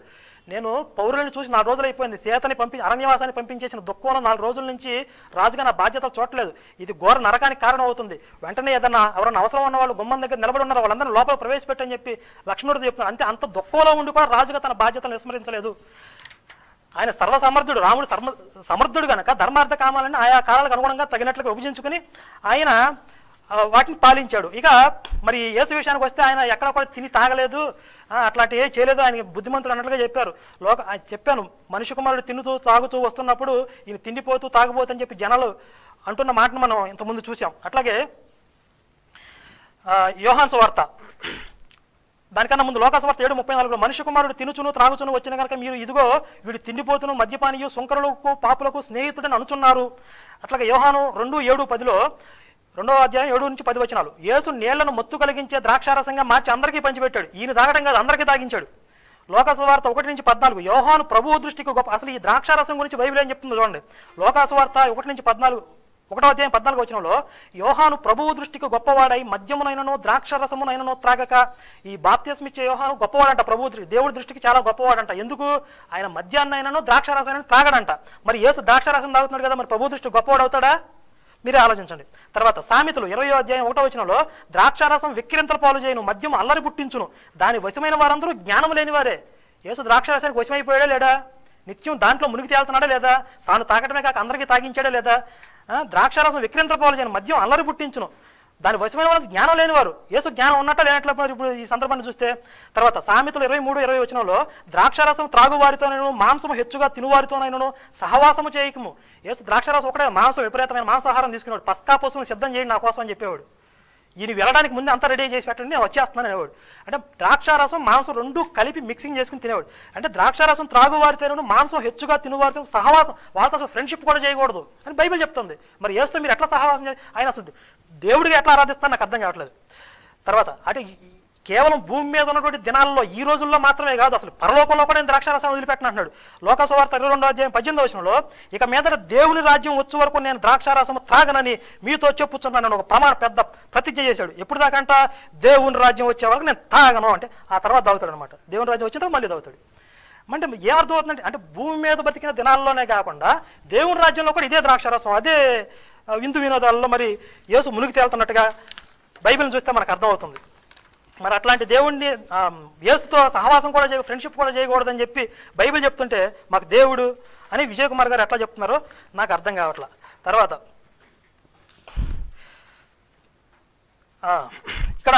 నేను పౌరులను చూసి నాలుగు రోజులు అయిపోయింది సీతని పంపి అరణ్యవాసాన్ని పంపించేసిన దుఃఖంలో నాలుగు రోజుల నుంచి రాజుగా నా బాధ్యత చూడలేదు ఇది ఘోర నరకానికి కారణం అవుతుంది వెంటనే ఏదన్నా ఎవరైనా అవసరం ఉన్న వాళ్ళు గుమ్మం దగ్గర నిలబడి ఉన్నారు వాళ్ళందరూ లోపల ప్రవేశపెట్టని చెప్పి లక్ష్మణుడు చెప్తున్నాడు అంతే అంత దుఃఖంలో ఉండి కూడా రాజుగా తన బాధ్యతను విస్మరించలేదు ఆయన సర్వసమర్థుడు రాముడు సర్మ సమర్థుడు గనక ధర్మార్థ కామాలని ఆయా కాలాలకు అనుగుణంగా తగినట్లుగా విభజించుకుని ఆయన ఆ, వాటిని పాలించాడు ఇక మరి యేసు విషయానికి వస్తే ఆయన ఎక్కడ కూడా తిని తాగలేదు ఆ, అట్లాంటి ఏ చేయలేదు ఆయన బుద్ధిమంతుడు అన్నట్లుగా చెప్పారు లోక ఆయన చెప్పాను మనిషి కుమారుడు తిన్నుతూ తాగుతూ వస్తున్నప్పుడు ఈయన తిండిపోతూ తాగుపోతూ అని చెప్పి జనాలు అంటున్న మాటను మనం ఇంతకుముందు చూసాం అట్లాగే ఆ, యోహాన్స్ వార్త దానికన్నా ముందు లోకాసవార్త ఏడు ముప్పై నాలుగులో మనిషి కుమారుడు తినుచును త్రాగుచును వచ్చిన కనుక మీరు ఇదిగో వీడు తిండిపోతును మద్యపానీయు సుంకరులకు పాపులకు స్నేహితుడని అనుచున్నారు అట్లాగే యోహాను రెండు ఏడు పదిలో రెండో అధ్యాయం ఏడు నుంచి పది వచనాలు యేసు నీళ్లను మత్తు కలిగించే ద్రాక్షారసంగా మార్చి అందరికీ పంచిపెట్టాడు ఈయన తాగడం కాదు అందరికీ తాగించాడు లోకాసువార్త ఒకటి నుంచి పద్నాలుగు యోహాను ప్రభువు దృష్టికి గొప్ప అసలు ఈ ద్రాక్షారసం గురించి బైబిల్ ఏం చెప్తుందో చూడండి లోకాసువార్త ఒకటి నుంచి పద్నాలుగు ఒకటో అధ్యాయం పద్నాలుగు వచనంలో యోహాను ప్రభువు దృష్టికి గొప్పవాడై మద్యమునైనను ద్రాక్షరసమునైనను త్రాగక ఈ బాప్త్యస్మిచ్చే యోహాను గొప్పవాడంట ప్రభువు దృష్టి దేవుడి దృష్టికి చాలా గొప్పవాడంట ఎందుకు ఆయన మద్యాన్నైనను ద్రాక్షరసాన్ని త్రాగడంట మరి యేసు ద్రాక్షరసం తాగుతున్నాడు కదా మరి ప్రభు దృష్టి గొప్పవాడు అవుతాడా మీరే ఆలోచించండి తర్వాత సామెతలు ఇరవై అధ్యాయం ఒకటో వచనంలో ద్రాక్షారసం విక్రింతల పాలు చేయను మద్యం అల్లరి పుట్టించును దాని వశమైన వారందరూ జ్ఞానం లేనివారే యేసు ద్రాక్షారసానికి వశమైపోయాడా లేడా నిత్యం దాంట్లో మునిగి తేలుతున్నాడా లేదా తాను తాగటమే కాక అందరికీ తాగించాడా లేదా ఆ, ద్రాక్షారసం విక్రింతల పాలు చేయను మద్యం అల్లరి పుట్టించును దాని వశమైన వాళ్ళకి జ్ఞానం లేనివారు యేసు జ్ఞానం ఉన్నట్ట లేనట్ల మరి ఇప్పుడు ఈ సందర్భాన్ని చూస్తే తర్వాత సామెతలు ఇరవై మూడు ఇరవై వచనంలో ద్రాక్షారసం త్రాగువారితోనైనను మాంసము హెచ్చుగా తినువారితోనైనను సహవాసము చేయకము యేసు ద్రాక్షారసం ఒకటే మాంసం విపరీతమైన మాంసాహారం తీసుకునేవాడు పస్కా పశువుని సిద్ధం చేయండి నా కోసం అని చెప్పేవాడు ఈయన వెళ్ళడానికి ముందే అంతా రెడీ చేసి పెట్టండి నేను వచ్చేస్తున్నాను అనేవాడు అంటే ద్రాక్షారసం మాంసం రెండు కలిపి మిక్సింగ్ చేసుకుని తినేవాడు అంటే ద్రాక్షారసం త్రాగువారితోనూ మాంసం హెచ్చుగా తినువారితో సహవాసం వాళ్ళతో అసలు ఫ్రెండ్షిప్ కూడా చేయకూడదు అని బైబిల్ చెప్తుంది మరి ఏస్తే మీరు ఎట్లా సహవాసం చేయాలి ఆయన అసలు దేవుడిగా ఎట్లా ఆరాధిస్తారో నాకు అర్థం కావట్లేదు తర్వాత అంటే ఈ- ఈ కేవలం భూమి మీద ఉన్నటువంటి దినాల్లో ఈ రోజుల్లో మాత్రమే కాదు అసలు పరలోకంలో కూడా నేను ద్రాక్షారసం వదిలిపెట్టిన అంటున్నాడు లోకసవార్త ఇరవై రెండో అధ్యాయం పద్దెనిమిది వచనంలో ఇక మీదట దేవుని రాజ్యం వచ్చే వరకు నేను ద్రాక్షారసం త్రాగనని మీతో చెప్పుచున్నాను ఒక ప్రమాణ పెద్ద ప్రతిజ్ఞ చేశాడు ఎప్పుడు దాకంట దేవుని రాజ్యం వచ్చే వరకు నేను తాగను అంటే ఆ తర్వాత తాగుతాడు అనమాట దేవుని రాజ్యం వచ్చిన తర్వాత మళ్ళీ తాగుతాడు అంటే ఏమర్థం అవుతుందంటే అంటే భూమి మీద బతికిన దినాల్లోనే కాకుండా దేవుని రాజ్యంలో కూడా ఇదే ద్రాక్షారసం అదే ఆ, విందు వినోదాలలో మరి యేసు మునిగి తేలుతున్నట్టుగా బైబిల్ని చూస్తే మనకు అర్థమవుతుంది మరి అట్లాంటి దేవుణ్ణి ఆ, యేసుతో సహవాసం కూడా చేయ ఫ్రెండ్షిప్ కూడా చేయకూడదని చెప్పి బైబిల్ చెప్తుంటే మాకు దేవుడు అని విజయ్ కుమార్ గారు ఎట్లా చెప్తున్నారో నాకు అర్థం కావట్లా తర్వాత ఆ, ఇక్కడ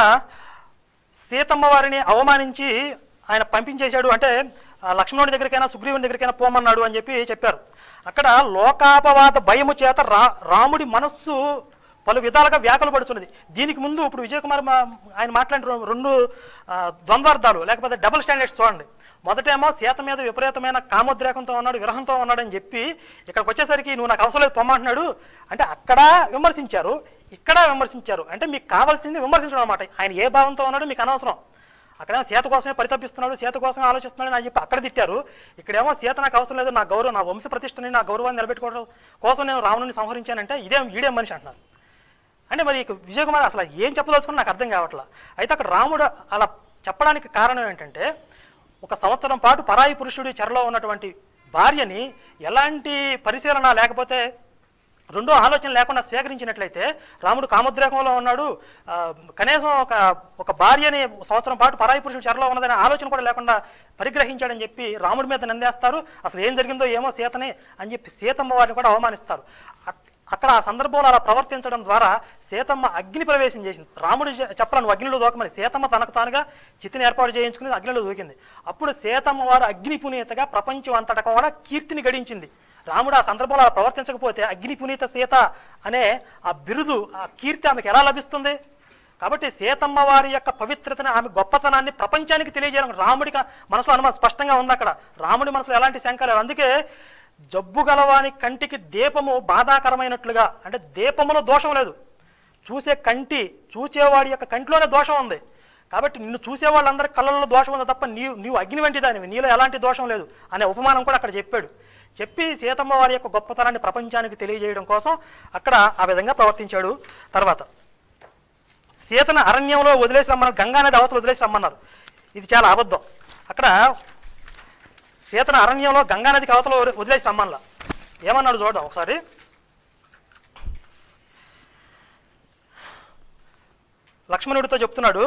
సీతమ్మ వారిని అవమానించి ఆయన పంపించేశాడు అంటే ఆ, లక్ష్మణుడి దగ్గరికైనా సుగ్రీవుని దగ్గరికైనా పోమన్నాడు అని చెప్పి చెప్పారు అక్కడ లోకాపవాద భయము చేత రా రాముడి మనస్సు పలు విధాలుగా వ్యాకులు పడుతున్నది దీనికి ముందు ఇప్పుడు విజయ్ కుమార్ మా- ఆయన మాట్లాడిన రెం- రెండు ఆ, ద్వంద్వార్థాలు లేకపోతే డబుల్ స్టాండర్డ్స్ చూడండి మొదటేమో సీత మీద విపరీతమైన కామోద్రేకంతో ఉన్నాడు విరహంతో ఉన్నాడని చెప్పి ఇక్కడికి వచ్చేసరికి నువ్వు నాకు అవసరం లేదు పొమ్మంటున్నాడు అంటే అక్కడ విమర్శించారు ఇక్కడ విమర్శించారు అంటే మీకు కావాల్సింది విమర్శించడం అనమాట ఆయన ఏ భావంతో ఉన్నాడో మీకు అనవసరం అక్కడేమో సీత కోసమే పరితపిస్తున్నాడు సీత కోసం ఆలోచిస్తున్నాడు అని చెప్పి అక్కడ తిట్టారు ఇక్కడేమో సీత నాకు అవసరం లేదు నా గౌరవం నా వంశ ప్రతిష్టని నా గౌరవాన్ని నిలబెట్టుకోవడం కోసం నేను రావణుని సంహరించానంటే ఇదేం ఈడేం మనిషి అంటున్నారు అంటే మరి ఇక విజయ్ కుమార్ అసలు ఏం చెప్పదలుచుకుని నాకు అర్థం కావట్లా అయితే అక్కడ రాముడు అలా చెప్పడానికి కారణం ఏంటంటే ఒక సంవత్సరం పాటు పరాయి పురుషుడి చెరలో ఉన్నటువంటి భార్యని ఎలాంటి పరిశీలన లేకపోతే రెండో ఆలోచన లేకుండా స్వీకరించినట్లయితే రాముడు కామోద్రేకంలో ఉన్నాడు ఆ, కనీసం ఒక ఒక భార్యని సంవత్సరం పాటు పరాయి పురుషుడు చెరలో ఉన్నదనే ఆలోచన కూడా లేకుండా పరిగ్రహించాడని చెప్పి రాముడి మీద నిందేస్తారు అసలు ఏం జరిగిందో ఏమో సీతని అని చెప్పి సీతమ్మ వారిని కూడా అవమానిస్తారు అట్- అక్కడ ఆ సందర్భంలో అలా ప్రవర్తించడం ద్వారా సీతమ్మ అగ్ని ప్రవేశం చేసింది రాముడు చె- చెప్పలా నువ్వు అగ్నిలో దూకమని సీతమ్మ తనకు తానుగా చితిని ఏర్పాటు చేయించుకుని అగ్నిలో దూకింది అప్పుడు సీతమ్మ వారు అగ్ని పునీతగా ప్రపంచం అంతటా కూడా కీర్తిని గడించింది రాముడు ఆ సందర్భంలో అలా ప్రవర్తించకపోతే అగ్ని పునీత సీత అనే ఆ బిరుదు ఆ కీర్తి ఆమెకు ఎలా లభిస్తుంది కాబట్టి సీతమ్మ వారి యొక్క పవిత్రతని ఆమె గొప్పతనాన్ని ప్రపంచానికి తెలియజేయాలి రాముడికి మనసులో అనుమానం స్పష్టంగా ఉంది అక్కడ రాముడి మనసులో ఎలాంటి శంక లేదు అందుకే జబ్బు గలవాని కంటికి దీపము బాధాకరమైనట్లుగా అంటే దీపములో దోషం లేదు చూసే కంటి చూసేవాడి యొక్క కంటిలోనే దోషం ఉంది కాబట్టి నిన్ను చూసే వాళ్ళందరి కళ్ళల్లో దోషం ఉంది తప్ప నీవు నీవు అగ్ని వంటి దానివి నీలో ఎలాంటి దోషం లేదు అనే ఉపమానం కూడా అక్కడ చెప్పాడు చెప్పి సీతమ్మ వారి యొక్క గొప్పతనాన్ని ప్రపంచానికి తెలియజేయడం కోసం అక్కడ ఆ విధంగా ప్రవర్తించాడు తర్వాత సీతను అరణ్యంలో వదిలేసి రమ్మన్నారు గంగా నది అవతల వదిలేసి రమ్మన్నారు ఇది చాలా అబద్ధం అక్కడ సీతను అరణ్యంలో గంగానదికి అవతల వదిలే- వదిలేసి రమ్మన్లా ఏమన్నాడు చూడడం ఒకసారి లక్ష్మణుడితో చెప్తున్నాడు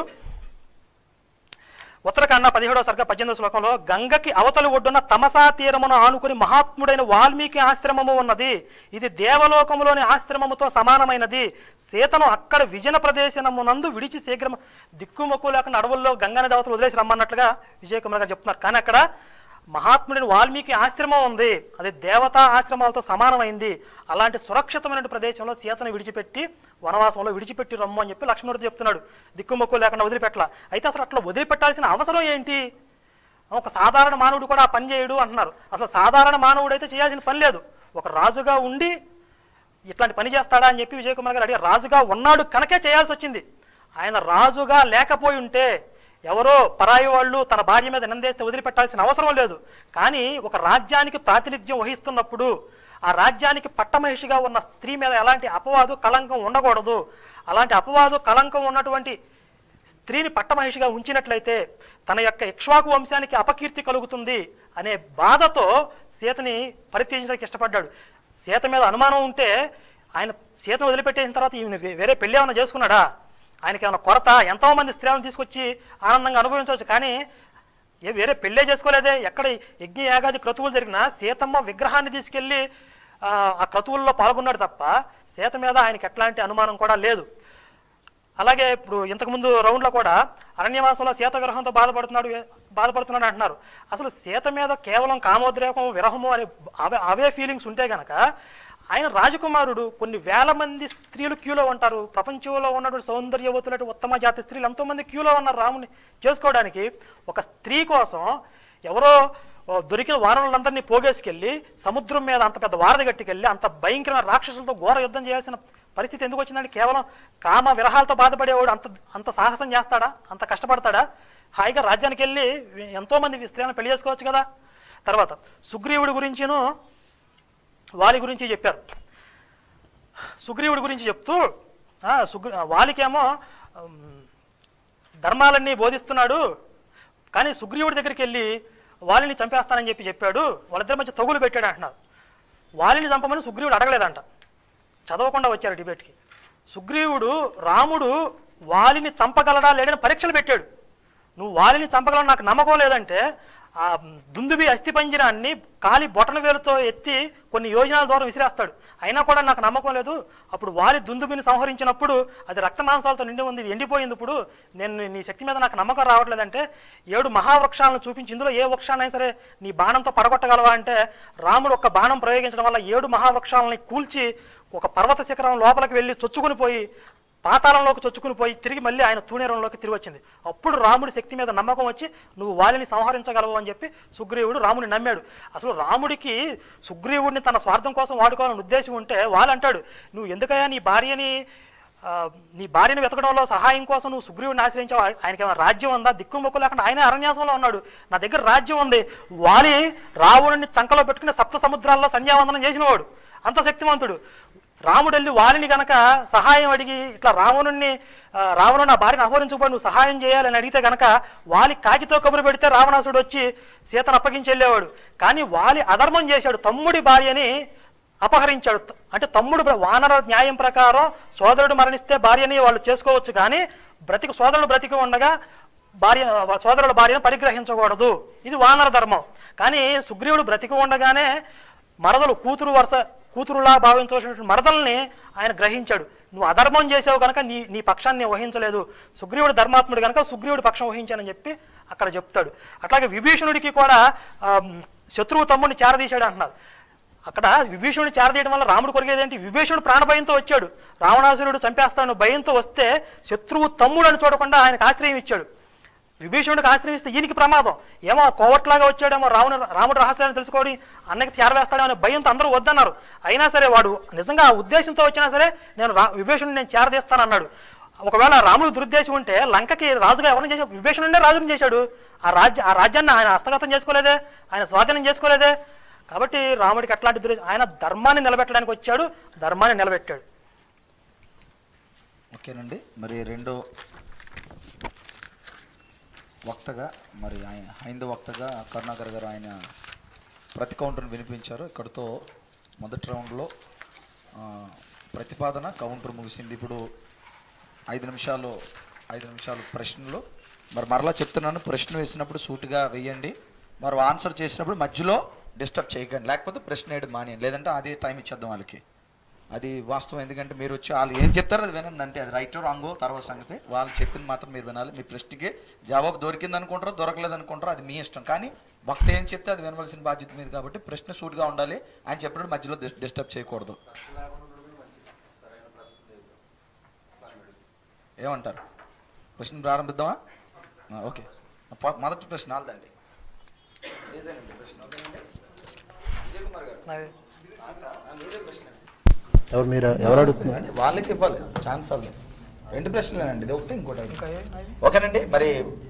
ఉత్తరకాండ పదిహేడవ సర్గ పద్దెనిమిదవ శ్లోకంలో గంగకి అవతలి ఒడ్డున తమసా తీరమును ఆనుకుని మహాత్ముడైన వాల్మీకి ఆశ్రమము ఉన్నది ఇది దేవలోకములోని ఆశ్రమముతో సమానమైనది సీతను అక్కడ విజన ప్రదేశనమునందు విడిచి శీఘ్రం దిక్కుమొక్కు లేకుండా అడవుల్లో గంగానది అవతలు వదిలేసి రమ్మన్నట్లుగా విజయ్ కుమార్ గారు చెప్తున్నారు కానీ అక్కడ మహాత్ముడైన వాల్మీకి ఆశ్రమం ఉంది అది దేవతా ఆశ్రమాలతో సమానమైంది అలాంటి సురక్షితమైన ప్రదేశంలో సీతను విడిచిపెట్టి వనవాసంలో విడిచిపెట్టి రమ్ము అని చెప్పి లక్ష్మణుడితో చెప్తున్నాడు దిక్కుమొక్కు లేకుండా వదిలిపెట్టలా అయితే అసలు అట్లా వదిలిపెట్టాల్సిన అవసరం ఏంటి ఒక సాధారణ మానవుడు కూడా ఆ పని చేయడు అంటున్నారు అసలు సాధారణ మానవుడు అయితే చేయాల్సిన పని లేదు ఒక రాజుగా ఉండి ఇట్లాంటి పని చేస్తాడా అని చెప్పి విజయ్ కుమార్ గారు అడిగారు రాజుగా ఉన్నాడు కనుకే చేయాల్సి వచ్చింది ఆయన రాజుగా లేకపోయి ఉంటే ఎవరో పరాయి వాళ్ళు తన భార్య మీద నిందేస్తే వదిలిపెట్టాల్సిన అవసరం లేదు కానీ ఒక రాజ్యానికి ప్రాతినిధ్యం వహిస్తున్నప్పుడు ఆ రాజ్యానికి పట్టమహిషిగా ఉన్న స్త్రీ మీద ఎలాంటి అపవాదు కళంకం ఉండకూడదు అలాంటి అపవాదు కళంకం ఉన్నటువంటి స్త్రీని పట్టమహిషిగా ఉంచినట్లయితే తన యొక్క ఇక్ష్వాకు వంశానికి అపకీర్తి కలుగుతుంది అనే బాధతో సీతని పరిత్యజించడానికి ఇష్టపడ్డాడు సీత మీద అనుమానం ఉంటే ఆయన సీతను వదిలిపెట్టేసిన తర్వాత ఈమెను వే- వేరే పెళ్లి ఏమైనా చేసుకున్నాడా ఆయనకి ఏమైనా కొరత ఎంతో మంది స్త్రీలను తీసుకొచ్చి ఆనందంగా అనుభవించవచ్చు కానీ ఏ వేరే పెళ్ళే చేసుకోలేదే ఎక్కడ యజ్ఞ యాగాది క్రతువులు జరిగినా సీతమ్మ విగ్రహాన్ని తీసుకెళ్ళి ఆ, ఆ క్రతువుల్లో పాల్గొన్నాడు తప్ప సీత మీద ఆయనకి ఎట్లాంటి అనుమానం కూడా లేదు అలాగే ఇప్పుడు ఇంతకుముందు రౌండ్లో కూడా అరణ్యవాసంలో సీత విరహంతో బాధపడుతున్నాడు బాధపడుతున్నాడు అంటున్నారు అసలు సీత మీద కేవలం కామోద్రేకం విరహము అనే అవే అవే ఫీలింగ్స్ ఉంటే గనక ఆయన రాజకుమారుడు కొన్ని వేల మంది స్త్రీలు క్యూలో ఉంటారు ప్రపంచంలో ఉన్నటువంటి సౌందర్యవతులటి ఉత్తమ జాతి స్త్రీలు ఎంతోమంది క్యూలో ఉన్నారు రాముని చేసుకోవడానికి ఒక స్త్రీ కోసం ఎవరో ఓ దొరికిన వానరులందరినీ పోగేసుకెళ్ళి సముద్రం మీద అంత పెద్ద వారధి గట్టుకెళ్ళి అంత భయంకరమైన రాక్షసులతో ఘోర యుద్ధం చేయాల్సిన పరిస్థితి ఎందుకు వచ్చిందంటే కేవలం కామ విరహాలతో బాధపడేవాడు అంత అంత సాహసం చేస్తాడా అంత కష్టపడతాడా హాయిగా రాజ్యానికి వెళ్ళి ఎంతోమంది స్త్రీలను పెళ్లి చేసుకోవచ్చు కదా తర్వాత సుగ్రీవుడి గురించిను వాలి గురించి చెప్పారు సుగ్రీవుడి గురించి చెప్తూ ఆ, సుగ్రీ వాలికేమో ఉమ్, ధర్మాలన్నీ బోధిస్తున్నాడు కానీ సుగ్రీవుడి దగ్గరికి వెళ్ళి వాలిని చంపేస్తానని చెప్పి చెప్పాడు వాళ్ళిద్దరి మధ్య తగులు పెట్టాడు అంటున్నారు వాలిని చంపమని సుగ్రీవుడు అడగలేదంట చదవకుండా వచ్చారు డిబేట్కి సుగ్రీవుడు రాముడు వాలిని చంపగలడా లేడని పరీక్షలు పెట్టాడు నువ్వు వాలిని చంపగలను నాకు నమ్మకం లేదంటే ఆ దుందుబి అస్థిపంజరాన్ని కాలి బొటన వేలుతో ఎత్తి కొన్ని యోజనాల ద్వారా విసిరేస్తాడు అయినా కూడా నాకు నమ్మకం లేదు అప్పుడు వాలి దుందుబిని సంహరించినప్పుడు అది రక్త మాంసాలతో నిండి ఉంది ఇది ఎండిపోయింది ఇప్పుడు నేను నీ- నీ శక్తి మీద నాకు నమ్మకం రావట్లేదంటే ఏడు మహావృక్షాలను చూపించి ఇందులో ఏ వృక్షాన్నైనా సరే నీ బాణంతో పడగొట్టగలవా అంటే రాముడు ఒక బాణం ప్రయోగించడం వల్ల ఏడు మహావృక్షాలని కూల్చి ఒక పర్వత శిఖరం లోపలికి వెళ్ళి చొచ్చుకుని పోయి పాతాళంలోకి చొచ్చుకుని పోయి తిరిగి మళ్ళీ ఆయన తూణీరంలోకి తిరిగి వచ్చింది అప్పుడు రాముడి శక్తి మీద నమ్మకం వచ్చి నువ్వు వాలిని సంహరించగలవు అని చెప్పి సుగ్రీవుడు రాముని నమ్మాడు అసలు రాముడికి సుగ్రీవుడిని తన స్వార్థం కోసం వాడుకోవాలని ఉద్దేశం ఉంటే వాళ్ళు అంటాడు నువ్వు ఎందుకయ్యా నీ భార్యని ఆ, నీ భార్యను వెతకడంలో సహాయం కోసం నువ్వు సుగ్రీవుడిని ఆశ్రయించావు ఆయ- ఆయనకి ఏమైనా రాజ్యం ఉందా దిక్కు మొక్కు లేకుండా ఆయన అరణ్యాసంలో ఉన్నాడు నా దగ్గర రాజ్యం ఉంది వాలి రావణుడిని చంకలో పెట్టుకుని సప్త సముద్రాల్లో సంధ్యావందనం చేసినవాడు అంత శక్తివంతుడు రాముడు వెళ్ళి వాలిని గనక సహాయం అడిగి ఇట్లా రావణుణ్ణి ఆ, రావణుడు నా భార్యను అహోరించబడి నువ్వు సహాయం చేయాలని అడిగితే గనక వాలి కాకితో కబురు పెడితే రావణాసుడు వచ్చి సీతను అప్పగించి వెళ్ళేవాడు కానీ వాలి అధర్మం చేశాడు తమ్ముడి భార్యని అపహరించాడు త- అంటే తమ్ముడు బ్ర- వానర న్యాయం ప్రకారం సోదరుడు మరణిస్తే భార్యని వాళ్ళు చేసుకోవచ్చు కానీ బ్రతికి సోదరుడు బ్రతికి ఉండగా భార్య సోదరుల భార్యను పరిగ్రహించకూడదు ఇది వానర ధర్మం కానీ సుగ్రీవుడు బ్రతికి ఉండగానే మరదలు కూతురు వరుస కూతురులా భావించవలసినటువంటి మరదల్ని ఆయన గ్రహించాడు నువ్వు అధర్మం చేసావు కనుక నీ నీ పక్షాన్ని నేను వహించలేదు సుగ్రీవుడు ధర్మాత్ముడు కనుక సుగ్రీవుడి పక్షం వహించానని చెప్పి అక్కడ చెప్తాడు అట్లాగే విభీషణుడికి కూడా ఆ, శత్రువు తమ్ముడిని చేరదీశాడు అంటున్నారు అక్కడ విభీషణుడు చేరదీయడం వల్ల రాముడు కొరిగేది ఏంటి విభీషణుడు ప్రాణభయంతో వచ్చాడు రావణాసురుడు చంపేస్తాను భయంతో వస్తే శత్రువు తమ్ముడు అని చూడకుండా ఆయనకు ఆశ్రయం ఇచ్చాడు విభీషణుడికి ఆశ్రయిస్తే ఈయనకి ప్రమాదం ఏమో కోవట్లాగా వచ్చాడేమో రావణ రాముడు రహస్యాన్ని తెలుసుకోవడం అన్నకి చేరవేస్తాడేమో అనే భయంతో అందరూ వద్దన్నారు అయినా సరే వాడు నిజంగా ఆ ఉద్దేశంతో వచ్చినా సరే నేను రా విభీషణుడు నేను చేరదీస్తానన్నాడు ఒకవేళ రాముడు దురుద్దేశం ఉంటే లంకకి రాజుగా ఎవరిని చేశాడు విభీషణుడే రాజుని చేశాడు ఆ రాజ్య ఆ రాజ్యాన్ని ఆయన హస్తగతం చేసుకోలేదే ఆయన స్వాధీనం చేసుకోలేదే కాబట్టి రాముడికి అట్లాంటి దురుద్దేశం ఆయన ధర్మాన్ని నిలబెట్టడానికి వచ్చాడు ధర్మాన్ని నిలబెట్టాడు ఓకేనండి మరి రెండో వక్తగా మరి ఆయన హైందవ వక్తగా కరుణాకర్ గారు ఆయన ప్రతి కౌంటర్ని వినిపించారు ఇక్కడతో మొదటి రౌండ్లో ఆ, ప్రతిపాదన కౌంటర్ ముగిసింది ఇప్పుడు ఐదు నిమిషాలు ఐదు నిమిషాలు ప్రశ్నలు మరి మరలా చెప్తున్నాను ప్రశ్న వేసినప్పుడు సూటిగా వేయండి మరి ఆన్సర్ చేసినప్పుడు మధ్యలో డిస్టర్బ్ చేయకండి లేకపోతే ప్రశ్న వేయడం మానేయండి లేదంటే అదే టైం ఇచ్చేద్దాం వాళ్ళకి అది వాస్తవం ఎందుకంటే మీరు వచ్చి వాళ్ళు ఏం చెప్తారో అది వినండి అంతే అది రైట్ రాంగో తర్వాత సంగతి వాళ్ళు చెప్పింది మాత్రం మీరు వినాలి మీ ప్రశ్నకి జవాబు దొరికింది అనుకుంటారో దొరకలేదు అనుకుంటారో అది మీ ఇష్టం కానీ వక్త ఏం చెప్తే అది వినవలసిన బాధ్యత మీద కాబట్టి ప్రశ్న సూటిగా ఉండాలి ఆయన చెప్పినప్పుడు మధ్యలో డిస్- డిస్టర్బ్ చేయకూడదు ఏమంటారు ప్రశ్న ప్రారంభిద్దామా ఆ, ఓకే ప- మొదటి ప్రశ్న వాళ్ళదండి ఏదేనండి ప్రశ్న ఓకేనండి విజయ్ కుమార్ గారు అది ఎవరు మీరు ఎవరు అడుగుతున్నారు వాళ్ళకి ఇవ్వాలి ఛాన్స్ వాళ్ళు రెండు ప్రశ్నలేనండి ఇది ఒకటి ఇంకోటి ఒకటి. ఇంకా ఏ- అది? ఓకేనండి మరి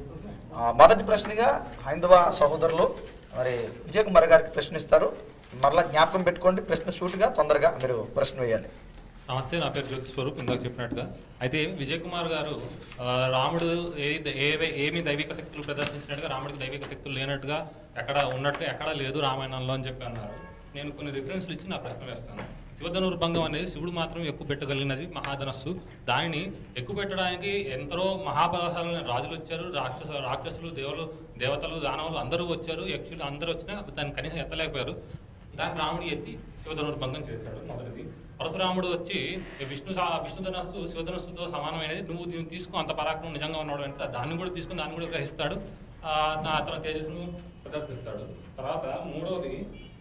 ఆ, మొదటి ప్రశ్నగా హైందవ సహోదరులు మరి విజయ్ కుమార్ గారికి ప్రశ్న ఇస్తారు మరలా జ్ఞాపకం పెట్టుకోండి ప్రశ్న సూటిగా తొందరగా మీరు ప్రశ్న వేయాలి నమస్తే నా పేరు జ్యోతి స్వరూప్ ఇందాక చెప్పినట్టుగా అయితే విజయ్ కుమార్ గారు ఆ, రాముడు ఏ ఏ- ఏమి దైవిక శక్తులు ప్రదర్శించినట్టుగా రాముడికి దైవిక శక్తులు లేనట్టుగా ఎక్కడ ఉన్నట్టుగా ఎక్కడా లేదు రామాయణంలో అని చెప్పి అన్నారు నేను కొన్ని రిఫరెన్స్లు ఇచ్చి నా ప్రశ్న వేస్తాను శివధనుర్భంగం అనేది శివుడు మాత్రం ఎక్కువ పెట్టగలిగినది మహాధనస్సు దానిని ఎక్కువ పెట్టడానికి ఎందరో మహాబలశాలైన రాజులు వచ్చారు రాక్షస రాక్షసులు దేవులు దేవతలు దానవులు అందరూ వచ్చారు యక్షులు అందరూ వచ్చినా దాన్ని కనీసం ఎత్తలేకపోయారు దాన్ని రాముడు ఎత్తి శివధనుర్భంగం చేశాడు మొదటిది పరశురాముడు వచ్చి విష్ణు సా- విష్ణు ధనస్సు శివధనస్సుతో సమానమైనది నువ్వు దీన్ని తీసుకో అంత పరాక్రమం నిజంగా ఉన్నాడు అంటే దాన్ని కూడా తీసుకుని దాన్ని కూడా గ్రహిస్తాడు ఆ, నా అతను తేజస్సును ప్రదర్శిస్తాడు తర్వాత మూడవది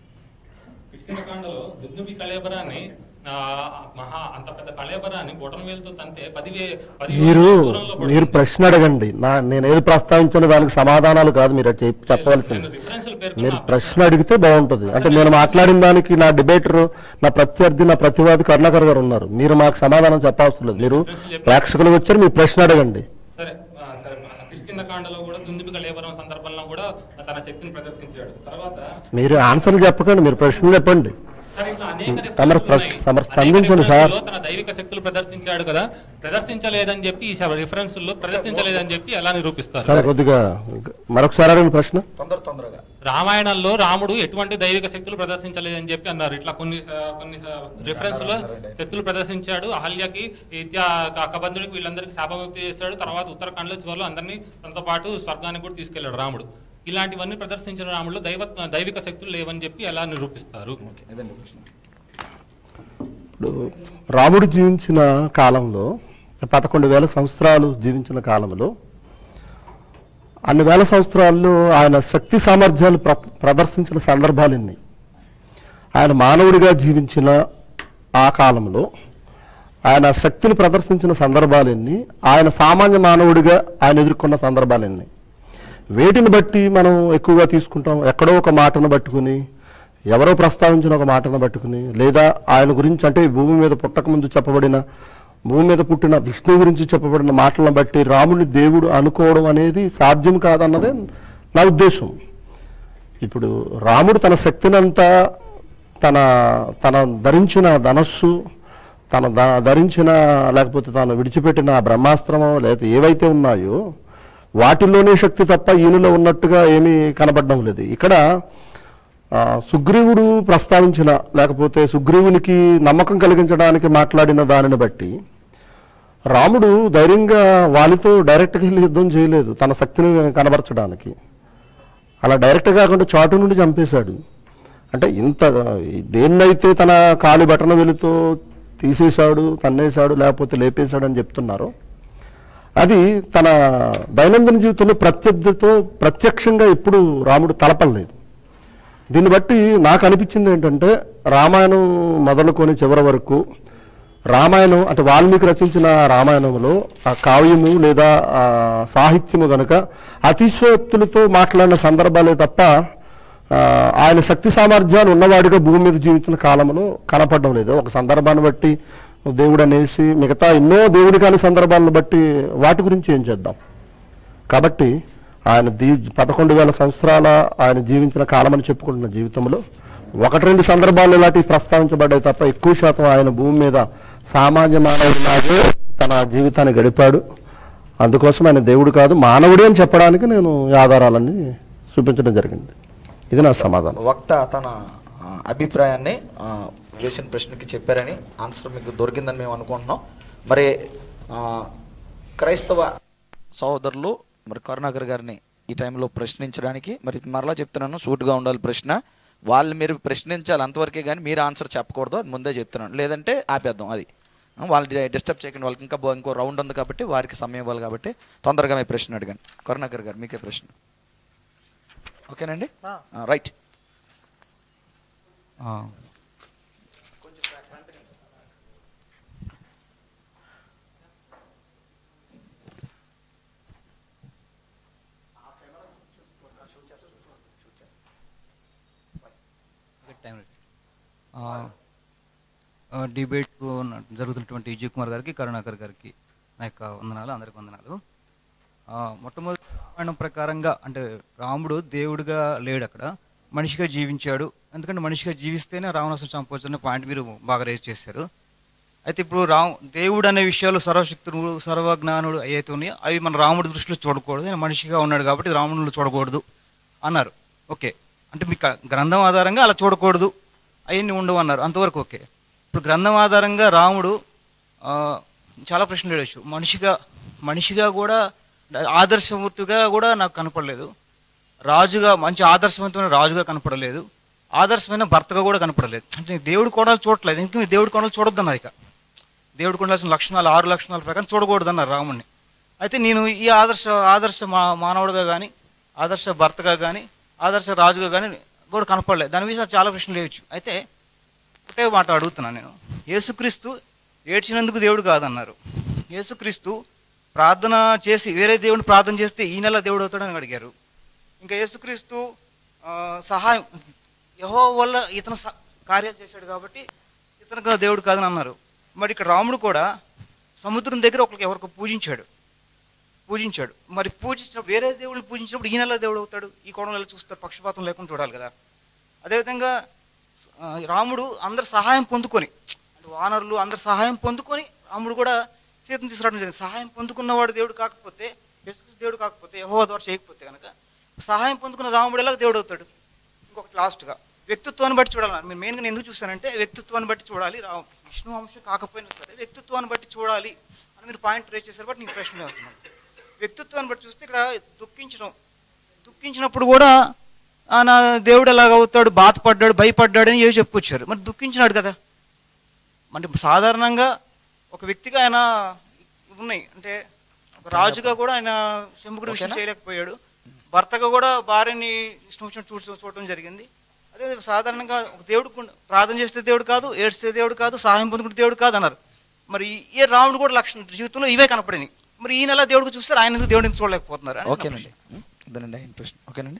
కిష్కిందకాండలో దుద్దుబి కళేబరాన్ని ఆ, మహా అంత పెద్ద కళేబరాన్ని బొటన వేలుతో తంతే పదివే పది మీరు దూరంలో పడుతుంది. మీరు ప్రశ్న అడగండి నా నేను ఏది ప్రస్తావించానో దానికి సమాధానాలు కాదు మీరు చెప్- చెప్పవలసింది నేను రిఫరెన్స్లు పేర్కొన్న మీరు ప్రశ్న అడిగితే బాగుంటుంది అంటే నేను మాట్లాడిన దానికి నా డిబేటర్ నా ప్రత్యర్థి నా ప్రతివాది కరుణాకర్ గారు ఉన్నారు మీరు మాకు సమాధానం చెప్పవసరం లేదు మీరు ప్రేక్షకులు వచ్చారు మీ ప్రశ్న అడగండి సరే ఆ, సరే కిష్కిందకాండలో కూడా దుందుబి కళేబరం సందర్భంలో కూడా తన శక్తిని ప్రదర్శించాడు తర్వాత మీరు ఆన్సర్లు చెప్పకండి మీరు ప్రశ్నలు చెప్పండి సరే ఇట్లా అనేక తమరు రిఫరెన్స్లు ప్రశ్న- ఉన్నాయి. తమరు అనేక స్పందించండి సార్. రిఫరెన్స్లో తన దైవిక శక్తులు ప్రదర్శించాడు కదా ప్రదర్శించలేదని చెప్పి ఈ రిఫరెన్స్ లో ప్రదర్శించలేదని చెప్పి ఎలా నిరూపిస్తారు సరే కొద్దిగా మరొకసారి అడగండి ప్రశ్న తొందర తొందరగా రామాయణంలో రాముడు ఎటువంటి దైవిక శక్తులు ప్రదర్శించలేదని చెప్పి అన్నారు ఇట్లా కొన్ని ఆ, కొన్ని రిఫరెన్స్ లో శక్తులు ప్రదర్శించాడు అహల్యకి ఇత్యా కబంధుడికి వీళ్ళందరికీ శాపముక్తి చేశాడు తర్వాత ఉత్తరాఖండ్లో చివరిలో అందరినీ తనతో పాటు స్వర్గానికి కూడా తీసుకెళ్లాడు రాముడు ఇలాంటివన్నీ ప్రదర్శించిన రాముడు దైవ దైవిక శక్తులు లేవని చెప్పి ఎలా నిరూపిస్తారు ఇదండి ప్రశ్న ఇప్పుడు రాముడు జీవించిన కాలంలో పదకొండు వేల సంవత్సరాలు జీవించిన కాలంలో అన్ని వేల సంవత్సరాల్లో ఆయన శక్తి సామర్థ్యాలు ప్ర ప్రదర్శించిన సందర్భాలు ఎన్ని ఆయన మానవుడిగా జీవించిన ఆ కాలంలో ఆయన శక్తిని ప్రదర్శించిన సందర్భాలు ఎన్ని ఆయన సామాన్య మానవుడిగా ఆయన ఎదుర్కొన్న సందర్భాలు ఎన్ని వేటిని బట్టి మనం ఎక్కువగా తీసుకుంటాం ఎక్కడో ఒక మాటను పట్టుకుని ఎవరో ప్రస్తావించిన ఒక మాటను పట్టుకుని లేదా ఆయన గురించి అంటే ఈ భూమి మీద పుట్టక ముందు చెప్పబడిన భూమి మీద పుట్టిన విష్ణువు గురించి చెప్పబడిన మాటలను బట్టి రాముడిని దేవుడు అనుకోవడం అనేది సాధ్యం కాదన్నదే నా ఉద్దేశం ఇప్పుడు రాముడు తన శక్తినంతా తన తన ధరించిన ధనస్సు తన ద- ధరించిన లేకపోతే తాను విడిచిపెట్టిన ఆ బ్రహ్మాస్త్రమో లేకపోతే ఏవైతే ఉన్నాయో వాటిల్లోనే శక్తి తప్ప ఈయనలో ఉన్నట్టుగా ఏమీ కనబడడం లేదు ఇక్కడ ఆ, సుగ్రీవుడు ప్రస్తావించిన లేకపోతే సుగ్రీవునికి నమ్మకం కలిగించడానికి మాట్లాడిన దానిని బట్టి రాముడు ధైర్యంగా వాళ్ళతో డైరెక్ట్గా వెళ్ళి యుద్ధం చేయలేదు తన శక్తిని కనబరచడానికి అలా డైరెక్ట్ కాకుండా చాటు నుండి చంపేశాడు అంటే ఇంత దేన్నైతే తన కాలి బటన వెలుతో తీసేశాడు తన్నేశాడు లేకపోతే లేపేశాడు అని చెప్తున్నారో అది తన దైనందిన జీవితంలో ప్రత్యర్థితో ప్రత్యక్షంగా ఎప్పుడు రాముడు తలపలేదు దీన్ని బట్టి నాకు అనిపించింది ఏంటంటే రామాయణం మొదలుకొని చివరి వరకు రామాయణం అంటే వాల్మీకి రచించిన రామాయణంలో ఆ కావ్యము లేదా ఆ సాహిత్యము గనుక అతిశయోక్తులతో మాట్లాడిన సందర్భాలే తప్ప ఆ, ఆయన శక్తి సామర్థ్యాలు ఉన్నవాడిగా భూమి మీద జీవించిన కాలంలో కనపడడం లేదు ఒక సందర్భాన్ని బట్టి దేవుడు అనేసి మిగతా ఎన్నో దేవుడి కాని సందర్భాలను బట్టి వాటి గురించి ఏం చేద్దాం కాబట్టి ఆయన దీ పదకొండు వేల సంవత్సరాల ఆయన జీవించిన కాలమని చెప్పుకుంటున్న జీవితంలో ఒకటి రెండు సందర్భాలు ఇలాంటివి ప్రస్తావించబడ్డాయి తప్ప ఎక్కువ శాతం ఆయన భూమి మీద సామాన్య మానవుడిలాగే తన జీవితాన్ని గడిపాడు అందుకోసం ఆయన దేవుడు కాదు మానవుడే అని చెప్పడానికి నేను ఈ ఆధారాలన్నీ చూపించడం జరిగింది ఇది నా సమాధానం వక్త తన ఆ, అభిప్రాయాన్ని ఆ, వేసిన ప్రశ్నకి చెప్పారని ఆన్సర్ మీకు దొరికిందని మేము అనుకుంటున్నాం మరి ఆ, క్రైస్తవ సహోదరులు మరి కరుణాకర్ గారిని ఈ టైంలో ప్రశ్నించడానికి మరి మరలా చెప్తున్నాను సూటుగా ఉండాలి ప్రశ్న వాళ్ళు మీరు ప్రశ్నించాలి అంతవరకే కానీ మీరు ఆన్సర్ చెప్పకూడదు అది ముందే చెప్తున్నాను లేదంటే ఆపేద్దాం అది ఆ, వాళ్ళు డిస్టర్బ్ చేయకండి వాళ్ళకి ఇంకా బో- ఇంకో రౌండ్ ఉంది కాబట్టి వారికి సమయం ఇవ్వాలి కాబట్టి తొందరగా మీ ప్రశ్న అడగండి కరుణాకర్ గారు మీకే ప్రశ్న ఓకేనండి ఆ. రైట్ ఆ. Okay, time ready. ఆ, ఆ, డిబేట్ ఉన్న- జరుగుతున్నటువంటి విజయ్ కుమార్ గారికి కరుణాకర్ గారికి నా యొక్క వందనాలు అందరికి వందనాలు ఆ, మొట్టమొదటి రామాయణం ప్రకారంగా అంటే రాముడు దేవుడిగా లేడు అక్కడ మనిషిగా జీవించాడు ఎందుకంటే మనిషిగా జీవిస్తేనే రావణాసుడు చంపవచ్చు అనే పాయింట్ మీరు బాగా రేజ్ చేశారు అయితే ఇప్పుడు రామ్ దేవుడు అనే విషయాలు సర్వశక్తుడు సర్వజ్ఞానుడు ఏవైతే ఉన్నాయో అవి మన రాముడి దృష్టిలో చూడకూడదు ఆయన మనిషిగా ఉన్నాడు కాబట్టి రాముడిలో చూడకూడదు అన్నారు ఓకే అంటే మీకు గ్రంథం ఆధారంగా అలా చూడకూడదు అవన్నీ ఉండవు అన్నారు అంతవరకు ఓకే ఇప్పుడు గ్రంథం ఆధారంగా రాముడు ఆ, చాలా ప్రశ్నలు అడగచ్చు మనిషిగా మనిషిగా కూడా ఆదర్శమూర్తిగా కూడా నాకు కనపడలేదు రాజుగా మంచి ఆదర్శవంతమైన రాజుగా కనపడలేదు ఆదర్శమైన భర్తగా కూడా కనపడలేదు అంటే నేను దేవుడి కోణాలు చూడట్లేదు ఇంకా మీరు దేవుడి కోణాలు చూడొద్దన్నారు ఇక దేవుడికి ఉండాల్సిన లక్షణాలు ఆరు లక్షణాల ప్రకారం చూడకూడదన్నారు రాముడిని అయితే నేను ఈ ఆదర్శ ఆదర్శ మా మానవుడిగా కానీ ఆదర్శ భర్తగా కానీ ఆదర్శ రాజుగా కానీ కూడా కనపడలేదు దాని విషయం చాలా ప్రశ్నలు లేవచ్చు అయితే ఒకటే మాట అడుగుతున్నాను నేను యేసుక్రీస్తు ఏడ్చినందుకు దేవుడు కాదన్నారు యేసుక్రీస్తు ప్రార్థన చేసి వేరే దేవుడిని ప్రార్థన చేస్తే ఈ నెల దేవుడు అవుతాడని అడిగారు ఇంకా యేసుక్రీస్తు ఆ, సహాయం యహో వల్ల ఇతను స- కార్యాలు చేశాడు కాబట్టి ఇతనికి దేవుడు కాదని అన్నారు మరి ఇక్కడ రాముడు కూడా సముద్రం దగ్గర ఒకరికి ఎవరికి పూజించాడు పూజించాడు మరి పూజించిన వేరే దేవుడిని పూజించినప్పుడు ఈ నెల దేవుడు అవుతాడు ఈ కోణంలో ఎలా చూస్తారు పక్షపాతం లేకుండా చూడాలి కదా అదేవిధంగా ఆ, రాముడు అందరి సహాయం పొందుకొని అంటే వానరులు అందరి సహాయం పొందుకొని రాముడు కూడా సీతను తీసుకురావడం జరిగింది సహాయం పొందుకున్నవాడు దేవుడు కాకపోతే యేసుక్రీస్తు దేవుడు కాకపోతే యహో ద్వారా చేయకపోతే కనుక సహాయం పొందుకున్న రాముడు ఎలా దేవుడు అవుతాడు ఇంకొకటి లాస్ట్గా వ్యక్తిత్వాన్ని బట్టి చూడాలి మీరు మెయిన్గా నేను ఎందుకు చూస్తానంటే వ్యక్తిత్వాన్ని బట్టి చూడాలి రా విష్ణు వంశం కాకపోయినా సరే వ్యక్తిత్వాన్ని బట్టి చూడాలి అని మీరు పాయింట్ రేస్ చేశారు బట్టి నీకు ప్రశ్న అవుతున్నాను వ్యక్తిత్వాన్ని బట్టి చూస్తే ఇక్కడ దుఃఖించడం దుఃఖించినప్పుడు కూడా ఆయన దేవుడు ఎలాగ అవుతాడు బాధపడ్డాడు భయపడ్డాడు అని ఏదో చెప్పుకొచ్చారు మరి దుఃఖించినాడు కదా అంటే సాధారణంగా ఒక వ్యక్తిగా ఆయన ఉన్నాయి అంటే ఒక రాజుగా కూడా ఆయన శంభుకుడు విషయం ఓకేనా? చేయలేకపోయాడు భర్తగా కూడా భార్యని ఇష్టం వచ్చినట్టు చూడ చూడటం జరిగింది అదే సాధారణంగా ఒక దేవుడు కు- ప్రార్థన చేస్తే దేవుడు కాదు ఏడ్స్తే దేవుడు కాదు సహాయం పొందుకుంటే దేవుడు కాదు అన్నారు మరి ఏ రాముడు కూడా లక్షణం జీవితంలో ఇవే కనపడినాయి మరి ఈ నెల దేవుడికి చూస్తే ఆయన ఎందుకు దేవుడిని చూడలేకపోతున్నారు అని నా ఓకేనండి ప్రశ్న. అదేనండి ఆయన ప్రశ్న ఓకేనండి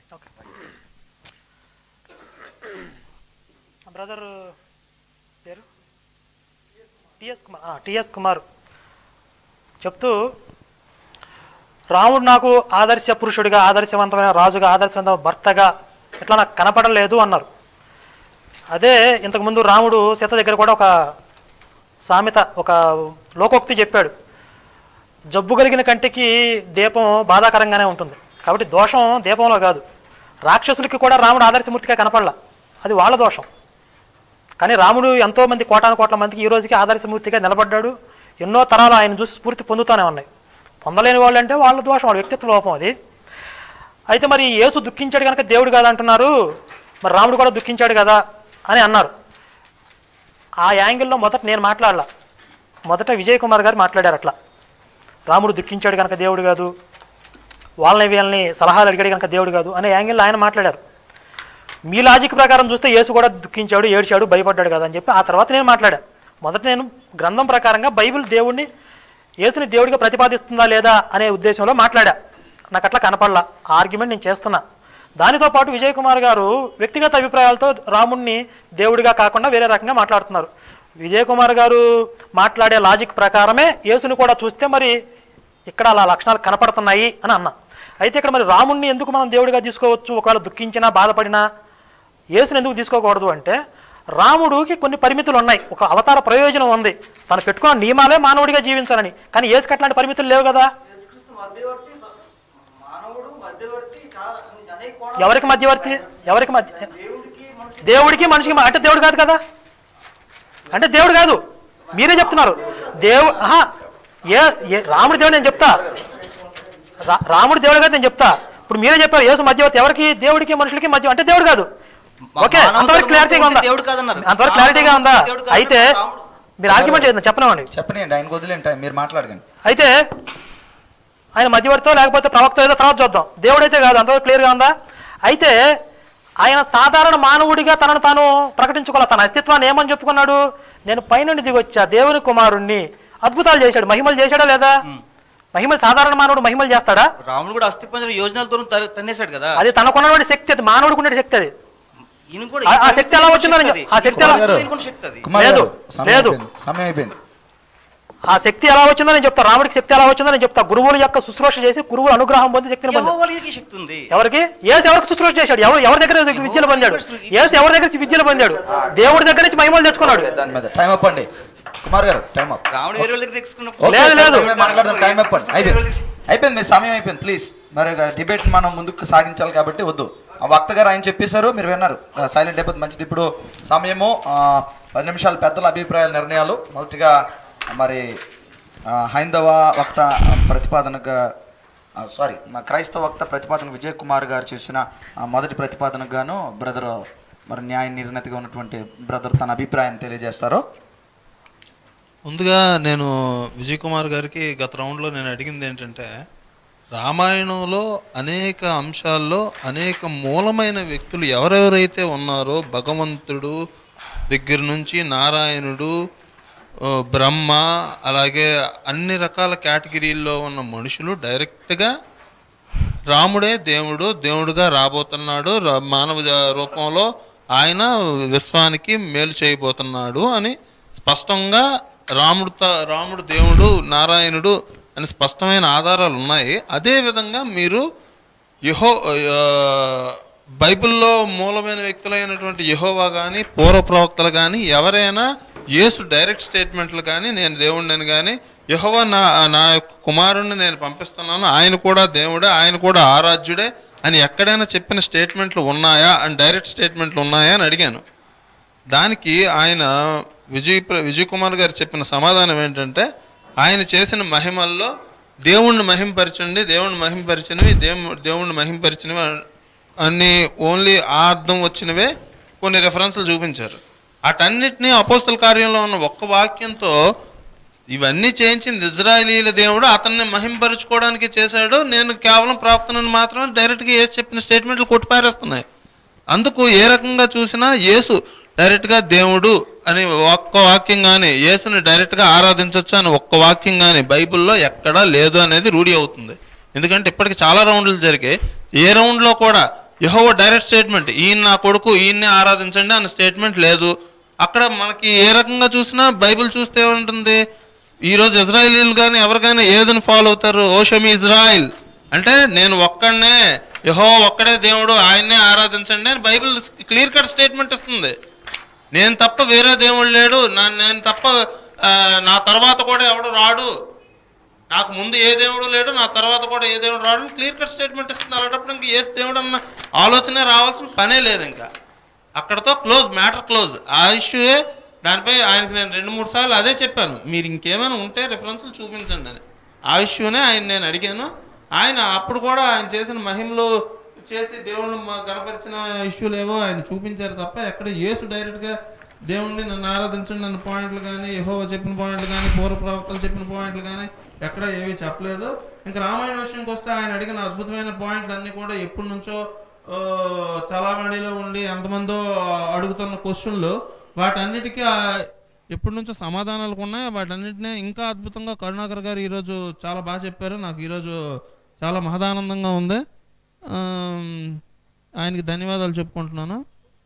బ్రదర్ పేరు టిఎస్ కుమార్ టిఎస్ కుమార్ చెప్తూ రాముడు నాకు ఆదర్శ పురుషుడిగా ఆదర్శవంతమైన రాజుగా ఆదర్శవంతమైన భర్తగా ఇట్లా నాకు కనపడలేదు అన్నారు అదే ఇంతకుముందు రాముడు సీత దగ్గర కూడా ఒక సామెత ఒక లోకోక్తి చెప్పాడు జబ్బు కలిగిన కంటికి దీపం బాధాకరంగానే ఉంటుంది కాబట్టి దోషం దీపంలో కాదు రాక్షసులకి కూడా రాముడు ఆదర్శమూర్తిగా కనపడలా అది వాళ్ళ దోషం కానీ రాముడు ఎంతో మంది కోటాను కోట్ల మందికి ఈ రోజుకి ఆదర్శమూర్తిగా నిలబడ్డాడు ఎన్నో తరాలు ఆయన చూసి స్ఫూర్తి పొందుతూనే ఉన్నాయి పొందలేని వాళ్ళు అంటే వాళ్ళ దోషం వాళ్ళ వ్యక్తిత్వ లోపం అది అయితే మరి యేసు దుఃఖించాడు కనుక దేవుడు కాదంటున్నారు మరి రాముడు కూడా దుఃఖించాడు కదా అని అన్నారు ఆ యాంగిల్లో మొదట నేను మాట్లాడలా మొదట విజయ్ కుమార్ గారు మాట్లాడారు అట్లా రాముడు దుఃఖించాడు కనుక దేవుడు కాదు వాళ్ళని వీళ్ళని సలహాలు అడిగాడు కనుక దేవుడు కాదు అనే యాంగిల్లో ఆయన మాట్లాడారు మీ లాజిక్ ప్రకారం చూస్తే యేసు కూడా దుఃఖించాడు ఏడ్చాడు భయపడ్డాడు కదా అని చెప్పి ఆ తర్వాత నేను మాట్లాడా మొదట నేను గ్రంథం ప్రకారంగా బైబిల్ దేవుడిని యేసుని దేవుడిగా ప్రతిపాదిస్తుందా లేదా అనే ఉద్దేశంలో మాట్లాడా నాకు అట్లా కనపడలా ఆ ఆర్గ్యుమెంట్ నేను చేస్తున్నా దానితో పాటు విజయ్ కుమార్ గారు వ్యక్తిగత అభిప్రాయాలతో రాముణ్ణి దేవుడిగా కాకుండా వేరే రకంగా మాట్లాడుతున్నారు విజయ్ కుమార్ గారు మాట్లాడే లాజిక్ ప్రకారమే యేసుని కూడా చూస్తే మరి ఇక్కడ అలా లక్షణాలు కనపడుతున్నాయి అని అన్నా అయితే ఇక్కడ మరి రాముణ్ణి ఎందుకు మనం దేవుడిగా తీసుకోవచ్చు ఒకవేళ దుఃఖించినా బాధపడినా యేసుని ఎందుకు తీసుకోకూడదు అంటే రాముడికి కొన్ని పరిమితులు ఉన్నాయి ఒక అవతార ప్రయోజనం ఉంది తను పెట్టుకున్న నియమాలే మానవుడిగా జీవించాలని కానీ యేసుకి అట్లాంటి పరిమితులు లేవు కదా యేసుక్రీస్తు మధ్యవర్తి స- మానవుడు మధ్యవర్తి చాలా అనేక ఎవరికి మధ్యవర్తి ఎవరికి మధ్య దేవుడికి మనిషికి మ- అంటే దేవుడు కాదు కదా అంటే దేవుడు కాదు మీరే చెప్తున్నారు దేవు ఆహా ఏ ఏ రాముడి దేవుడు నేను చెప్తా రా- రాముడి దేవుడు కాదు నేను చెప్తా ఇప్పుడు మీరే చెప్పారు యేసు మధ్యవర్తి ఎవరికి దేవుడికి మనుషులకి మధ్య అంటే దేవుడు కాదు ఓకే మానవ అంతవరకు ధర్మం క్లారిటీగా ఉందా దేవుడు కాదన్నారు. అంతవరకు క్లారిటీగా ఉందా దేవుడు కాదన్నారు. అయితే రాముడు- మీరు ఆర్గ్యుమెంట్ చేద్దాం చెప్పనివ్వండి చెప్పనియండి ఆయన వదిలేండి టైం మీరు మాట్లాడకండి అయితే ఆయన మధ్యవర్తితో లేకపోతే ప్రవక్త ఏదో తర్వాత చూద్దాం దేవుడైతే కాదు అంతవరకు క్లియర్గా ఉందా అయితే ఆయన సాధారణ మానవుడిగా తనను తాను ప్రకటించుకోవాలి తన అస్తిత్వాన్ని ఏమని చెప్పుకున్నాడు నేను పైనుండి దిగొచ్చా దేవుని కుమారుణ్ణి అద్భుతాలు చేశాడు మహిమలు చేశాడా లేదా మహిమలు సాధారణ మానవుడు మహిమలు చేస్తాడా రాముడు కూడా అస్థిపంజర యోజనాలతో తన్నేశాడు కదా అది తనకున్నటువంటి శక్తి అది మానవుడికి ఉండే శక్తి అది ఈయన కూడా ఆ- ఆ శక్తి ఎలా వచ్చిందని అది. ఆ శక్తి ఎలా- ఈయన కూడా ఈయన శక్తి అది కుమార్ లేదు, గారు, సమయం లేదు. అయిపోయింది. సమయం అయిపోయింది ఆ శక్తి ఎలా వచ్చిందో నేను చెప్తా రాముడికి శక్తి ఎలా వచ్చిందో నేను చెప్తా గురువుల యొక్క శుశ్రూష చేసి గురువుల అనుగ్రహం పొంది శక్తిని పొంది యెహోవాకి శక్తి ఉంది ఎవరికి ఏసు ఎవరికి శుశ్రూష చేశాడు ఎవరు ఎవరి దగ్గర విద్యలు పొందాడు ఏసు ఎవరి దగ్గర నుంచి విద్యలు పొందాడు దేవుడి దగ్గర నుంచి మహిమలు తెచ్చుకున్నాడు దాని మీద టైం అప్ అండి కుమార్ గారు టైం అప్ రాముడు వేరే వాళ్ళ దగ్గర తెచ్చుకున్నప్పుడు ఓకే, లేదు, లేదు. మేము మాట్లాడదాం టైం అప్ అండి అయిపోయింది అయిపోయింది మీ సమయం అయిపోయింది ప్లీజ్ మరి డిబేట్ మనం ముందుకు సాగించాలి కాబట్టి వద్దు ఆ వక్త గారు ఆయన చెప్పేశారు మీరు విన్నారు సైలెంట్ అయిపోతుంది మంచిది ఇప్పుడు సమయము ఆ, పది నిమిషాలు పెద్దల అభిప్రాయాల నిర్ణయాలు మొదటిగా మరి ఆ, హైందవ వక్త ప్రతిపాదనగా సారీ మా క్రైస్తవ వక్త ప్రతిపాదన విజయ్ కుమార్ గారు చేసిన ఆ, మొదటి ప్రతిపాదనకు గాను బ్రదర్ మరి న్యాయ నిర్ణతిగా ఉన్నటువంటి బ్రదర్ తన అభిప్రాయాన్ని తెలియజేస్తారు ముందుగా నేను విజయ్ కుమార్ గారికి గత రౌండ్లో నేను అడిగింది ఏంటంటే రామాయణంలో అనేక అంశాల్లో అనేక మూలమైన వ్యక్తులు ఎవరెవరైతే ఉన్నారో భగవంతుడు దగ్గర నుంచి నారాయణుడు ఆ, బ్రహ్మ అలాగే అన్ని రకాల కేటగిరీల్లో ఉన్న మనుషులు డైరెక్ట్గా రాముడే దేవుడు దేవుడుగా రాబోతున్నాడు రా- మానవ జా- రూపంలో ఆయన విశ్వానికి మేలు చేయబోతున్నాడు అని స్పష్టంగా రాముడు త- రాముడు దేవుడు నారాయణుడు అని స్పష్టమైన ఆధారాలు ఉన్నాయి అదేవిధంగా మీరు యహో ఆ, బైబిల్లో మూలమైన వ్యక్తులైనటువంటి యహోవా కానీ పూర్వ ప్రవక్తలు కానీ ఎవరైనా యేసు డైరెక్ట్ స్టేట్మెంట్లు కానీ నేను దేవుడిని కానీ యహోవా నా నా యొక్క కుమారుణ్ణి నేను పంపిస్తున్నాను ఆయన కూడా దేవుడే ఆయన కూడా ఆరాధ్యుడే అని ఎక్కడైనా చెప్పిన స్టేట్మెంట్లు ఉన్నాయా అని డైరెక్ట్ స్టేట్మెంట్లు ఉన్నాయా అని అడిగాను దానికి ఆయన విజయ్ ప్ర- విజయ్ కుమార్ గారు చెప్పిన సమాధానం ఏంటంటే ఆయన చేసిన మహిమల్లో దేవుణ్ణి మహింపరచండి దేవుణ్ణి మహింపరిచినవి దేవు దేవుణ్ణి మహింపరిచినవి అన్ని ఓన్లీ ఆ అర్థం వచ్చినవే కొన్ని రెఫరెన్స్లు చూపించారు అటన్నిటినీ అపోస్తుల కార్యంలో ఉన్న ఒక్క వాక్యంతో ఇవన్నీ చేయించింది ఇజ్రాయేలీల దేవుడు అతన్ని మహింపరుచుకోవడానికి చేశాడు నేను కేవలం ప్రవక్తనని మాత్రమే డైరెక్ట్గా ఏసు చెప్పిన స్టేట్మెంట్లు కొట్టిపారేస్తున్నాయి అందుకు ఏ రకంగా చూసినా యేసు డైరెక్ట్గా దేవుడు అని ఒక్క వాక్యం కానీ యేసుని డైరెక్ట్గా ఆరాధించవచ్చు అని ఒక్క వాక్యం కానీ బైబిల్లో ఎక్కడా లేదు అనేది రూఢి అవుతుంది ఎందుకంటే ఇప్పటికి చాలా రౌండ్లు జరిగాయి ఏ రౌండ్లో కూడా యహోవ డైరెక్ట్ స్టేట్మెంట్ ఈయన నా కొడుకు ఈయన్నే ఆరాధించండి అన్న స్టేట్మెంట్ లేదు అక్కడ మనకి ఏ రకంగా చూసినా బైబిల్ చూస్తే ఏముంటుంది ఈరోజు ఇజ్రాయిలీలు కానీ ఎవరికైనా ఏదని ఫాలో అవుతారు ఓషమి ఇజ్రాయిల్ అంటే నేను ఒక్కడనే యహో ఒక్కడే దేవుడు ఆయన్నే ఆరాధించండి అని బైబిల్ క్లియర్ కట్ స్టేట్మెంట్ ఇస్తుంది నేను తప్ప వేరే దేవుడు లేడు నా నేను తప్ప ఆ, నా తర్వాత కూడా ఎవడు రాడు నాకు ముందు ఏ దేవుడు లేడు నా తర్వాత కూడా ఏ దేవుడు రాడు క్లియర్ కట్ స్టేట్మెంట్ ఇస్తుంది అలాంటప్పుడు ఇంక ఏ దేవుడు అన్న ఆలోచనే రావాల్సిన పనే లేదు ఇంకా అక్కడతో క్లోజ్ మ్యాటర్ క్లోజ్ ఆ ఇష్యూయే దానిపై ఆయనకి నేను రెండు మూడు సార్లు అదే చెప్పాను మీరు ఇంకేమైనా ఉంటే రిఫరెన్స్లు చూపించండి అని ఆ ఇష్యూనే ఆయన నేను అడిగాను ఆయన అప్పుడు కూడా ఆయన చేసిన మహిమలు చేసి దేవుణ్ణి మా గనపరిచిన ఇష్యూలు ఏవో ఆయన చూపించారు తప్ప ఎక్కడ యేసు డైరెక్ట్గా దేవుణ్ణి నన్ను ఆరాధించండి నన్ను పాయింట్లు కానీ యహోవ చెప్పిన పాయింట్లు కానీ పూర్వ ప్రవక్తలు చెప్పిన పాయింట్లు కానీ ఎక్కడ ఏవి చెప్పలేదు ఇంకా రామాయణ విషయంకి వస్తే ఆయన అడిగిన అద్భుతమైన పాయింట్లు అన్నీ కూడా ఎప్పటి నుంచో ఆ, చలామణిలో ఉండి ఎంతమందో అడుగుతున్న క్వశ్చన్లు వాటన్నిటికీ ఆ ఎప్పటి నుంచో సమాధానాలు ఉన్నాయి వాటన్నిటిని ఇంకా అద్భుతంగా కరుణాకర్ గారు ఈరోజు చాలా బాగా చెప్పారు నాకు ఈరోజు చాలా మహదానందంగా ఉంది ఆమ్, ఆయనకి ధన్యవాదాలు చెప్పుకుంటున్నాను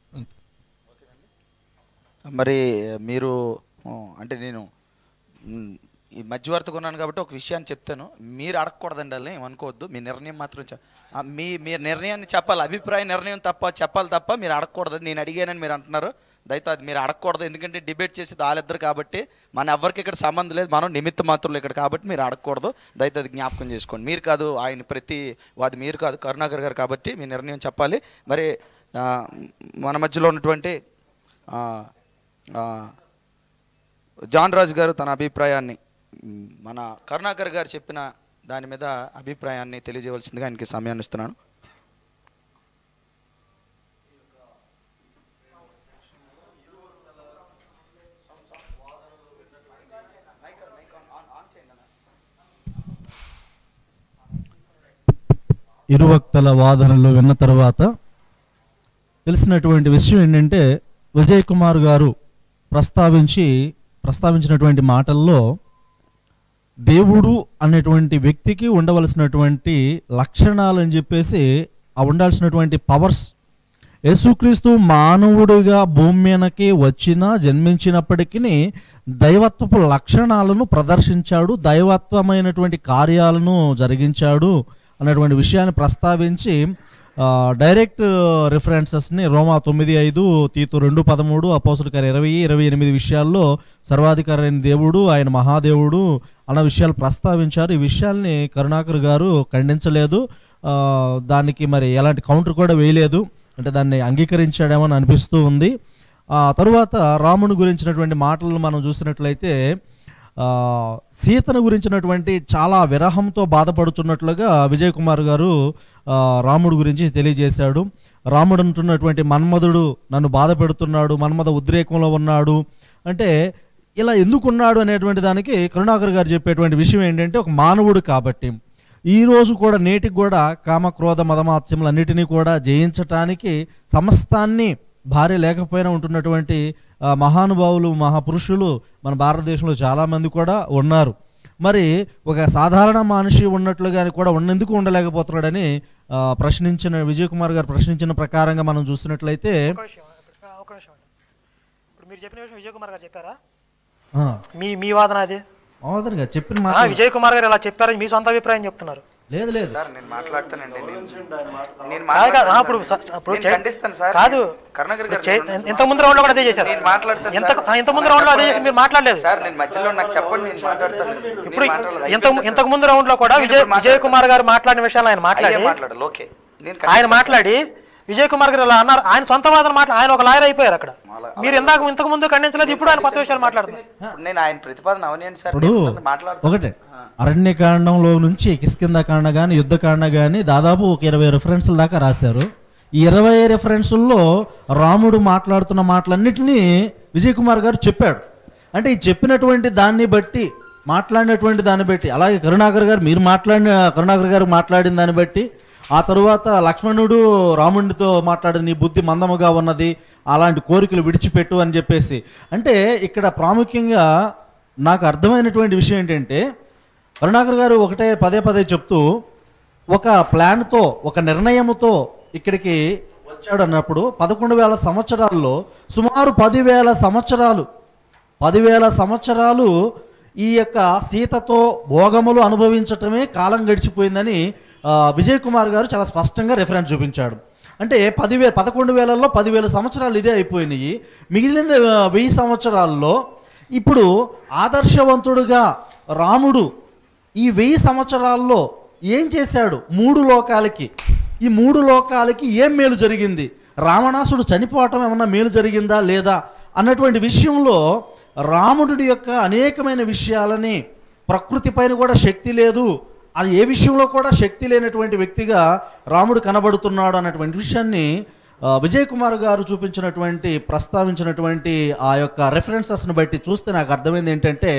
మరి మీరు ఆ, అంటే నేను మ్, ఈ మధ్యవర్తి కొన్నాను కాబట్టి ఒక విషయాన్ని చెప్తాను మీరు అడగకూడదండి వాళ్ళని ఏమనుకోవద్దు మీ నిర్ణయం మాత్రం చె- ఆ, మీ మీ నిర్ణయాన్ని చెప్పాలి అభిప్రాయ నిర్ణయం తప్ప చెప్పాలి తప్ప మీరు అడగకూడదు నేను అడిగానని మీరు అంటున్నారు దయతో అది మీరు అడగకూడదు ఎందుకంటే డిబేట్ చేసేది వాళ్ళిద్దరు కాబట్టి మన ఎవరికి ఇక్కడ సంబంధం లేదు మనం నిమిత్త మాత్రులు ఇక్కడ కాబట్టి మీరు అడగకూడదు దయతో అది జ్ఞాపకం చేసుకోండి మీరు కాదు ఆయన ప్రతి అది మీరు కాదు కరుణాకర్ గారు కాబట్టి మీ నిర్ణయం చెప్పాలి మరి ఆ, మన మధ్యలో ఉన్నటువంటి ఆ, ఆ, జాన్ రాజు గారు తన అభిప్రాయాన్ని మ్, మన కరుణాకర్ గారు చెప్పిన దాని మీద అభిప్రాయాన్ని తెలియజేయవలసిందిగా ఆయనకి సమయాన్ని ఇస్తున్నాను ఇరువక్తల వాదనలు విన్న తర్వాత తెలిసినటువంటి విషయం ఏంటంటే విజయ్ కుమార్ గారు ప్రస్తావించి ప్రస్తావించినటువంటి మాటల్లో దేవుడు అనేటువంటి వ్యక్తికి ఉండవలసినటువంటి లక్షణాలు అని చెప్పేసి ఆ ఉండాల్సినటువంటి పవర్స్ యేసుక్రీస్తు మానవుడిగా భూమి మీదకి వచ్చిన జన్మించినప్పటికీ దైవత్వపు లక్షణాలను ప్రదర్శించాడు దైవత్వమైనటువంటి కార్యాలను జరిగించాడు అన్నటువంటి విషయాన్ని ప్రస్తావించి ఆ, డైరెక్ట్ రిఫరెన్సెస్ని రోమా తొమ్మిది ఐదు తీతు రెండు పదమూడు అపోసుల గారు ఇరవై ఇరవై ఎనిమిది విషయాల్లో సర్వాధికారి అయిన దేవుడు ఆయన మహాదేవుడు అన్న విషయాలు ప్రస్తావించారు ఈ విషయాల్ని కరుణాకర్ గారు ఖండించలేదు ఆ, దానికి మరి ఎలాంటి కౌంటర్ కూడా వేయలేదు అంటే దాన్ని అంగీకరించాడేమో అని అనిపిస్తూ ఉంది ఆ తరువాత రాముని గురించినటువంటి మాటలను మనం చూసినట్లయితే ఆ, సీతను గురించినటువంటి చాలా విరహంతో బాధపడుతున్నట్లుగా విజయ్ కుమార్ గారు ఆ, రాముడు గురించి తెలియజేశాడు రాముడు అంటున్నటువంటి మన్మధుడు నన్ను బాధ పెడుతున్నాడు మన్మథ ఉద్రేకంలో ఉన్నాడు అంటే ఇలా ఎందుకున్నాడు అనేటువంటి దానికి కరుణాకర్ గారు చెప్పేటువంటి విషయం ఏంటంటే ఒక మానవుడు కాబట్టి ఈ రోజు కూడా నేటికి కూడా కామ క్రోధ మదమాత్యములన్నిటినీ కూడా జయించటానికి సమస్తాన్ని భార్య లేకపోయినా ఉంటున్నటువంటి ఆ, మహానుభావులు మహాపురుషులు మన భారతదేశంలో చాలామంది కూడా ఉన్నారు మరి ఒక సాధారణ మనిషి ఉన్నట్లుగా కూడా ఉన్నందుకు ఉండలేకపోతున్నాడని ఆ, ప్రశ్నించిన విజయ్ కుమార్ గారు ప్రశ్నించిన ప్రకారంగా మనం చూసినట్లయితే ఒక విషయం ఆ, ఒక విషయం అండి. ఇప్పుడు మీరు చెప్పిన విషయం విజయ్ కుమార్ గారు చెప్పారా ఆ, మీ మీ వాదన అది అవుతుంది కదా చెప్పిన ఆ, మాట విజయ్ కుమార్ గారు ఇలా చెప్పారని మీ సొంత అభిప్రాయం చెప్తున్నారు లేదు లేదు సార్ నేను మాట్లాడతానండి నేను- నేను కాదు కాదు, ఆ, మాట్లాడతాను ఇప్పుడు సార్. స- ఇప్పుడు నేను చే- ఖండిస్తాను సార్ కాదు కరుణాకర్ గారు చే- నేను- ఇంత ముందు రౌండ్ లో కూడా అదే చేశారు నేను మాట్లాడతాను ఎంత సార్. ఆ, ఇంత ముందు రౌండ్ లో అదే చేసి మీరు మాట్లాడలేదు సార్ నేను మధ్యలో నాకు చెప్పండి నేను మాట్లాడతాను నేను ఇప్పుడు మాట్లాడలేదు. ఇంత ఇంతకు ముందు రౌండ్ లో కూడా నేను విజయ్ ఇప్పుడు విజయ్ మాట్లాడతాను. కుమార్ గారు మాట్లాడిన విషయాలు ఆయన మాట్లాడి అయ్యే మాట్లాడాలి ఓకే నేను ఆయన ఖండిస్తాను మాట్లాడి విజయ్ కుమార్ గారు ఇలా అన్నారు ఆయన సొంత వాదన మాట్లా ఆయన ఒక లాయర్ అయిపోయారు అక్కడ అలా- మీరు ఇందాక ఇంతకు ముందు ఖండించలేదు ఇప్పుడు ఆయన కొత్త విషయాలు మాట్లాడుతున్నారు ఇప్పుడు నేను ఆయన ప్రతిపాదన అవనియండి సార్ ఇప్పుడు నేను మాట్లాడతాను ఒకటే అరణ్యకాండంలో నుంచి కిష్కింద కాండ కానీ యుద్ధకాండ కానీ దాదాపు ఒక ఇరవై రెఫరెన్స్ల దాకా రాశారు ఈ ఇరవై రెఫరెన్సుల్లో రాముడు మాట్లాడుతున్న మాటలన్నింటినీ విజయ్ కుమార్ గారు చెప్పాడు అంటే ఈ చెప్పినటువంటి దాన్ని బట్టి మాట్లాడినటువంటి దాన్ని బట్టి అలాగే కరుణాకర్ గారు మీరు మాట్లాడిన కరుణాకర్ గారు మాట్లాడిన దాన్ని బట్టి ఆ తరువాత లక్ష్మణుడు రాముడితో మాట్లాడిన నీ బుద్ధి మందముగా ఉన్నది అలాంటి కోరికలు విడిచిపెట్టు అని చెప్పేసి అంటే ఇక్కడ ప్రాముఖ్యంగా నాకు అర్థమైనటువంటి విషయం ఏంటంటే కరుణాకర్ గారు ఒకటే పదే పదే చెప్తూ ఒక ప్లాన్తో ఒక నిర్ణయముతో ఇక్కడికి వచ్చాడు అన్నప్పుడు పదకొండు వేల సంవత్సరాల్లో సుమారు పదివేల సంవత్సరాలు పదివేల సంవత్సరాలు ఈ యొక్క సీతతో భోగములు అనుభవించటమే కాలం గడిచిపోయిందని ఆ, విజయ్ కుమార్ గారు చాలా స్పష్టంగా రెఫరెన్స్ చూపించాడు అంటే పదివే పదకొండు వేలలో పదివేల సంవత్సరాలు ఇదే అయిపోయినాయి మిగిలిన ఆ, వెయ్యి సంవత్సరాల్లో ఇప్పుడు ఆదర్శవంతుడుగా రాముడు ఈ వెయ్యి సంవత్సరాల్లో ఏం చేశాడు మూడు లోకాలకి ఈ మూడు లోకాలకి ఏం మేలు జరిగింది రావణాసుడు చనిపోవటం ఏమన్నా మేలు జరిగిందా లేదా అన్నటువంటి విషయంలో రాముడి యొక్క అనేకమైన విషయాలని ప్రకృతి పైన కూడా శక్తి లేదు అది ఏ విషయంలో కూడా శక్తి లేనటువంటి వ్యక్తిగా రాముడు కనబడుతున్నాడు అన్నటువంటి విషయాన్ని ఆ, విజయ్ కుమార్ గారు చూపించినటువంటి ప్రస్తావించినటువంటి ఆ యొక్క రెఫరెన్సెస్ని బట్టి చూస్తే నాకు అర్థమైంది ఏంటంటే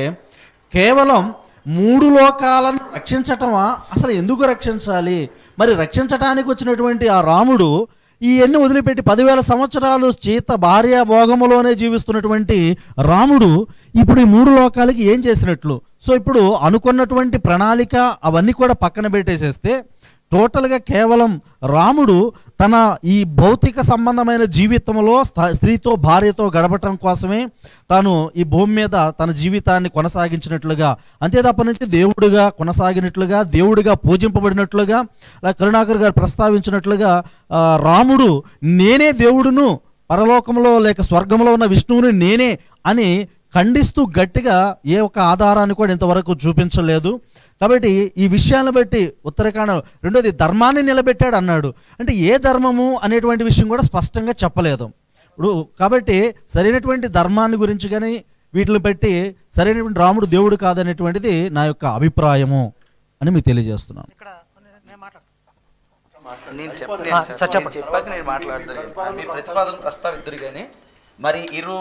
కేవలం మూడు లోకాలను రక్షించటమా అసలు ఎందుకు రక్షించాలి మరి రక్షించటానికి వచ్చినటువంటి ఆ రాముడు ఈ ఎన్ని వదిలిపెట్టి పదివేల సంవత్సరాలు సీత భార్య భోగములోనే జీవిస్తున్నటువంటి రాముడు ఇప్పుడు ఈ మూడు లోకాలకి ఏం చేసినట్లు సో ఇప్పుడు అనుకున్నటువంటి ప్రణాళిక అవన్నీ కూడా పక్కన పెట్టేసేస్తే టోటల్గా కేవలం రాముడు తన ఈ భౌతిక సంబంధమైన జీవితంలో స్థ- స్త్రీతో భార్యతో గడపటం కోసమే తాను ఈ భూమి మీద తన జీవితాన్ని కొనసాగించినట్లుగా అంతే తప్ప నుంచి దేవుడిగా కొనసాగినట్లుగా దేవుడిగా పూజింపబడినట్లుగా అలా కరుణాకర్ గారు ప్రస్తావించినట్లుగా ఆ, రాముడు నేనే దేవుడును పరలోకంలో లేక స్వర్గంలో ఉన్న విష్ణువుని నేనే అని ఖండిస్తూ గట్టిగా ఏ ఒక్క ఆధారాన్ని కూడా ఇంతవరకు చూపించలేదు కాబట్టి ఈ విషయాలను బట్టి ఉత్తరాఖండ రెండోది ధర్మాన్ని నిలబెట్టాడు అన్నాడు అంటే ఏ ధర్మము అనేటువంటి విషయం కూడా స్పష్టంగా చెప్పలేదు ఇప్పుడు కాబట్టి సరైనటువంటి ధర్మాన్ని గురించి కానీ వీటిని బట్టి సరైనటువంటి రాముడు దేవుడు కాదనేటువంటిది నా యొక్క అభిప్రాయము అని మీకు తెలియజేస్తున్నాను ఇక్కడ నేను- నేను మాట్లాడతాను నేను చెప్ప- ఆ, నేను సార్ చెప్ప- చెప్పండి. నేను చెప్పాక నేను మాట్లాడతాను మీ ప్రతిపాదన ప్రస్తావిద్దరు కానీ మరి ఇరు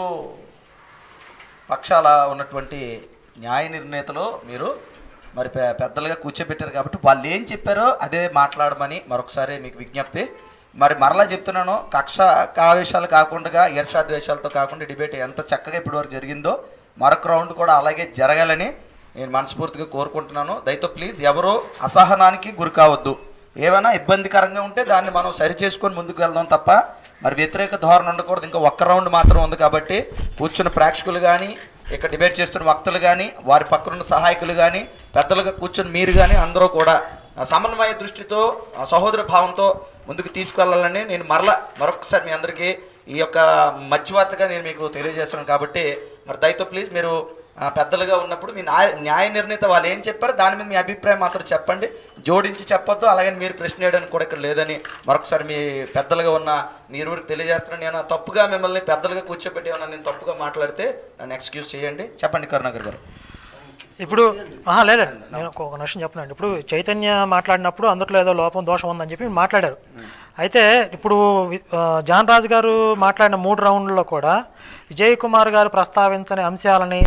పక్షాల ఉన్నటువంటి న్యాయ నిర్ణేతలు మీరు మరి పె- పెద్దలుగా కూర్చోబెట్టారు కాబట్టి వాళ్ళు ఏం చెప్పారో అదే మాట్లాడమని మరొకసారి మీకు విజ్ఞప్తి మరి మరలా చెప్తున్నాను కక్ష కావేశాలు కాకుండా ఈర్షాద్వేషాలతో కాకుండా డిబేట్ ఎంత చక్కగా ఇప్పటివరకు జరిగిందో మరొక రౌండ్ కూడా అలాగే జరగాలని నేను మనస్ఫూర్తిగా కోరుకుంటున్నాను దయతో ప్లీజ్ ఎవరు అసహనానికి గురి కావద్దు ఏమైనా ఇబ్బందికరంగా ఉంటే దాన్ని మనం సరి చేసుకొని ముందుకు వెళ్దాం తప్ప మరి వ్యతిరేక ధోరణి ఉండకూడదు ఇంకా ఒక్క రౌండ్ మాత్రం ఉంది కాబట్టి కూర్చున్న ప్రేక్షకులు కానీ ఇక్కడ డిబేట్ చేస్తున్న వక్తలు కానీ వారి పక్కనున్న సహాయకులు కానీ పెద్దలుగా కూర్చుని మీరు కానీ అందరూ కూడా ఆ సమన్వయ దృష్టితో ఆ సహోదర భావంతో ముందుకు తీసుకెళ్లాలని నేను మరలా మరొకసారి మీ అందరికీ ఈ యొక్క మధ్యవర్తిగా నేను మీకు తెలియజేస్తున్నాను కాబట్టి మరి దయతో ప్లీజ్ మీరు ఆ, పెద్దలుగా ఉన్నప్పుడు మీ న్యాయ న్యాయ నిర్ణీత వాళ్ళు ఏం చెప్పారో దాని మీద మీ అభిప్రాయం మాత్రం చెప్పండి జోడించి చెప్పొద్దు అలాగే మీరు ప్రశ్న వేయడానికి కూడా ఇక్కడ లేదని మరొకసారి మీ పెద్దలుగా ఉన్న మీ ఊరికి తెలియజేస్తున్నాను నేను తప్పుగా మిమ్మల్ని పెద్దలుగా కూర్చోబెట్టి ఏమన్నా నేను తప్పుగా మాట్లాడితే నన్ను ఎక్స్క్యూజ్ చేయండి చెప్పండి కరుణాకర్ గారు ఇప్పుడు ఆహా లేదండి నేను ఒక ఒక నిమిషం చెప్తున్నాను ఇప్పుడు చైతన్య మాట్లాడినప్పుడు అందులో ఏదో లోపం దోషం ఉందని చెప్పి మాట్లాడారు అయితే ఇప్పుడు వి- ఆ, జాన్ రాజు గారు మాట్లాడిన మూడు రౌండ్లలో కూడా విజయ్ కుమార్ గారు ప్రస్తావించని అంశాలని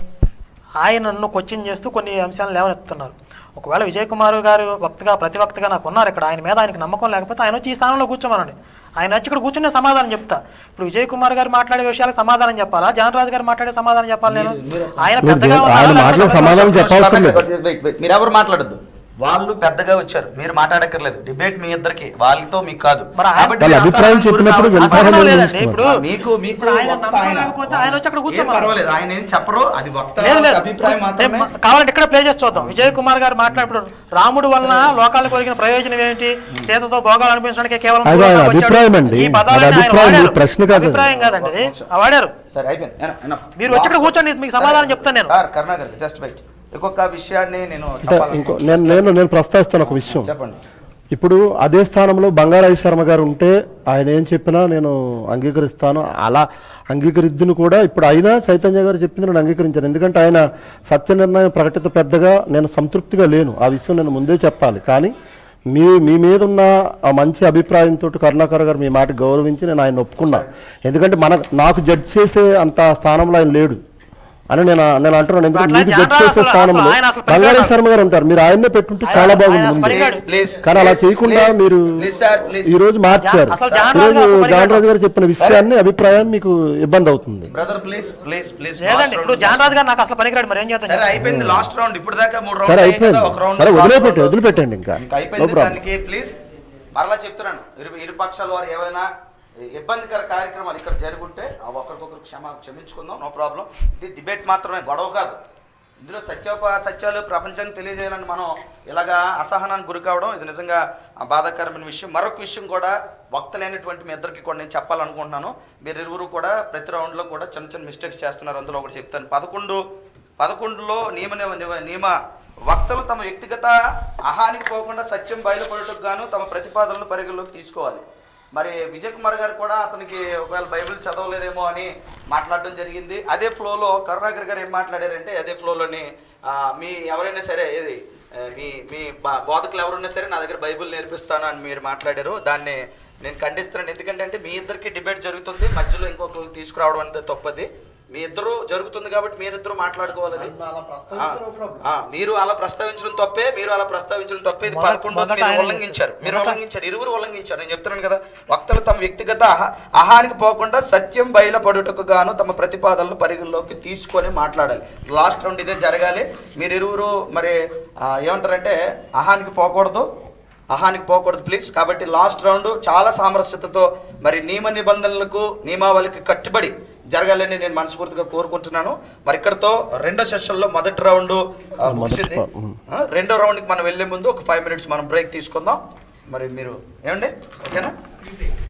ఆయన నన్ను క్వశ్చన్ చేస్తూ కొన్ని అంశాలను లేవనెత్తుతున్నారు ఒకవేళ విజయ్ కుమార్ గారు వక్తగా ప్రతివక్తగా నాకు ఉన్నారు ఇక్కడ ఆయన మీద ఆయనకి నమ్మకం లేకపోతే ఆయన వచ్చి ఈ స్థానంలో కూర్చోమనండి ఆయన వచ్చి ఇక్కడ కూర్చునే సమాధానం చెప్తా ఇప్పుడు విజయ్ కుమార్ గారు మాట్లాడే విషయాలకు సమాధానం చెప్పాలా జాన్ రాజు గారు మాట్లాడే సమాధానం చెప్పాలి నేను ఆయన మీరు పెద్దగా ఆయన ఉన్నారా మాటలకు లేకపోతే సమాధానం చెప్పవసరం లేదు వెయిట్, వెయిట్. మీరు ఎవరు మాట్లాడద్దు వాళ్ళు పెద్దగా వచ్చారు మీరు మాట్లాడక్కర్లేదు డిబేట్ మీ ఇద్దరికి వాళ్ళతో మీకు కాదు మరి ఆయన- కాబట్టి వాళ్ళ మీరు అభిప్రాయం అసహనం చెప్పినప్పుడు గురి కావద్దు. వెనుకాల అసహనం లేదండి నిలుస్తున్నారు. ఇప్పుడు మీకు మీకు ఇప్పుడు ఆయన వక్త నమ్మకం ఆయన. లేకపోతే ఆయన వచ్చి అక్కడ ఏం కూర్చోమన్నారు. పర్వాలేదు ఆయన ఏం చెప్పరు అది వక్త లేదు లేదు అభిప్రాయం మాత్రమే తే- కావాలంటే ఇక్కడ ప్లే చేసి చూద్దాం విజయ్ కుమార్ గారు మాట్లాడినప్పుడు రాముడు వలన లోకాలకు కలిగిన ప్రయోజనం ఏంటి సీతతో భోగాలు అనిపించడానికి కేవలం అది ఆయన పూర్వకంగా వచ్చాడు. అభిప్రాయం అండి. ఈ పదాలని అది ఆయన అభిప్రాయం, వాడారు. ఇది ప్రశ్న కాదు అది. అభిప్రాయం కాదండి ఇది ఆ వాడారు సరే అయిపోయింది Enough, enough. మీరు వచ్చి ఇక్కడ కూర్చోండి మీకు సమాధానం చెప్తాను నేను సార్ కరుణాకర్ జస్ట్ వెయిట్ ఇంకొక విషయాన్ని నేను అంటే చెప్పాలి ఇంకో నేను నేను నేను ప్రస్తావిస్తాను ఒక విషయం చెప్పండి ఇప్పుడు అదే స్థానంలో బంగారాయి శర్మ గారు ఉంటే ఆయన ఏం చెప్పినా నేను అంగీకరిస్తాను అలా అంగీకరిద్దును కూడా ఇప్పుడు అయినా చైతన్య గారు చెప్పింది నేను అంగీకరించాను ఎందుకంటే ఆయన సత్య నిర్ణయం ప్రకటిత పెద్దగా నేను సంతృప్తిగా లేను ఆ విషయం నేను ముందే చెప్పాలి కానీ మీ మీ మీద ఉన్న ఆ మంచి అభిప్రాయంతో కరుణాకర్ గారు మీ మాట గౌరవించి నేను ఆయన ఒప్పుకున్నా ఎందుకంటే మన నాకు జడ్జ్ చేసే అంత స్థానంలో ఆయన లేడు అని నేను నేను అంటున్నాను ఎందుకంటే అట్లా మీకు జడ్జ్ జనరల్ చేసే అసలు- స్థానంలో అసలు ఆయన అసలు బంగారాయి పనికిరాడు. శర్మ గారు ఉంటారు మీరు ఆయన్నే పెట్టుంటే ఆయన- చాలా ఆయన బాగుంది అసలు ముందు. పనికిరాడు. ప్లీజ్ కానీ అలా చేయకుండా మీరు ప్లీజ్ సార్ ప్లీజ్ ఈ రోజు మార్చారు అసలు జాన్ ఈ రాజు రోజు అసలు జాన్ రాజు గారు చెప్పిన విషయాన్ని అభిప్రాయం మీకు ఇబ్బంది అవుతుంది బ్రదర్ ప్లీజ్ ప్లీజ్ ప్లీజ్ లేదండి ఇప్పుడు జాన్ రాజు గారు నాకు అసలు పనికిరాడు మరి ఏం చేస్తాను సరే అయిపోయింది లాస్ట్ రౌండ్ ఇప్పుడు దాకా మూడు సరే రౌండ్ అయిపోయింది ఒక రౌండ్ సరే వదిలిపెట్టి వదిలిపెట్టండి ఇంకా ఇంకా నో అయిపోయింది ప్రాబ్లం దానికి ప్లీజ్ మరలా చెప్తున్నాను ఇరు ఇరు పక్షాల వారు ఏమైనా ఇబ్బందికర కార్యక్రమాలు ఇక్కడ జరుగుంటే ఆ ఒకరికొకరు క్షమ క్షమించుకుందాం నో ప్రాబ్లం ఇది డిబేట్ మాత్రమే గొడవ కాదు ఇందులో సత్యోప సత్యాలు ప్రపంచానికి తెలియజేయాలని మనం ఇలాగా అసహనానికి గురి కావడం ఇది నిజంగా ఆ బాధాకరమైన విషయం మరొక విషయం కూడా వక్తలైనటువంటి మీ ఇద్దరికి కూడా నేను చెప్పాలనుకుంటున్నాను మీరు ఇరువురు కూడా ప్రతి రౌండ్లో కూడా చిన్న చిన్న మిస్టేక్స్ చేస్తున్నారు అందులో ఒకటి చెప్తాను పదకొండు పదకొండులో నియమ నివ- నివ- నియమ వక్తలు తమ వ్యక్తిగత అహానికి పోకుండా సత్యం బయలుపడటకు గాను తమ ప్రతిపాదనలను పరిగణలోకి తీసుకోవాలి మరి విజయ్ కుమార్ గారు కూడా అతనికి ఒకవేళ బైబిల్ చదవలేదేమో అని మాట్లాడడం జరిగింది అదే ఫ్లోలో కరుణాకర్ గారు ఏం మాట్లాడారంటే అదే ఫ్లోలోని ఆ, మీ ఎవరైనా సరే ఏది ఆ, మీ మీ బా- బోధకులు ఎవరున్నా సరే నా దగ్గర బైబిల్ నేర్పిస్తాను అని మీరు మాట్లాడారు దాన్ని నేను ఖండిస్తున్నాను ఎందుకంటే అంటే మీ ఇద్దరికి డిబేట్ జరుగుతుంది మధ్యలో ఇంకొకరు తీసుకురావడం అనేది తప్పది మీ ఇద్దరు జరుగుతుంది కాబట్టి మీరిద్దరు మాట్లాడుకోవాలి అది. ఆ, ఆ, మీరు అలా ప్రస్తావించడం తప్పే మీరు అలా ప్రస్తావించడం తప్పే ఇది మొదట- పదకొండు మొదట మీరు ఆయన ఉల్లంఘించారు మీరు మొదట- ఉల్లంఘించారు ఇరువురు ఉల్లంఘించారు నేను చెప్తున్నాను కదా వక్తలు తమ వ్యక్తిగత అహ- అహానికి పోకుండా సత్యం బయలుపడుటకు గాను తమ ప్రతిపాదనలు పరిగణలోకి తీసుకొని మాట్లాడాలి లాస్ట్ రౌండ్ ఇదే జరగాలి మీరు ఇరువురు మరి ఆ, ఏమంటారంటే అహానికి పోకూడదు అహానికి పోకూడదు ప్లీజ్ కాబట్టి లాస్ట్ రౌండ్ చాలా సామరస్యతతో మరి నియమ నిబంధనలకు నియమావళికి కట్టుబడి జరగాలని నేను మనస్ఫూర్తిగా కోరుకుంటున్నాను మరి ఇక్కడతో రెండో సెషన్లో మొదటి రౌండ్ ఆ, ముగిసింది ఆ, రెండో రౌండ్కి మనం వెళ్ళే ముందు ఒక ఫైవ్ మినిట్స్ మనం బ్రేక్ తీసుకుందాం మరి మీరు ఏమండి ఓకేనా